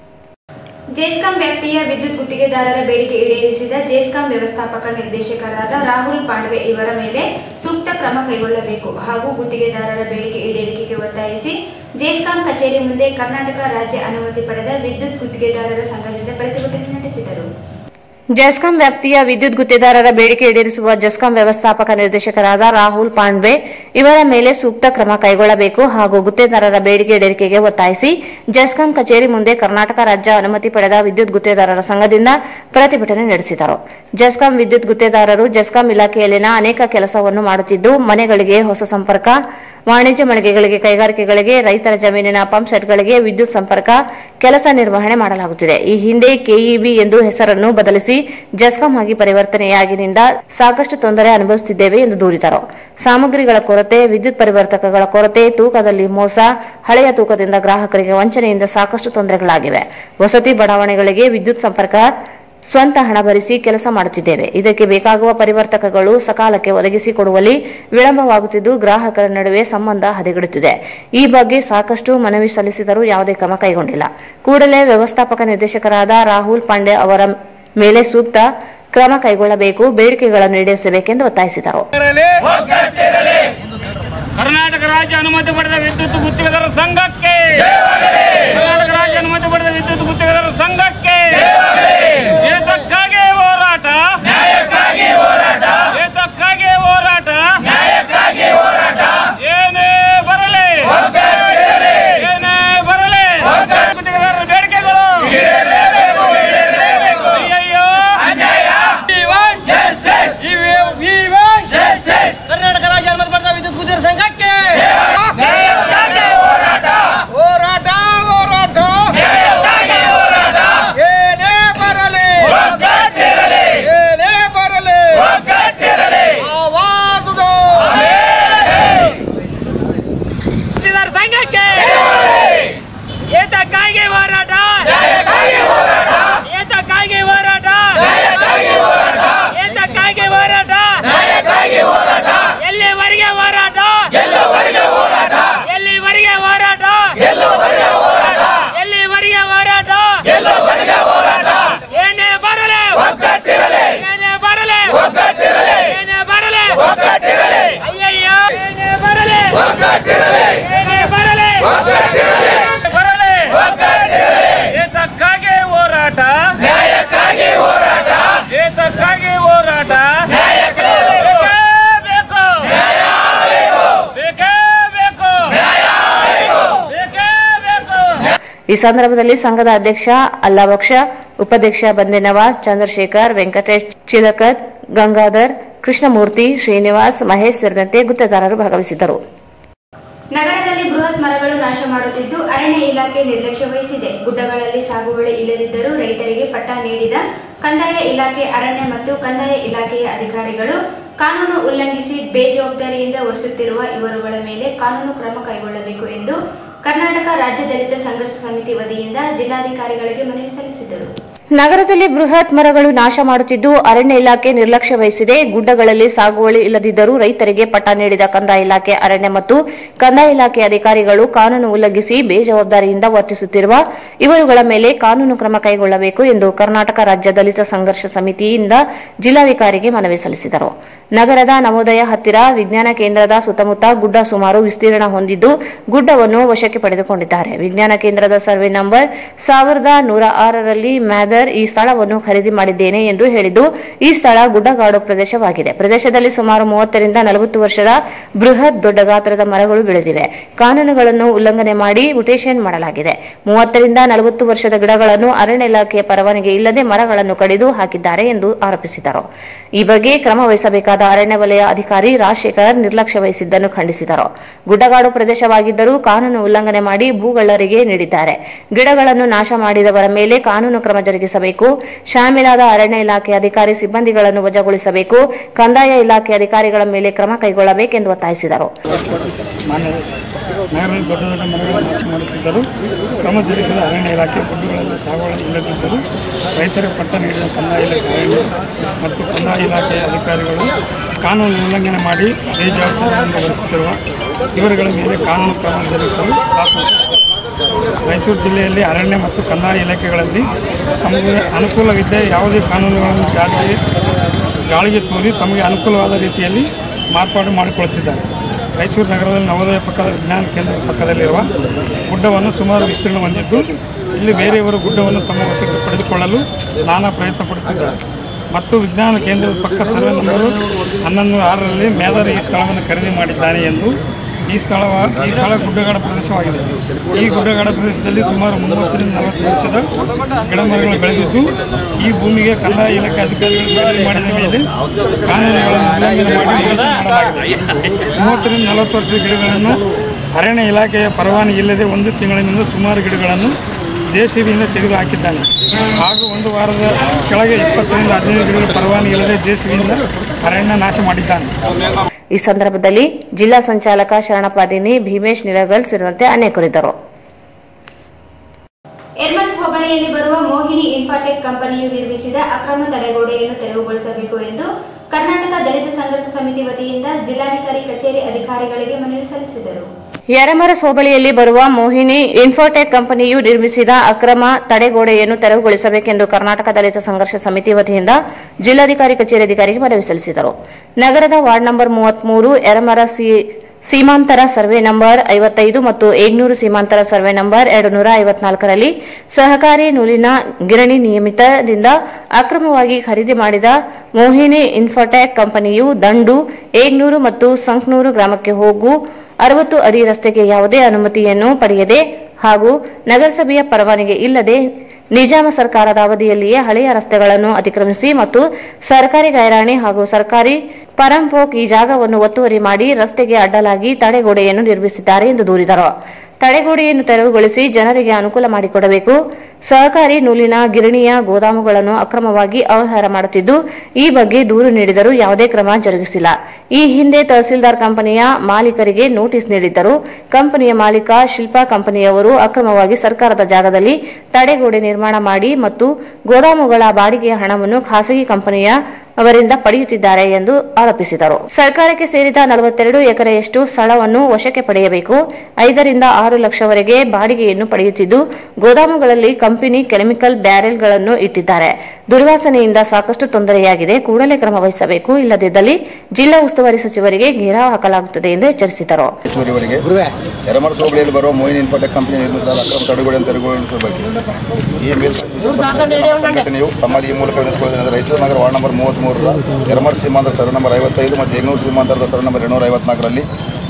ಜೆಸ್ಕಾಂ ವ್ಯಾಪ್ತಿಯ ವಿದ್ಯುತ್ ಗುತ್ತಿಗೆದಾರರ ಬೇಡಿಕೆ ಈಡೇರಿಸಿದ ಜೆಸ್ಕಾಂ ವ್ಯವಸ್ಥಾಪಕ ನಿರ್ದೇಶಕರಾದ ರಾಹುಲ್ ಪಾಂಡ್ವೆ ಇವರ ಮೇಲೆ ಸೂಕ್ತ ಕ್ರಮ ಕೈಗೊಳ್ಳಬೇಕು ಹಾಗೂ ಗುತ್ತಿಗೆದಾರರ ಬೇಡಿಕೆ ಈಡೇರಿಕೆಗೆ ಒತ್ತಾಯಿಸಿ ಜೆಸ್ಕಾಂ ಕಚೇರಿ ಮುಂದೆ ಕರ್ನಾಟಕ ರಾಜ್ಯ ಅನುಮತಿ ಪಡೆದ ವಿದ್ಯುತ್ ಗುತ್ತಿಗೆದಾರರ ಸಂಘದಿಂದ ಪ್ರತಿಭಟನೆ ನಡೆಸಿದರು ಜೆಸ್ಕಾಂ ವ್ಯಾಪ್ತಿಯ ವಿದ್ಯುತ್ ಗುತ್ತಿಗೆದಾರರ ಬೇಡಿಕೆ ಈಡೇರಿಸುವ ಜೆಸ್ಕಾಂ ವ್ಯವಸ್ಥಾಪಕ ನಿರ್ದೇಶಕರಾದ ರಾಹುಲ್ ಪಾಂಡ್ವೆ ಇವರ ಮೇಲೆ ಸೂಕ್ತ ಕ್ರಮ ಕೈಗೊಳ್ಳಬೇಕು ಹಾಗೂ ಗುತ್ತಿಗೆದಾರರ ಬೇಡಿಕೆ ಈಡೇರಿಕೆಗೆ ಒತ್ತಾಯಿಸಿ ಜೆಸ್ಕಾಂ ಕಚೇರಿ ಮುಂದೆ ಕರ್ನಾಟಕ ರಾಜ್ಯ ಅನುಮತಿ ಪಡೆದ ವಿದ್ಯುತ್ ಗುತ್ತಿಗೆದಾರರ ಸಂಘದಿಂದ ಪ್ರತಿಭಟನೆ ನಡೆಸಿದರು ಜೆಸ್ಕಾಂ ವಿದ್ಯುತ್ ಗುತ್ತಿಗೆದಾರರು ಜೆಸ್ಕಾಂ ಇಲಾಖೆಯಲ್ಲಿನ ಅನೇಕ ಕೆಲಸವನ್ನು ಮಾಡುತ್ತಿದ್ದು ಮನೆಗಳಿಗೆ ಹೊಸ ಸಂಪರ್ಕ ವಾಣಿಜ್ಯ ಮಳಿಗೆಗಳಿಗೆ ಕೈಗಾರಿಕೆಗಳಿಗೆ ರೈತರ ಜಮೀನಿನ ಪಂಪ್ ಸೆಟ್ಗಳಿಗೆ ವಿದ್ಯುತ್ ಸಂಪರ್ಕ ಕೆಲಸ ನಿರ್ವಹಣೆ ಮಾಡಲಾಗುತ್ತಿದೆ ಈ ಹಿಂದೆ ಕೆಇಬಿ ಎಂದು ಹೆಸರನ್ನು ಬದಲಿಸಿ ಜೆಸ್ಕಾಂ ಆಗಿ ಪರಿವರ್ತನೆಯಾಗಿನಿಂದ ಸಾಕಷ್ಟು ತೊಂದರೆ ಅನುಭವಿಸುತ್ತಿದ್ದೇವೆ ಎಂದು ದೂರಿದರು ಸಾಮಗ್ರಿಗಳ ಕೊರತೆ ವಿದ್ಯುತ್ ಪರಿವರ್ತಕಗಳ ಕೊರತೆ ತೂಕದಲ್ಲಿ ಮೋಸ ಹಳೆಯ ತೂಕದಿಂದ ಗ್ರಾಹಕರಿಗೆ ವಂಚನೆಯಿಂದ ಸಾಕಷ್ಟು ತೊಂದರೆಗಳಾಗಿವೆ ವಸತಿ ಬಡಾವಣೆಗಳಿಗೆ ವಿದ್ಯುತ್ ಸಂಪರ್ಕ ಸ್ವಂತ ಹಣ ಭರಿಸಿ ಕೆಲಸ ಮಾಡುತ್ತಿದ್ದೇವೆ ಇದಕ್ಕೆ ಬೇಕಾಗುವ ಪರಿವರ್ತಕಗಳು ಸಕಾಲಕ್ಕೆ ಒದಗಿಸಿಕೊಡುವಲ್ಲಿ ವಿಳಂಬವಾಗುತ್ತಿದ್ದು ಗ್ರಾಹಕರ ನಡುವೆ ಸಂಬಂಧ ಹದಗೆಡುತ್ತಿದೆ ಈ ಬಗ್ಗೆ ಸಾಕಷ್ಟು ಮನವಿ ಸಲ್ಲಿಸಿದರೂ ಯಾವುದೇ ಕ್ರಮ ಕೈಗೊಂಡಿಲ್ಲ ಕೂಡಲೇ ವ್ಯವಸ್ಥಾಪಕ ನಿರ್ದೇಶಕರಾದ ರಾಹುಲ್ ಪಾಂಡೆ ಅವರ ಮೇಲೆ ಸೂಕ್ತ ಕ್ರಮ ಕೈಗೊಳ್ಳಬೇಕು ಬೇಡಿಕೆಗಳನ್ನು ಈಡೇರಿಸಬೇಕೆಂದು ಒತ್ತಾಯಿಸಿದರು ಕರ್ನಾಟಕ ರಾಜ್ಯ ಅನುಮತಿ ಪಡೆದ ವಿದ್ಯುತ್ ಗುತ್ತಿಗೆದಾರರ ಸಂಘಕ್ಕೆ ಕರ್ನಾಟಕ ರಾಜ್ಯ ಅನುಮತಿ ಪಡೆದ ವಿದ್ಯುತ್ ಗುತ್ತಿಗೆದಾರರ ಸಂಘಕ್ಕೆ ಏತಕ್ಕಾಗಿ ಹೋರಾಟ ಏತಕ್ಕಾಗಿ ಹೋರಾಟ ಏನೇ ಬರಲಿ ಏನೇ ಬರಲಿ ಗುತ್ತಿಗೆದಾರರ ಬೇಡಿಕೆಗಳು ಅಯ್ಯಯ್ಯೋ ಕರ್ನಾಟಕ ರಾಜ್ಯ ಅನುಮತಿ ಪಡೆದ ವಿದ್ಯುತ್ ಗುತ್ತಿಗೆದಾರರ ಸಂಘಕ್ಕೆ ಹೋರಾಟ ಹೋರಾಟ ಏನೇ ಬರಲಿ ಏನೇ ಬರಲಿ ಆವಾಜದು ಗುತ್ತಿಗೆದಾರರ ಸಂಘಕ್ಕೆ ಏತಕ್ಕಾಗಿ ಹೋರಾಟ ಏತಕ್ಕಾಗಿ ಹೋರಾಟ ಏತಕ್ಕಾಗಿ ಹೋರಾಟ ಎಲ್ಲಿವರೆಗೆ ಹೋರಾಟ ಎಲ್ಲಿವರೆಗೆ ಹೋರಾಟ ಎಲ್ಲಿವರೆಗೆ ಹೋರಾಟ ಏನೇ ಬರಲಿ ಏನೇ ಬರಲಿ ಈ ಸಂದರ್ಭದಲ್ಲಿ ಸಂಘದ ಅಧ್ಯಕ್ಷ ಅಲ್ಲಾಬಕ್ಷ ಉಪಾಧ್ಯಕ್ಷ ಬಂದೆ ನವಾಜ್ ಚಂದ್ರಶೇಖರ್ ವೆಂಕಟೇಶ್ ಚಿಲಕತ್ ಗಂಗಾಧರ್ ಕೃಷ್ಣಮೂರ್ತಿ ಶ್ರೀನಿವಾಸ್ ಮಹೇಶ್ ಸೇರಿದಂತೆ ಗುತ್ತೇದಾರರು ಭಾಗವಹಿಸಿದ್ದರು ನಗರದಲ್ಲಿ ಬೃಹತ್ ಮರಗಳು ನಾಶ ಮಾಡುತ್ತಿದ್ದು ಅರಣ್ಯ ಇಲಾಖೆ ನಿರ್ಲಕ್ಷ್ಯ ವಹಿಸಿದೆ ಗುಡ್ಡಗಳಲ್ಲಿ ಸಾಗುವಳಿ ಇಲ್ಲದಿದ್ದರೂ ರೈತರಿಗೆ ಪಟ್ಟ ನೀಡಿದ ಕಂದಾಯ ಇಲಾಖೆ ಅರಣ್ಯ ಮತ್ತು ಕಂದಾಯ ಇಲಾಖೆಯ ಅಧಿಕಾರಿಗಳು ಕಾನೂನು ಉಲ್ಲಂಘಿಸಿ ಬೇಜವಾಬ್ದಾರಿಯಿಂದ ವರ್ತಿಸುತ್ತಿರುವ ಇವರುಗಳ ಮೇಲೆ ಕಾನೂನು ಕ್ರಮ ಕೈಗೊಳ್ಳಬೇಕು ಎಂದು ಕರ್ನಾಟಕ ರಾಜ್ಯ ದಲಿತ ಸಂಘರ್ಷ ಸಮಿತಿ ವತಿಯಿಂದ ಜಿಲ್ಲಾಧಿಕಾರಿಗಳಿಗೆ ಮನವಿ ಸಲ್ಲಿಸಿದರು ನಗರದಲ್ಲಿ ಬೃಹತ್ ಮರಗಳು ನಾಶ ಮಾಡುತ್ತಿದ್ದು ಅರಣ್ಯ ಇಲಾಖೆ ನಿರ್ಲಕ್ಷ್ಯ ವಹಿಸಿದೆ ಗುಡ್ಡಗಳಲ್ಲಿ ಸಾಗುವಳಿ ಇಲ್ಲದಿದ್ದರೂ ರೈತರಿಗೆ ಪಟ್ಟ ನೀಡಿದ ಕಂದಾಯ ಇಲಾಖೆ ಅರಣ್ಯ ಮತ್ತು ಕಂದಾಯ ಇಲಾಖೆ ಅಧಿಕಾರಿಗಳು ಕಾನೂನು ಉಲ್ಲಂಘಿಸಿ ಬೇಜವಾಬ್ದಾರಿಯಿಂದ ವರ್ತಿಸುತ್ತಿರುವ ಇವರುಗಳ ಮೇಲೆ ಕಾನೂನು ಕ್ರಮ ಕೈಗೊಳ್ಳಬೇಕು ಎಂದು ಕರ್ನಾಟಕ ರಾಜ್ಯ ದಲಿತ ಸಂಘರ್ಷ ಸಮಿತಿಯಿಂದ ಜಿಲ್ಲಾಧಿಕಾರಿಗೆ ಮನವಿ ಸಲ್ಲಿಸಿದರು ನಗರದ ನವೋದಯ ಹತ್ತಿರ ವಿಜ್ಞಾನ ಕೇಂದ್ರದ ಸುತ್ತಮುತ್ತ ಗುಡ್ಡ ಸುಮಾರು ವಿಸ್ತೀರ್ಣ ಹೊಂದಿದ್ದು ಗುಡ್ಡವನ್ನು ವಶಕ್ಕೆ ಪಡೆದುಕೊಂಡಿದ್ದಾರೆ ವಿಜ್ಞಾನ ಕೇಂದ್ರದ ಸರ್ವೆ ನಂಬರ್ ಸಾವಿರದ ನೂರ ಆರರಲ್ಲಿ ಮ್ಯಾದರ್ ಈ ಸ್ಥಳವನ್ನು ಖರೀದಿ ಮಾಡಿದ್ದೇನೆ ಎಂದು ಹೇಳಿದ್ದು ಈ ಸ್ಥಳ ಗುಡ್ಡಗಾಡು ಪ್ರದೇಶವಾಗಿದೆ ಪ್ರದೇಶದಲ್ಲಿ ಸುಮಾರು ಮೂವತ್ತರಿಂದ ನಲವತ್ತು ವರ್ಷದ ಬೃಹತ್ ದೊಡ್ಡ ಗಾತ್ರದ ಮರಗಳು ಬೆಳೆದಿವೆ ಕಾನೂನುಗಳನ್ನು ಉಲ್ಲಂಘನೆ ಮಾಡಿ ಮುಟೇಷನ್ ಮಾಡಲಾಗಿದೆ ಮೂವತ್ತರಿಂದ ನಲವತ್ತು ವರ್ಷದ ಗಿಡಗಳನ್ನು ಅರಣ್ಯ ಇಲಾಖೆಯ ಪರವಾನಗಿ ಇಲ್ಲದೆ ಮರಗಳನ್ನು ಕಡಿದು ಹಾಕಿದ್ದಾರೆ ಎಂದು ಆರೋಪಿಸಿದರು ಈ ಬಗ್ಗೆ ಕ್ರಮ ವಹಿಸಬೇಕಾದ ಅರಣ್ಯ ವಲಯ ಅಧಿಕಾರಿ ರಾಜಶೇಖರ್ ನಿರ್ಲಕ್ಷ್ಯ ವಹಿಸಿದ್ದನ್ನು ಖಂಡಿಸಿದರು ಗುಡ್ಡಗಾಡು ಪ್ರದೇಶವಾಗಿದ್ದರೂ ಕಾನೂನು ಉಲ್ಲಂಘನೆ ಮಾಡಿ ಭೂಗಳ್ಳರಿಗೆ ನೀಡಿದ್ದಾರೆ ಗಿಡಗಳನ್ನು ನಾಶ ಮಾಡಿದವರ ಮೇಲೆ ಕಾನೂನು ಕ್ರಮ ಜರುಗಿಸಬೇಕು ಶಾಮೀಲಾದ ಅರಣ್ಯ ಇಲಾಖೆ ಅಧಿಕಾರಿ ಸಿಬ್ಬಂದಿಗಳನ್ನು ವಜಾಗೊಳಿಸಬೇಕು ಕಂದಾಯ ಇಲಾಖೆ ಅಧಿಕಾರಿಗಳ ಮೇಲೆ ಕ್ರಮ ಕೈಗೊಳ್ಳಬೇಕೆಂದು ಒತ್ತಾಯಿಸಿದರು ಮಾನ್ಯ ನಗರದಲ್ಲಿ ದೊಡ್ಡ ದೊಡ್ಡ ಮರಗಳನ್ನು ನಾಶ ಮಾಡುತ್ತಿದ್ದರು ಕ್ರಮ ಜರುಗಿಸಲು ಅರಣ್ಯ ಇಲಾಖೆ ಗುಡ್ಡಗಳಲ್ಲಿ ಸಾಗುವಳಿ ಇಲ್ಲದಿದ್ದರೂ ರೈತರಿಗೆ ಪಟ್ಟ ನೀಡಿದ ಕಂದಾಯ ಇಲಾಖೆ ಅರಣ್ಯ ಮತ್ತು ಕಂದಾಯ ಇಲಾಖೆಯ ಅಧಿಕಾರಿಗಳು ಕಾನೂನು ಉಲ್ಲಂಘನೆ ಮಾಡಿ ಬೇಜವಾಬ್ದಾರಿಯಿಂದ ವರ್ತಿಸುತ್ತಿರುವ ಇವರುಗಳ ಮೇಲೆ ಕಾನೂನು ಕ್ರಮ ಜರುಗಿಸಲು ಶಾಸನ ರಾಯಚೂರು ಜಿಲ್ಲೆಯಲ್ಲಿ ಅರಣ್ಯ ಮತ್ತು ಕಂದಾಯ ಇಲಾಖೆಗಳಲ್ಲಿ ತಮಗೆ ಅನುಕೂಲವಿದ್ದ ಯಾವುದೇ ಕಾನೂನುಗಳನ್ನು ಜಾರಿಗೆ ಗಾಳಿಗೆ ತೂರಿ ತಮಗೆ ಅನುಕೂಲವಾದ ರೀತಿಯಲ್ಲಿ ಮಾರ್ಪಾಡು ಮಾಡಿಕೊಳ್ಳುತ್ತಿದ್ದಾರೆ ರಾಯಚೂರು ನಗರದಲ್ಲಿ ನವೋದಯ ಪಕ್ಕದ ವಿಜ್ಞಾನ ಕೇಂದ್ರದ ಪಕ್ಕದಲ್ಲಿರುವ ಗುಡ್ಡವನ್ನು ಸುಮಾರು ವಿಸ್ತೀರ್ಣ ಹೊಂದಿದ್ದು ಇಲ್ಲಿ ಬೇರೆಯವರು ಗುಡ್ಡವನ್ನು ತಮ್ಮ ವಶಕ್ಕೆ ಪಡೆದುಕೊಳ್ಳಲು ನಾನಾ ಪ್ರಯತ್ನ ಪಡುತ್ತಿದ್ದಾರೆ ಮತ್ತು ವಿಜ್ಞಾನ ಕೇಂದ್ರದ ಪಕ್ಕ ಸರ್ವೆ ನಂಬರು ಹನ್ನೊಂದು ಆರರಲ್ಲಿ ಮೇದರ್ ಈ ಸ್ಥಳವನ್ನು ಖರೀದಿ ಮಾಡಿದ್ದಾನೆ ಎಂದು ಈ ಸ್ಥಳ ಈ ಸ್ಥಳ ಗುಡ್ಡಗಾಡ ಪ್ರದೇಶವಾಗಿದೆ ಈ ಗುಡ್ಡಗಾಡ ಪ್ರದೇಶದಲ್ಲಿ ಸುಮಾರು ಮೂವತ್ತರಿಂದ ನಲವತ್ತು ವರ್ಷದ ಗಿಡಮರಗಳು ಬೆಳೆದಿದ್ದು ಈ ಭೂಮಿಗೆ ಕಂದಾಯ ಇಲಾಖೆ ಅಧಿಕಾರಿಗಳು ಖರೀದಿ ಮಾಡಿದ ಮೇಲೆ ಕಾನೂನುಗಳನ್ನು ಉಲ್ಲಂಘನೆ ಮಾಡಿ ಮೋಸ ಮಾಡಲಾಗಿದೆ ಮೂವತ್ತರಿಂದ ನಲವತ್ತು ವರ್ಷದ ಗಿಡಗಳನ್ನು ಅರಣ್ಯ ಇಲಾಖೆಯ ಪರವಾನಗಿ ಇಲ್ಲದೆ ಒಂದು ತಿಂಗಳಿನಿಂದ ಸುಮಾರು ಗಿಡಗಳನ್ನು ಜೆ ಸಿ ಬಿಯಿಂದ ತೆಗೆದು ಹಾಕಿದ್ದಾನೆ ಹಾಗೂ ಒಂದು ವಾರದ ಕೆಳಗೆ ಇಪ್ಪತ್ತರಿಂದ ಹದಿನೈದು ಗಿಡಗಳ ಪರವಾನಗಿ ಇಲ್ಲದೆ ಜೆ ಸಿ ಬಿಯಿಂದ ಅರಣ್ಯ ನಾಶ ಮಾಡಿದ್ದಾನೆ ಈ ಸಂದರ್ಭದಲ್ಲಿ ಜಿಲ್ಲಾ ಸಂಚಾಲಕ ಶರಣಪಾದಿನಿ ಭೀಮೇಶ್ ನಿಲಗಲ್ ಸೇರಿದಂತೆ ಅನೇಕರಿದ್ದರು ಎರ್ಮಡ್ಸ್ ಹೋಬಳಿಯಲ್ಲಿ ಬರುವ ಮೋಹಿನಿ ಇನ್ಫಾಟೆಕ್ ಕಂಪನಿಯು ನಿರ್ಮಿಸಿದ ಅಕ್ರಮ ತಡೆಗೋಡೆಯನ್ನು ತೆರವುಗೊಳಿಸಬೇಕು ಎಂದು ಕರ್ನಾಟಕ ದಲಿತ ಸಂಘರ್ಷ ಸಮಿತಿ ವತಿಯಿಂದ ಜಿಲ್ಲಾಧಿಕಾರಿ ಕಚೇರಿ ಅಧಿಕಾರಿಗಳಿಗೆ ಮನವಿ ಸಲ್ಲಿಸಿದರು ಯರಮರಸ್ ಹೋಬಳಿಯಲ್ಲಿ ಬರುವ ಮೋಹಿನಿ ಇನ್ಫೋಟೆಕ್ ಕಂಪನಿಯು ನಿರ್ಮಿಸಿದ ಅಕ್ರಮ ತಡೆಗೋಡೆಯನ್ನು ತೆರವುಗೊಳಿಸಬೇಕೆಂದು ಕರ್ನಾಟಕ ದಲಿತ ಸಂಘರ್ಷ ಸಮಿತಿ ವತಿಯಿಂದ ಜಿಲ್ಲಾಧಿಕಾರಿ ಕಚೇರಿ ಅಧಿಕಾರಿಗೆ ಮನವಿ ಸಲ್ಲಿಸಿದರು ನಗರದ ವಾರ್ಡ್ ನಂಬರ್ ಮೂವತ್ಮೂರು ಯರಮರ ಸೀಮಾಂತರ ಸರ್ವೆ ನಂಬರ್ ಐವತ್ತೈದು ಮತ್ತು ಏಗ್ನೂರು ಸೀಮಾಂತರ ಸರ್ವೆ ನಂಬರ್ ಎರಡು ನೂರ ಐವತ್ನಾಲ್ಕರಲ್ಲಿ ಸಹಕಾರಿ ನೂಲಿನ ಗಿರಣಿ ನಿಯಮಿತದಿಂದ ಅಕ್ರಮವಾಗಿ ಖರೀದಿ ಮಾಡಿದ ಮೋಹಿನಿ ಇನ್ಫೋಟೆಕ್ ಕಂಪನಿಯು ದಂಡು ಏಗ್ನೂರು ಮತ್ತು ಸಂಕ್ನೂರು ಗ್ರಾಮಕ್ಕೆ ಹೋಗು ಅರವತ್ತು ಅಡಿ ರಸ್ತೆಗೆ ಯಾವುದೇ ಅನುಮತಿಯನ್ನು ಪಡೆಯದೆ ಹಾಗೂ ನಗರಸಭೆಯ ಪರವಾನಗಿ ಇಲ್ಲದೆ ನಿಜಾಮ ಸರ್ಕಾರದ ಅವಧಿಯಲ್ಲಿಯೇ ಹಳೆಯ ರಸ್ತೆಗಳನ್ನು ಅತಿಕ್ರಮಿಸಿ ಮತ್ತು ಸರ್ಕಾರಿ ಗೈರಾಣಿ ಹಾಗೂ ಸರ್ಕಾರಿ ಪರಂಪೋಕ್ ಈ ಜಾಗವನ್ನು ಒತ್ತುವರಿ ಮಾಡಿ ರಸ್ತೆಗೆ ಅಡ್ಡಲಾಗಿ ತಡೆಗೋಡೆಯನ್ನು ನಿರ್ಮಿಸಿದ್ದಾರೆ ಎಂದು ದೂರಿದರು ತಡೆಗೋಡೆಯನ್ನು ತೆರವುಗೊಳಿಸಿ ಜನರಿಗೆ ಅನುಕೂಲ ಮಾಡಿಕೊಡಬೇಕು ಸಹಕಾರಿ ನೂಲಿನ ಗಿರಣಿಯ ಗೋದಾಮುಗಳನ್ನು ಅಕ್ರಮವಾಗಿ ಅವ್ಯವಹಾರ ಮಾಡುತ್ತಿದ್ದು ಈ ಬಗ್ಗೆ ದೂರು ನೀಡಿದರೂ ಯಾವುದೇ ಕ್ರಮ ಜರುಗಿಸಿಲ್ಲ ಈ ಹಿಂದೆ ತಹಸೀಲ್ದಾರ್ ಕಂಪನಿಯ ಮಾಲೀಕರಿಗೆ ನೋಟಿಸ್ ನೀಡಿದ್ದರು ಕಂಪನಿಯ ಮಾಲೀಕ ಶಿಲ್ಪಾ ಕಂಪನಿಯವರು ಅಕ್ರಮವಾಗಿ ಸರ್ಕಾರದ ಜಾಗದಲ್ಲಿ ತಡೆಗೋಡೆ ನಿರ್ಮಾಣ ಮಾಡಿ ಮತ್ತು ಗೋದಾಮುಗಳ ಬಾಡಿಗೆಯ ಹಣವನ್ನು ಖಾಸಗಿ ಕಂಪನಿಯ ಅವರಿಂದ ಪಡೆಯುತ್ತಿದ್ದಾರೆ ಎಂದು ಆರೋಪಿಸಿದರು ಸರ್ಕಾರಕ್ಕೆ ಸೇರಿದ ನಲವತ್ತೆರಡು ಎಕರೆಯಷ್ಟು ಸ್ಥಳವನ್ನು ವಶಕ್ಕೆ ಪಡೆಯಬೇಕು ಐದರಿಂದ ಆರು ಲಕ್ಷವರೆಗೆ ಬಾಡಿಗೆಯನ್ನು ಪಡೆಯುತ್ತಿದ್ದು ಗೋದಾಮುಗಳಲ್ಲಿ ಕಂಪನಿ ಕೆಮಿಕಲ್ ಬ್ಯಾರೆಲ್ಗಳನ್ನು ಇಟ್ಟಿದ್ದಾರೆ ದುರ್ವಾಸನೆಯಿಂದ ಸಾಕಷ್ಟು ತೊಂದರೆಯಾಗಿದೆ ಕೂಡಲೇ ಕ್ರಮ ವಹಿಸಬೇಕು ಇಲ್ಲದಿದ್ದಲ್ಲಿ ಜಿಲ್ಲಾ ಉಸ್ತುವಾರಿ ಸಚಿವರಿಗೆ ಘೇರಾವ್ ಹಾಕಲಾಗುತ್ತದೆ ಎಂದು ಎಚ್ಚರಿಸಿದರು ಹೆಚ್ಚುವರಿವರೆಗೆ ಎರಮರಸ್ ಹೋಬಳಿಯಲ್ಲಿ ಬರುವ ಮೋಯಿನ್ ಇನ್ಫೋಟೆಕ್ ಕಂಪನಿ ನಿರ್ಮಿಸಿದ ಅಕ್ರಮ ತಡೆಗೋಡೆಯನ್ನು ತೆರವುಗೊಳಿಸುವ ಬಗ್ಗೆ ಈ ಮೇಲ್ಪಟ್ಟಿರುವ ಸಂಘಟನೆಯು ತಮ್ಮಲ್ಲಿ ಈ ಮೂಲಕ ವಿನಿಸಿಕೊಳ್ಳುವುದರಿಂದ ರಾಯಚೂರು ನಗರ ವಾರ್ಡ್ ನಂಬರ್ ಮೂವತ್ತ್ಮೂರರ ಎರಮರ್ ಸೀಮಾಂತರ ಸರ ನಂಬರ್ ಐವತ್ತೈದು ಮತ್ತು ಎಂಗನೂರು ಸೀಮಾಂತರದ ಸರ ನಂಬರ್ ಎರಡುನೂರ ಐವತ್ನಾಲ್ಕರಲ್ಲಿ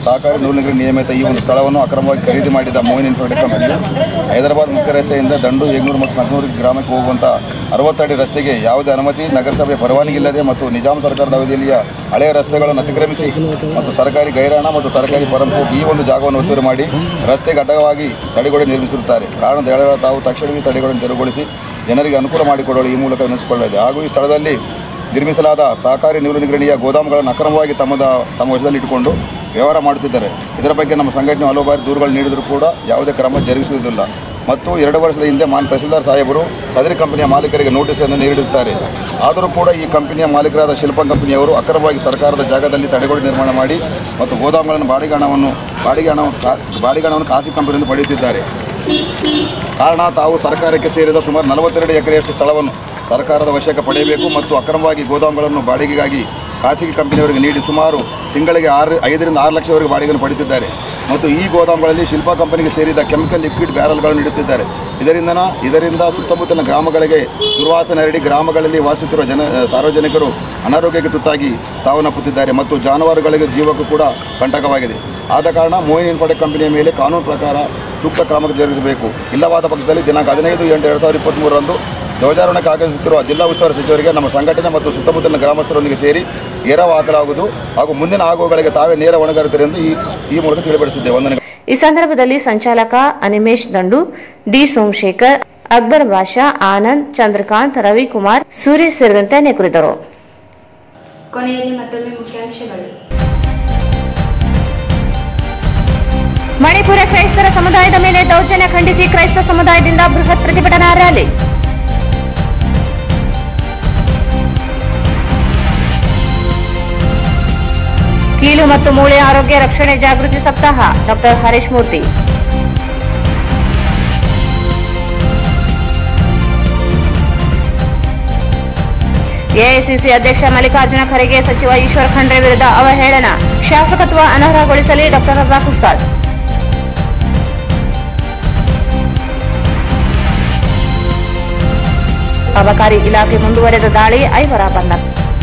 ಸಹಕಾರಿ ನೂಲಿನ ನಿಯಮಿತ ಈ ಒಂದು ಸ್ಥಳವನ್ನು ಅಕ್ರಮವಾಗಿ ಖರೀದಿ ಮಾಡಿದ ಮೋಹಿನ್ ಇನ್ಫೋಟೆಕ್ ಕಂಪನಿಯು ಹೈದರಾಬಾದ್ ಮುಖ್ಯ ರಸ್ತೆಯಿಂದ ದಂಡು ಯಗ್ನೂರು ಮತ್ತು ಸಂಕನೂರು ಗ್ರಾಮಕ್ಕೆ ಹೋಗುವಂಥ ಅರವತ್ತಡಿ ರಸ್ತೆಗೆ ಯಾವುದೇ ಅನುಮತಿ ನಗರಸಭೆ ಪರವಾನಗಿ ಇಲ್ಲದೆ ಮತ್ತು ನಿಜಾಂ ಸರ್ಕಾರದ ಅವಧಿಯಲ್ಲಿಯ ಹಳೆಯ ರಸ್ತೆಗಳನ್ನು ಅತಿಕ್ರಮಿಸಿ ಮತ್ತು ಸರ್ಕಾರಿ ಗೈರಾಣ ಮತ್ತು ಸರ್ಕಾರಿ ಪರಂಪು ಈ ಒಂದು ಜಾಗವನ್ನು ಒತ್ತುವರಿ ಮಾಡಿ ರಸ್ತೆಗೆ ಅಡ್ಡವಾಗಿ ತಡೆಗೋಡೆ ನಿರ್ಮಿಸಿರುತ್ತಾರೆ ಕಾರಣ ಹೇಳಲು ತಾವು ತಕ್ಷಣವೇ ತಡೆಗೋಡೆಯನ್ನು ತೆರವುಗೊಳಿಸಿ ಜನರಿಗೆ ಅನುಕೂಲ ಮಾಡಿಕೊಡಲು ಈ ಮೂಲಕ ವಿನಿಸಿಕೊಳ್ಳಲಿದೆ ಹಾಗೂ ಈ ಸ್ಥಳದಲ್ಲಿ ನಿರ್ಮಿಸಲಾದ ಸಹಕಾರಿ ನೀರು ನಿಗ್ರಹಣೆಯ ಗೋದಾಮುಗಳನ್ನು ಅಕ್ರಮವಾಗಿ ತಮ್ಮದ ತಮ್ಮ ವಶದಲ್ಲಿ ಇಟ್ಟುಕೊಂಡು ವ್ಯವಹಾರ ಮಾಡುತ್ತಿದ್ದಾರೆ ಇದರ ಬಗ್ಗೆ ನಮ್ಮ ಸಂಘಟನೆ ಹಲವು ಬಾರಿ ದೂರುಗಳು ನೀಡಿದರೂ ಕೂಡ ಯಾವುದೇ ಕ್ರಮ ಜರುಗಿಸುವುದಿಲ್ಲ ಮತ್ತು ಎರಡು ವರ್ಷದ ಹಿಂದೆ ಮಾನ್ ತಹಸೀಲ್ದಾರ್ ಸಾಹೇಬರು ಸದರಿ ಕಂಪನಿಯ ಮಾಲೀಕರಿಗೆ ನೋಟಿಸನ್ನು ನೀಡಿರುತ್ತಾರೆ ಆದರೂ ಕೂಡ ಈ ಕಂಪನಿಯ ಮಾಲೀಕರಾದ ಶಿಲ್ಪ ಕಂಪನಿಯವರು ಅಕ್ರಮವಾಗಿ ಸರ್ಕಾರದ ಜಾಗದಲ್ಲಿ ತಡೆಗೋಡೆ ನಿರ್ಮಾಣ ಮಾಡಿ ಮತ್ತು ಗೋದಾಮುಗಳನ್ನು ಬಾಡಿಗೆ ಹಣವನ್ನು ಬಾಡಿಗೆ ಹಣವನ್ನು ಕಾ- ಬಾಡಿಗೆ ಹಣವನ್ನು ಖಾಸಗಿ ಕಂಪನಿಯಿಂದ ಪಡೆಯುತ್ತಿದ್ದಾರೆ ಕಾರಣ ತಾವು ಸರ್ಕಾರಕ್ಕೆ ಸೇರಿದ ಸುಮಾರು ನಲವತ್ತೆರಡು ಎಕರೆಯಷ್ಟು ಸ್ಥಳವನ್ನು ಸರ್ಕಾರದ ವಶಕ್ಕೆ ಪಡೆಯಬೇಕು ಮತ್ತು ಅಕ್ರಮವಾಗಿ ಗೋದಾಮುಗಳನ್ನು ಬಾಡಿಗೆಗಾಗಿ ಖಾಸಗಿ ಕಂಪನಿಯವರಿಗೆ ನೀಡಿ ಸುಮಾರು ತಿಂಗಳಿಗೆ ಆರು ಐದರಿಂದ ಆರು ಲಕ್ಷವರೆಗೆ ಬಾಡಿಗೆಯನ್ನು ಪಡೆಯುತ್ತಿದ್ದಾರೆ ಮತ್ತು ಈ ಗೋದಾಮುಗಳಲ್ಲಿ ಶಿಲ್ಪ ಕಂಪನಿಗೆ ಸೇರಿದ ಕೆಮಿಕಲ್ ಲಿಕ್ವಿಡ್ ಬ್ಯಾರಲ್ಗಳನ್ನು ನೀಡುತ್ತಿದ್ದಾರೆ ಇದರಿಂದನ ಇದರಿಂದ ಸುತ್ತಮುತ್ತಲಿನ ಗ್ರಾಮಗಳಿಗೆ ದುರ್ವಾಸನೆ ಹರಡಿ ಗ್ರಾಮಗಳಲ್ಲಿ ವಾಸಿಸುತ್ತಿರುವ ಜನ ಸಾರ್ವಜನಿಕರು ಅನಾರೋಗ್ಯಕ್ಕೆ ತುತ್ತಾಗಿ ಸಾವನ್ನಪ್ಪುತ್ತಿದ್ದಾರೆ ಮತ್ತು ಜಾನುವಾರುಗಳಿಗೆ ಜೀವಕ್ಕೂ ಕೂಡ ಕಂಟಕವಾಗಿದೆ ಆದ ಕಾರಣ ಮೋಹಿನ್ ಇನ್ಫೋಟೆಕ್ ಕಂಪನಿಯ ಮೇಲೆ ಕಾನೂನು ಪ್ರಕಾರ ಸೂಕ್ತ ಕ್ರಮ ಜರುಗಿಸಬೇಕು ಇಲ್ಲವಾದ ಪಕ್ಷದಲ್ಲಿ ದಿನಾಂಕ ಹದಿನೈದು ಎಂಟು ಎರಡು ಸಾವಿರದ ಇಪ್ಪತ್ತ್ಮೂರರಂದು ಧ್ವಜಾರೋಹಣಕ್ಕೆ ಆಗಮಿಸುತ್ತಿರುವ ಜಿಲ್ಲಾ ಉಸ್ತುವಾರಿ ಸಚಿವರಿಗೆ ನಮ್ಮ ಸಂಘಟನೆ ಮತ್ತು ಸುತ್ತಮುತ್ತಲಿನ ಗ್ರಾಮಸ್ಥರೊಂದಿಗೆ ಸೇರಿ ಎರವು ಹಾಕಲಾಗುವುದು ಹಾಗೂ ಮುಂದಿನ ಆಗುವಗಳಿಗೆ ತಾವೇ ನೇರ ಹೊಣೆಗಾರರೆಂದು ಈ ಈ ಮೂಲಕ ತಿಳಿಪಡಿಸುತ್ತೇವೆ ವಂದನೆ ಈ ಸಂದರ್ಭದಲ್ಲಿ ಸಂಚಾಲಕ ಅನಿಮೇಶ್ ದಂಡು ಡಿ ಸೋಮಶೇಖರ್ ಅಕ್ಬರ್ ಬಾಷಾ ಆನಂದ್ ಚಂದ್ರಕಾಂತ್ ರವಿಕುಮಾರ್ ಸುರೇಶ್ ಸೇರಿದಂತೆ ಅನೇಕರಿದ್ದರು ಕೊನೆಯಲ್ಲಿ ಮತ್ತೊಮ್ಮೆ ಮುಖ್ಯಾಂಶಗಳು ಮಣಿಪುರ ಕ್ರೈಸ್ತರ ಸಮುದಾಯದ ಮೇಲೆ ದೌರ್ಜನ್ಯ ಖಂಡಿಸಿ ಕ್ರೈಸ್ತ ಸಮುದಾಯದಿಂದ ಬೃಹತ್ ಪ್ರತಿಭಟನಾ ರ್ಯಾಲಿ ಕೀಲು ಮತ್ತು ಮೂಳೆ ಆರೋಗ್ಯ ರಕ್ಷಣೆ ಜಾಗೃತಿ ಸಪ್ತಾಹ ಡಾಕ್ಟರ್ ಹರೀಶ್ ಮೂರ್ತಿ ಎಐಸಿಸಿ ಅಧ್ಯಕ್ಷ ಮಲ್ಲಿಕಾರ್ಜುನ ಖರ್ಗೆ ಸಚಿವ ಈಶ್ವರ್ ಖಂಡ್ರೆ ವಿರುದ್ಧ ಅವಹೇಳನ ಶಾಸಕತ್ವ ಅನರ್ಹಗೊಳಿಸಲಿ ಡಾಕ್ಟರ್ ರಜಾಕ್ ಉಸ್ತಾದ್ ಅಬಕಾರಿ ಇಲಾಖೆ ಮುಂದುವರೆದ ದಾಳಿ ಐವರ ಬಂಧನ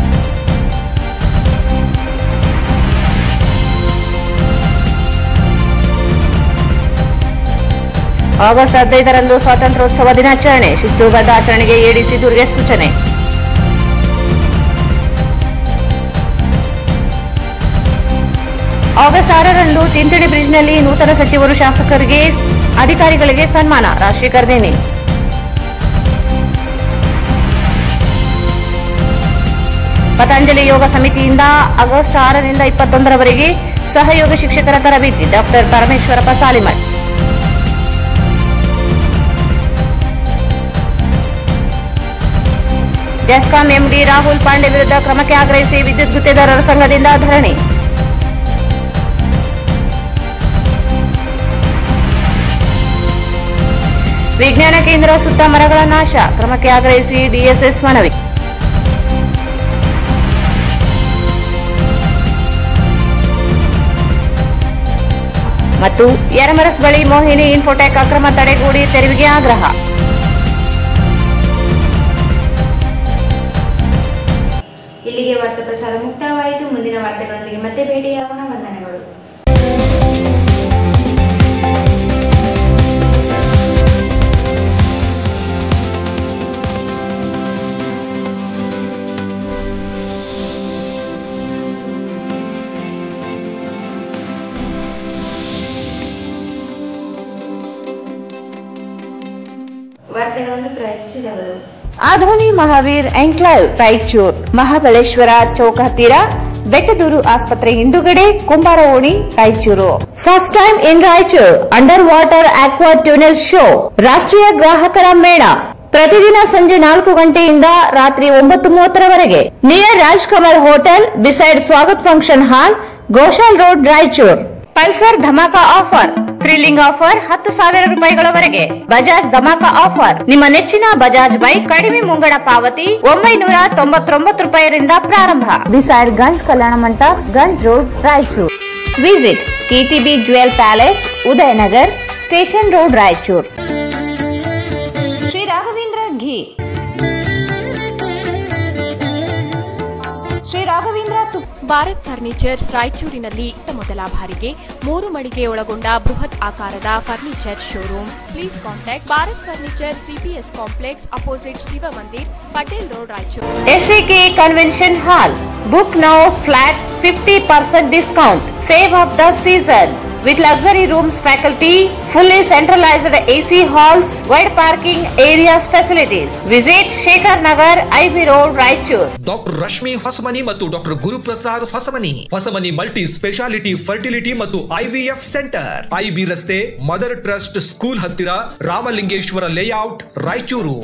ಆಗಸ್ಟ್ ಹದಿನೈದರಂದು ಸ್ವಾತಂತ್ರ್ಯೋತ್ಸವ ದಿನಾಚರಣೆ ಶಿಸ್ತುಬದ್ಧ ಆಚರಣೆಗೆ ಎಡಿಸಿ ದುರ್ಗೆ ಸೂಚನೆ ಆಗಸ್ಟ್ ಆರರಂದು ತಿಂತಿಣಿ ಬ್ರಿಡ್ಜ್ನಲ್ಲಿ ನೂತನ ಸಚಿವರು ಶಾಸಕರಿಗೆ ಅಧಿಕಾರಿಗಳಿಗೆ ಸನ್ಮಾನ ರಾಜಶೇಖರ್ ದೇನಿ ಪತಂಜಲಿ ಯೋಗ ಸಮಿತಿಯಿಂದ ಆಗಸ್ಟ್ ಆರರಿಂದ ಇಪ್ಪತ್ತೊಂದರವರೆಗೆ ಸಹಯೋಗ ಶಿಕ್ಷಕರ ತರಬೇತಿ ಡಾಕ್ಟರ್ ಪರಮೇಶ್ವರಪ್ಪ ಸಾಲಿಮಠ್ ಜೆಸ್ಕಾಂ ಎಂಡಿ ರಾಹುಲ್ ಪಾಂಡೆ ವಿರುದ್ಧ ಕ್ರಮಕ್ಕೆ ಆಗ್ರಹಿಸಿ ವಿದ್ಯುತ್ ಗುತ್ತೇದಾರರ ಸಂಘದಿಂದ ಧರಣಿ ವಿಜ್ಞಾನ ಕೇಂದ್ರ ಸುತ್ತ ಮರಗಳ ನಾಶ ಕ್ರಮಕ್ಕೆ ಆಗ್ರಹಿಸಿ ಡಿಎಸ್ಎಸ್ ಮನವಿ ಮತ್ತು ಯರಮರಸ್ ಬಳಿ ಮೋಹಿನಿ ಇನ್ಫೋಟೆಕ್ ಅಕ್ರಮ ತಡೆಗೂಡಿ ತೆರವಿಗೆ ಆಗ್ರಹ ಇಲ್ಲಿಗೆ ವಾರ್ತಾ ಪ್ರಸಾರ ಮುಕ್ತಾಯವಾಯಿತು ಮುಂದಿನ ವಾರ್ತೆಗಳೊಂದಿಗೆ ಮತ್ತೆ ಭೇಟಿಯಾಗೋಣ ವಂದನೆಗಳು ವಾರ್ತೆಗಳನ್ನು ಪ್ರಯತ್ನಿಸಿದವರು ಆಧೋನಿ ಮಹಾವೀರ್ ಎಂಕ್ಲೈವ್ ರಾಯಚೂರ್ ಮಹಾಬಲೇಶ್ವರ ಚೌಕ ಹತ್ತಿರ ಬೆಟ್ಟದೂರು ಆಸ್ಪತ್ರೆ ಹಿಂದುಗಡೆ ಕುಂಬಾರ ಓಣಿ Raichur first time in Raichur under water aqua tunnel show ರಾಷ್ಟ್ರೀಯ ಗ್ರಾಹಕರ ಮೇಳ ಪ್ರತಿದಿನ ಸಂಜೆ ನಾಲ್ಕು ಗಂಟೆಯಿಂದ ರಾತ್ರಿ ಒಂಬತ್ತು ಮೂವತ್ತರವರೆಗೆ near Raj Kamal hotel beside Swagat function hall Goshal road Raichur Pulsar dhamaka offer thrilling offer ಹತ್ತು ಸಾವಿರ ರೂಪಾಯಿಗಳವರೆಗೆ ಬಜಾಜ್ ಧಮಾಕ ಆಫರ್ ನಿಮ್ಮ ನೆಚ್ಚಿನ ಬಜಾಜ್ ಬೈಕ್ ಕಡಿಮೆ ಮುಂಗಡ ಪಾವತಿ ಒಂಬೈನೂರ ತೊಂಬತ್ತೊಂಬತ್ತು ರೂಪಾಯಿರಿಂದ ಪ್ರಾರಂಭ ಬಿಸೈಡ್ ಗಂಜ್ ಕಲ್ಯಾಣ ಮಂಟಪ Ganj road Raichur visit KTB jewel palace Udayanagar station road Raichur Shri Raghavendra ghee Shri Raghavendra ತುಪ್ಪ ಭಾರತ್ ಫರ್ನಿಚರ್ಸ್ ರಾಯಚೂರಿನಲ್ಲಿ ಇತ್ತ ಮೊದಲ ಬಾರಿಗೆ ಮೂರು ಮಳಿಗೆ ಒಳಗೊಂಡ ಬೃಹತ್ ಆಕಾರದ furniture showroom please contact Bharat furniture CPS complex opposite Shiva Mandir Patel road Raichur SAK Convention Hall. Book now flat 50% discount. Save of the season. With luxury rooms faculty, fully centralized AC halls, wide parking areas facilities. Visit Shekhar Nagar, IB Road, Raichur. Doctor Rashmi Hosamani ಮತ್ತು doctor Guruprasad Hosamani Hosamani multi speciality fertility ಮತ್ತು ಐವಿಎಫ್ ಸೆಂಟರ್ ಐಬಿ ರಸ್ತೆ ಮದರ್ ಟ್ರಸ್ಟ್ ಸ್ಕೂಲ್ ಹತ್ತಿರ ರಾಮಲಿಂಗೇಶ್ವರ ಲೇಔಟ್ ರಾಯಚೂರು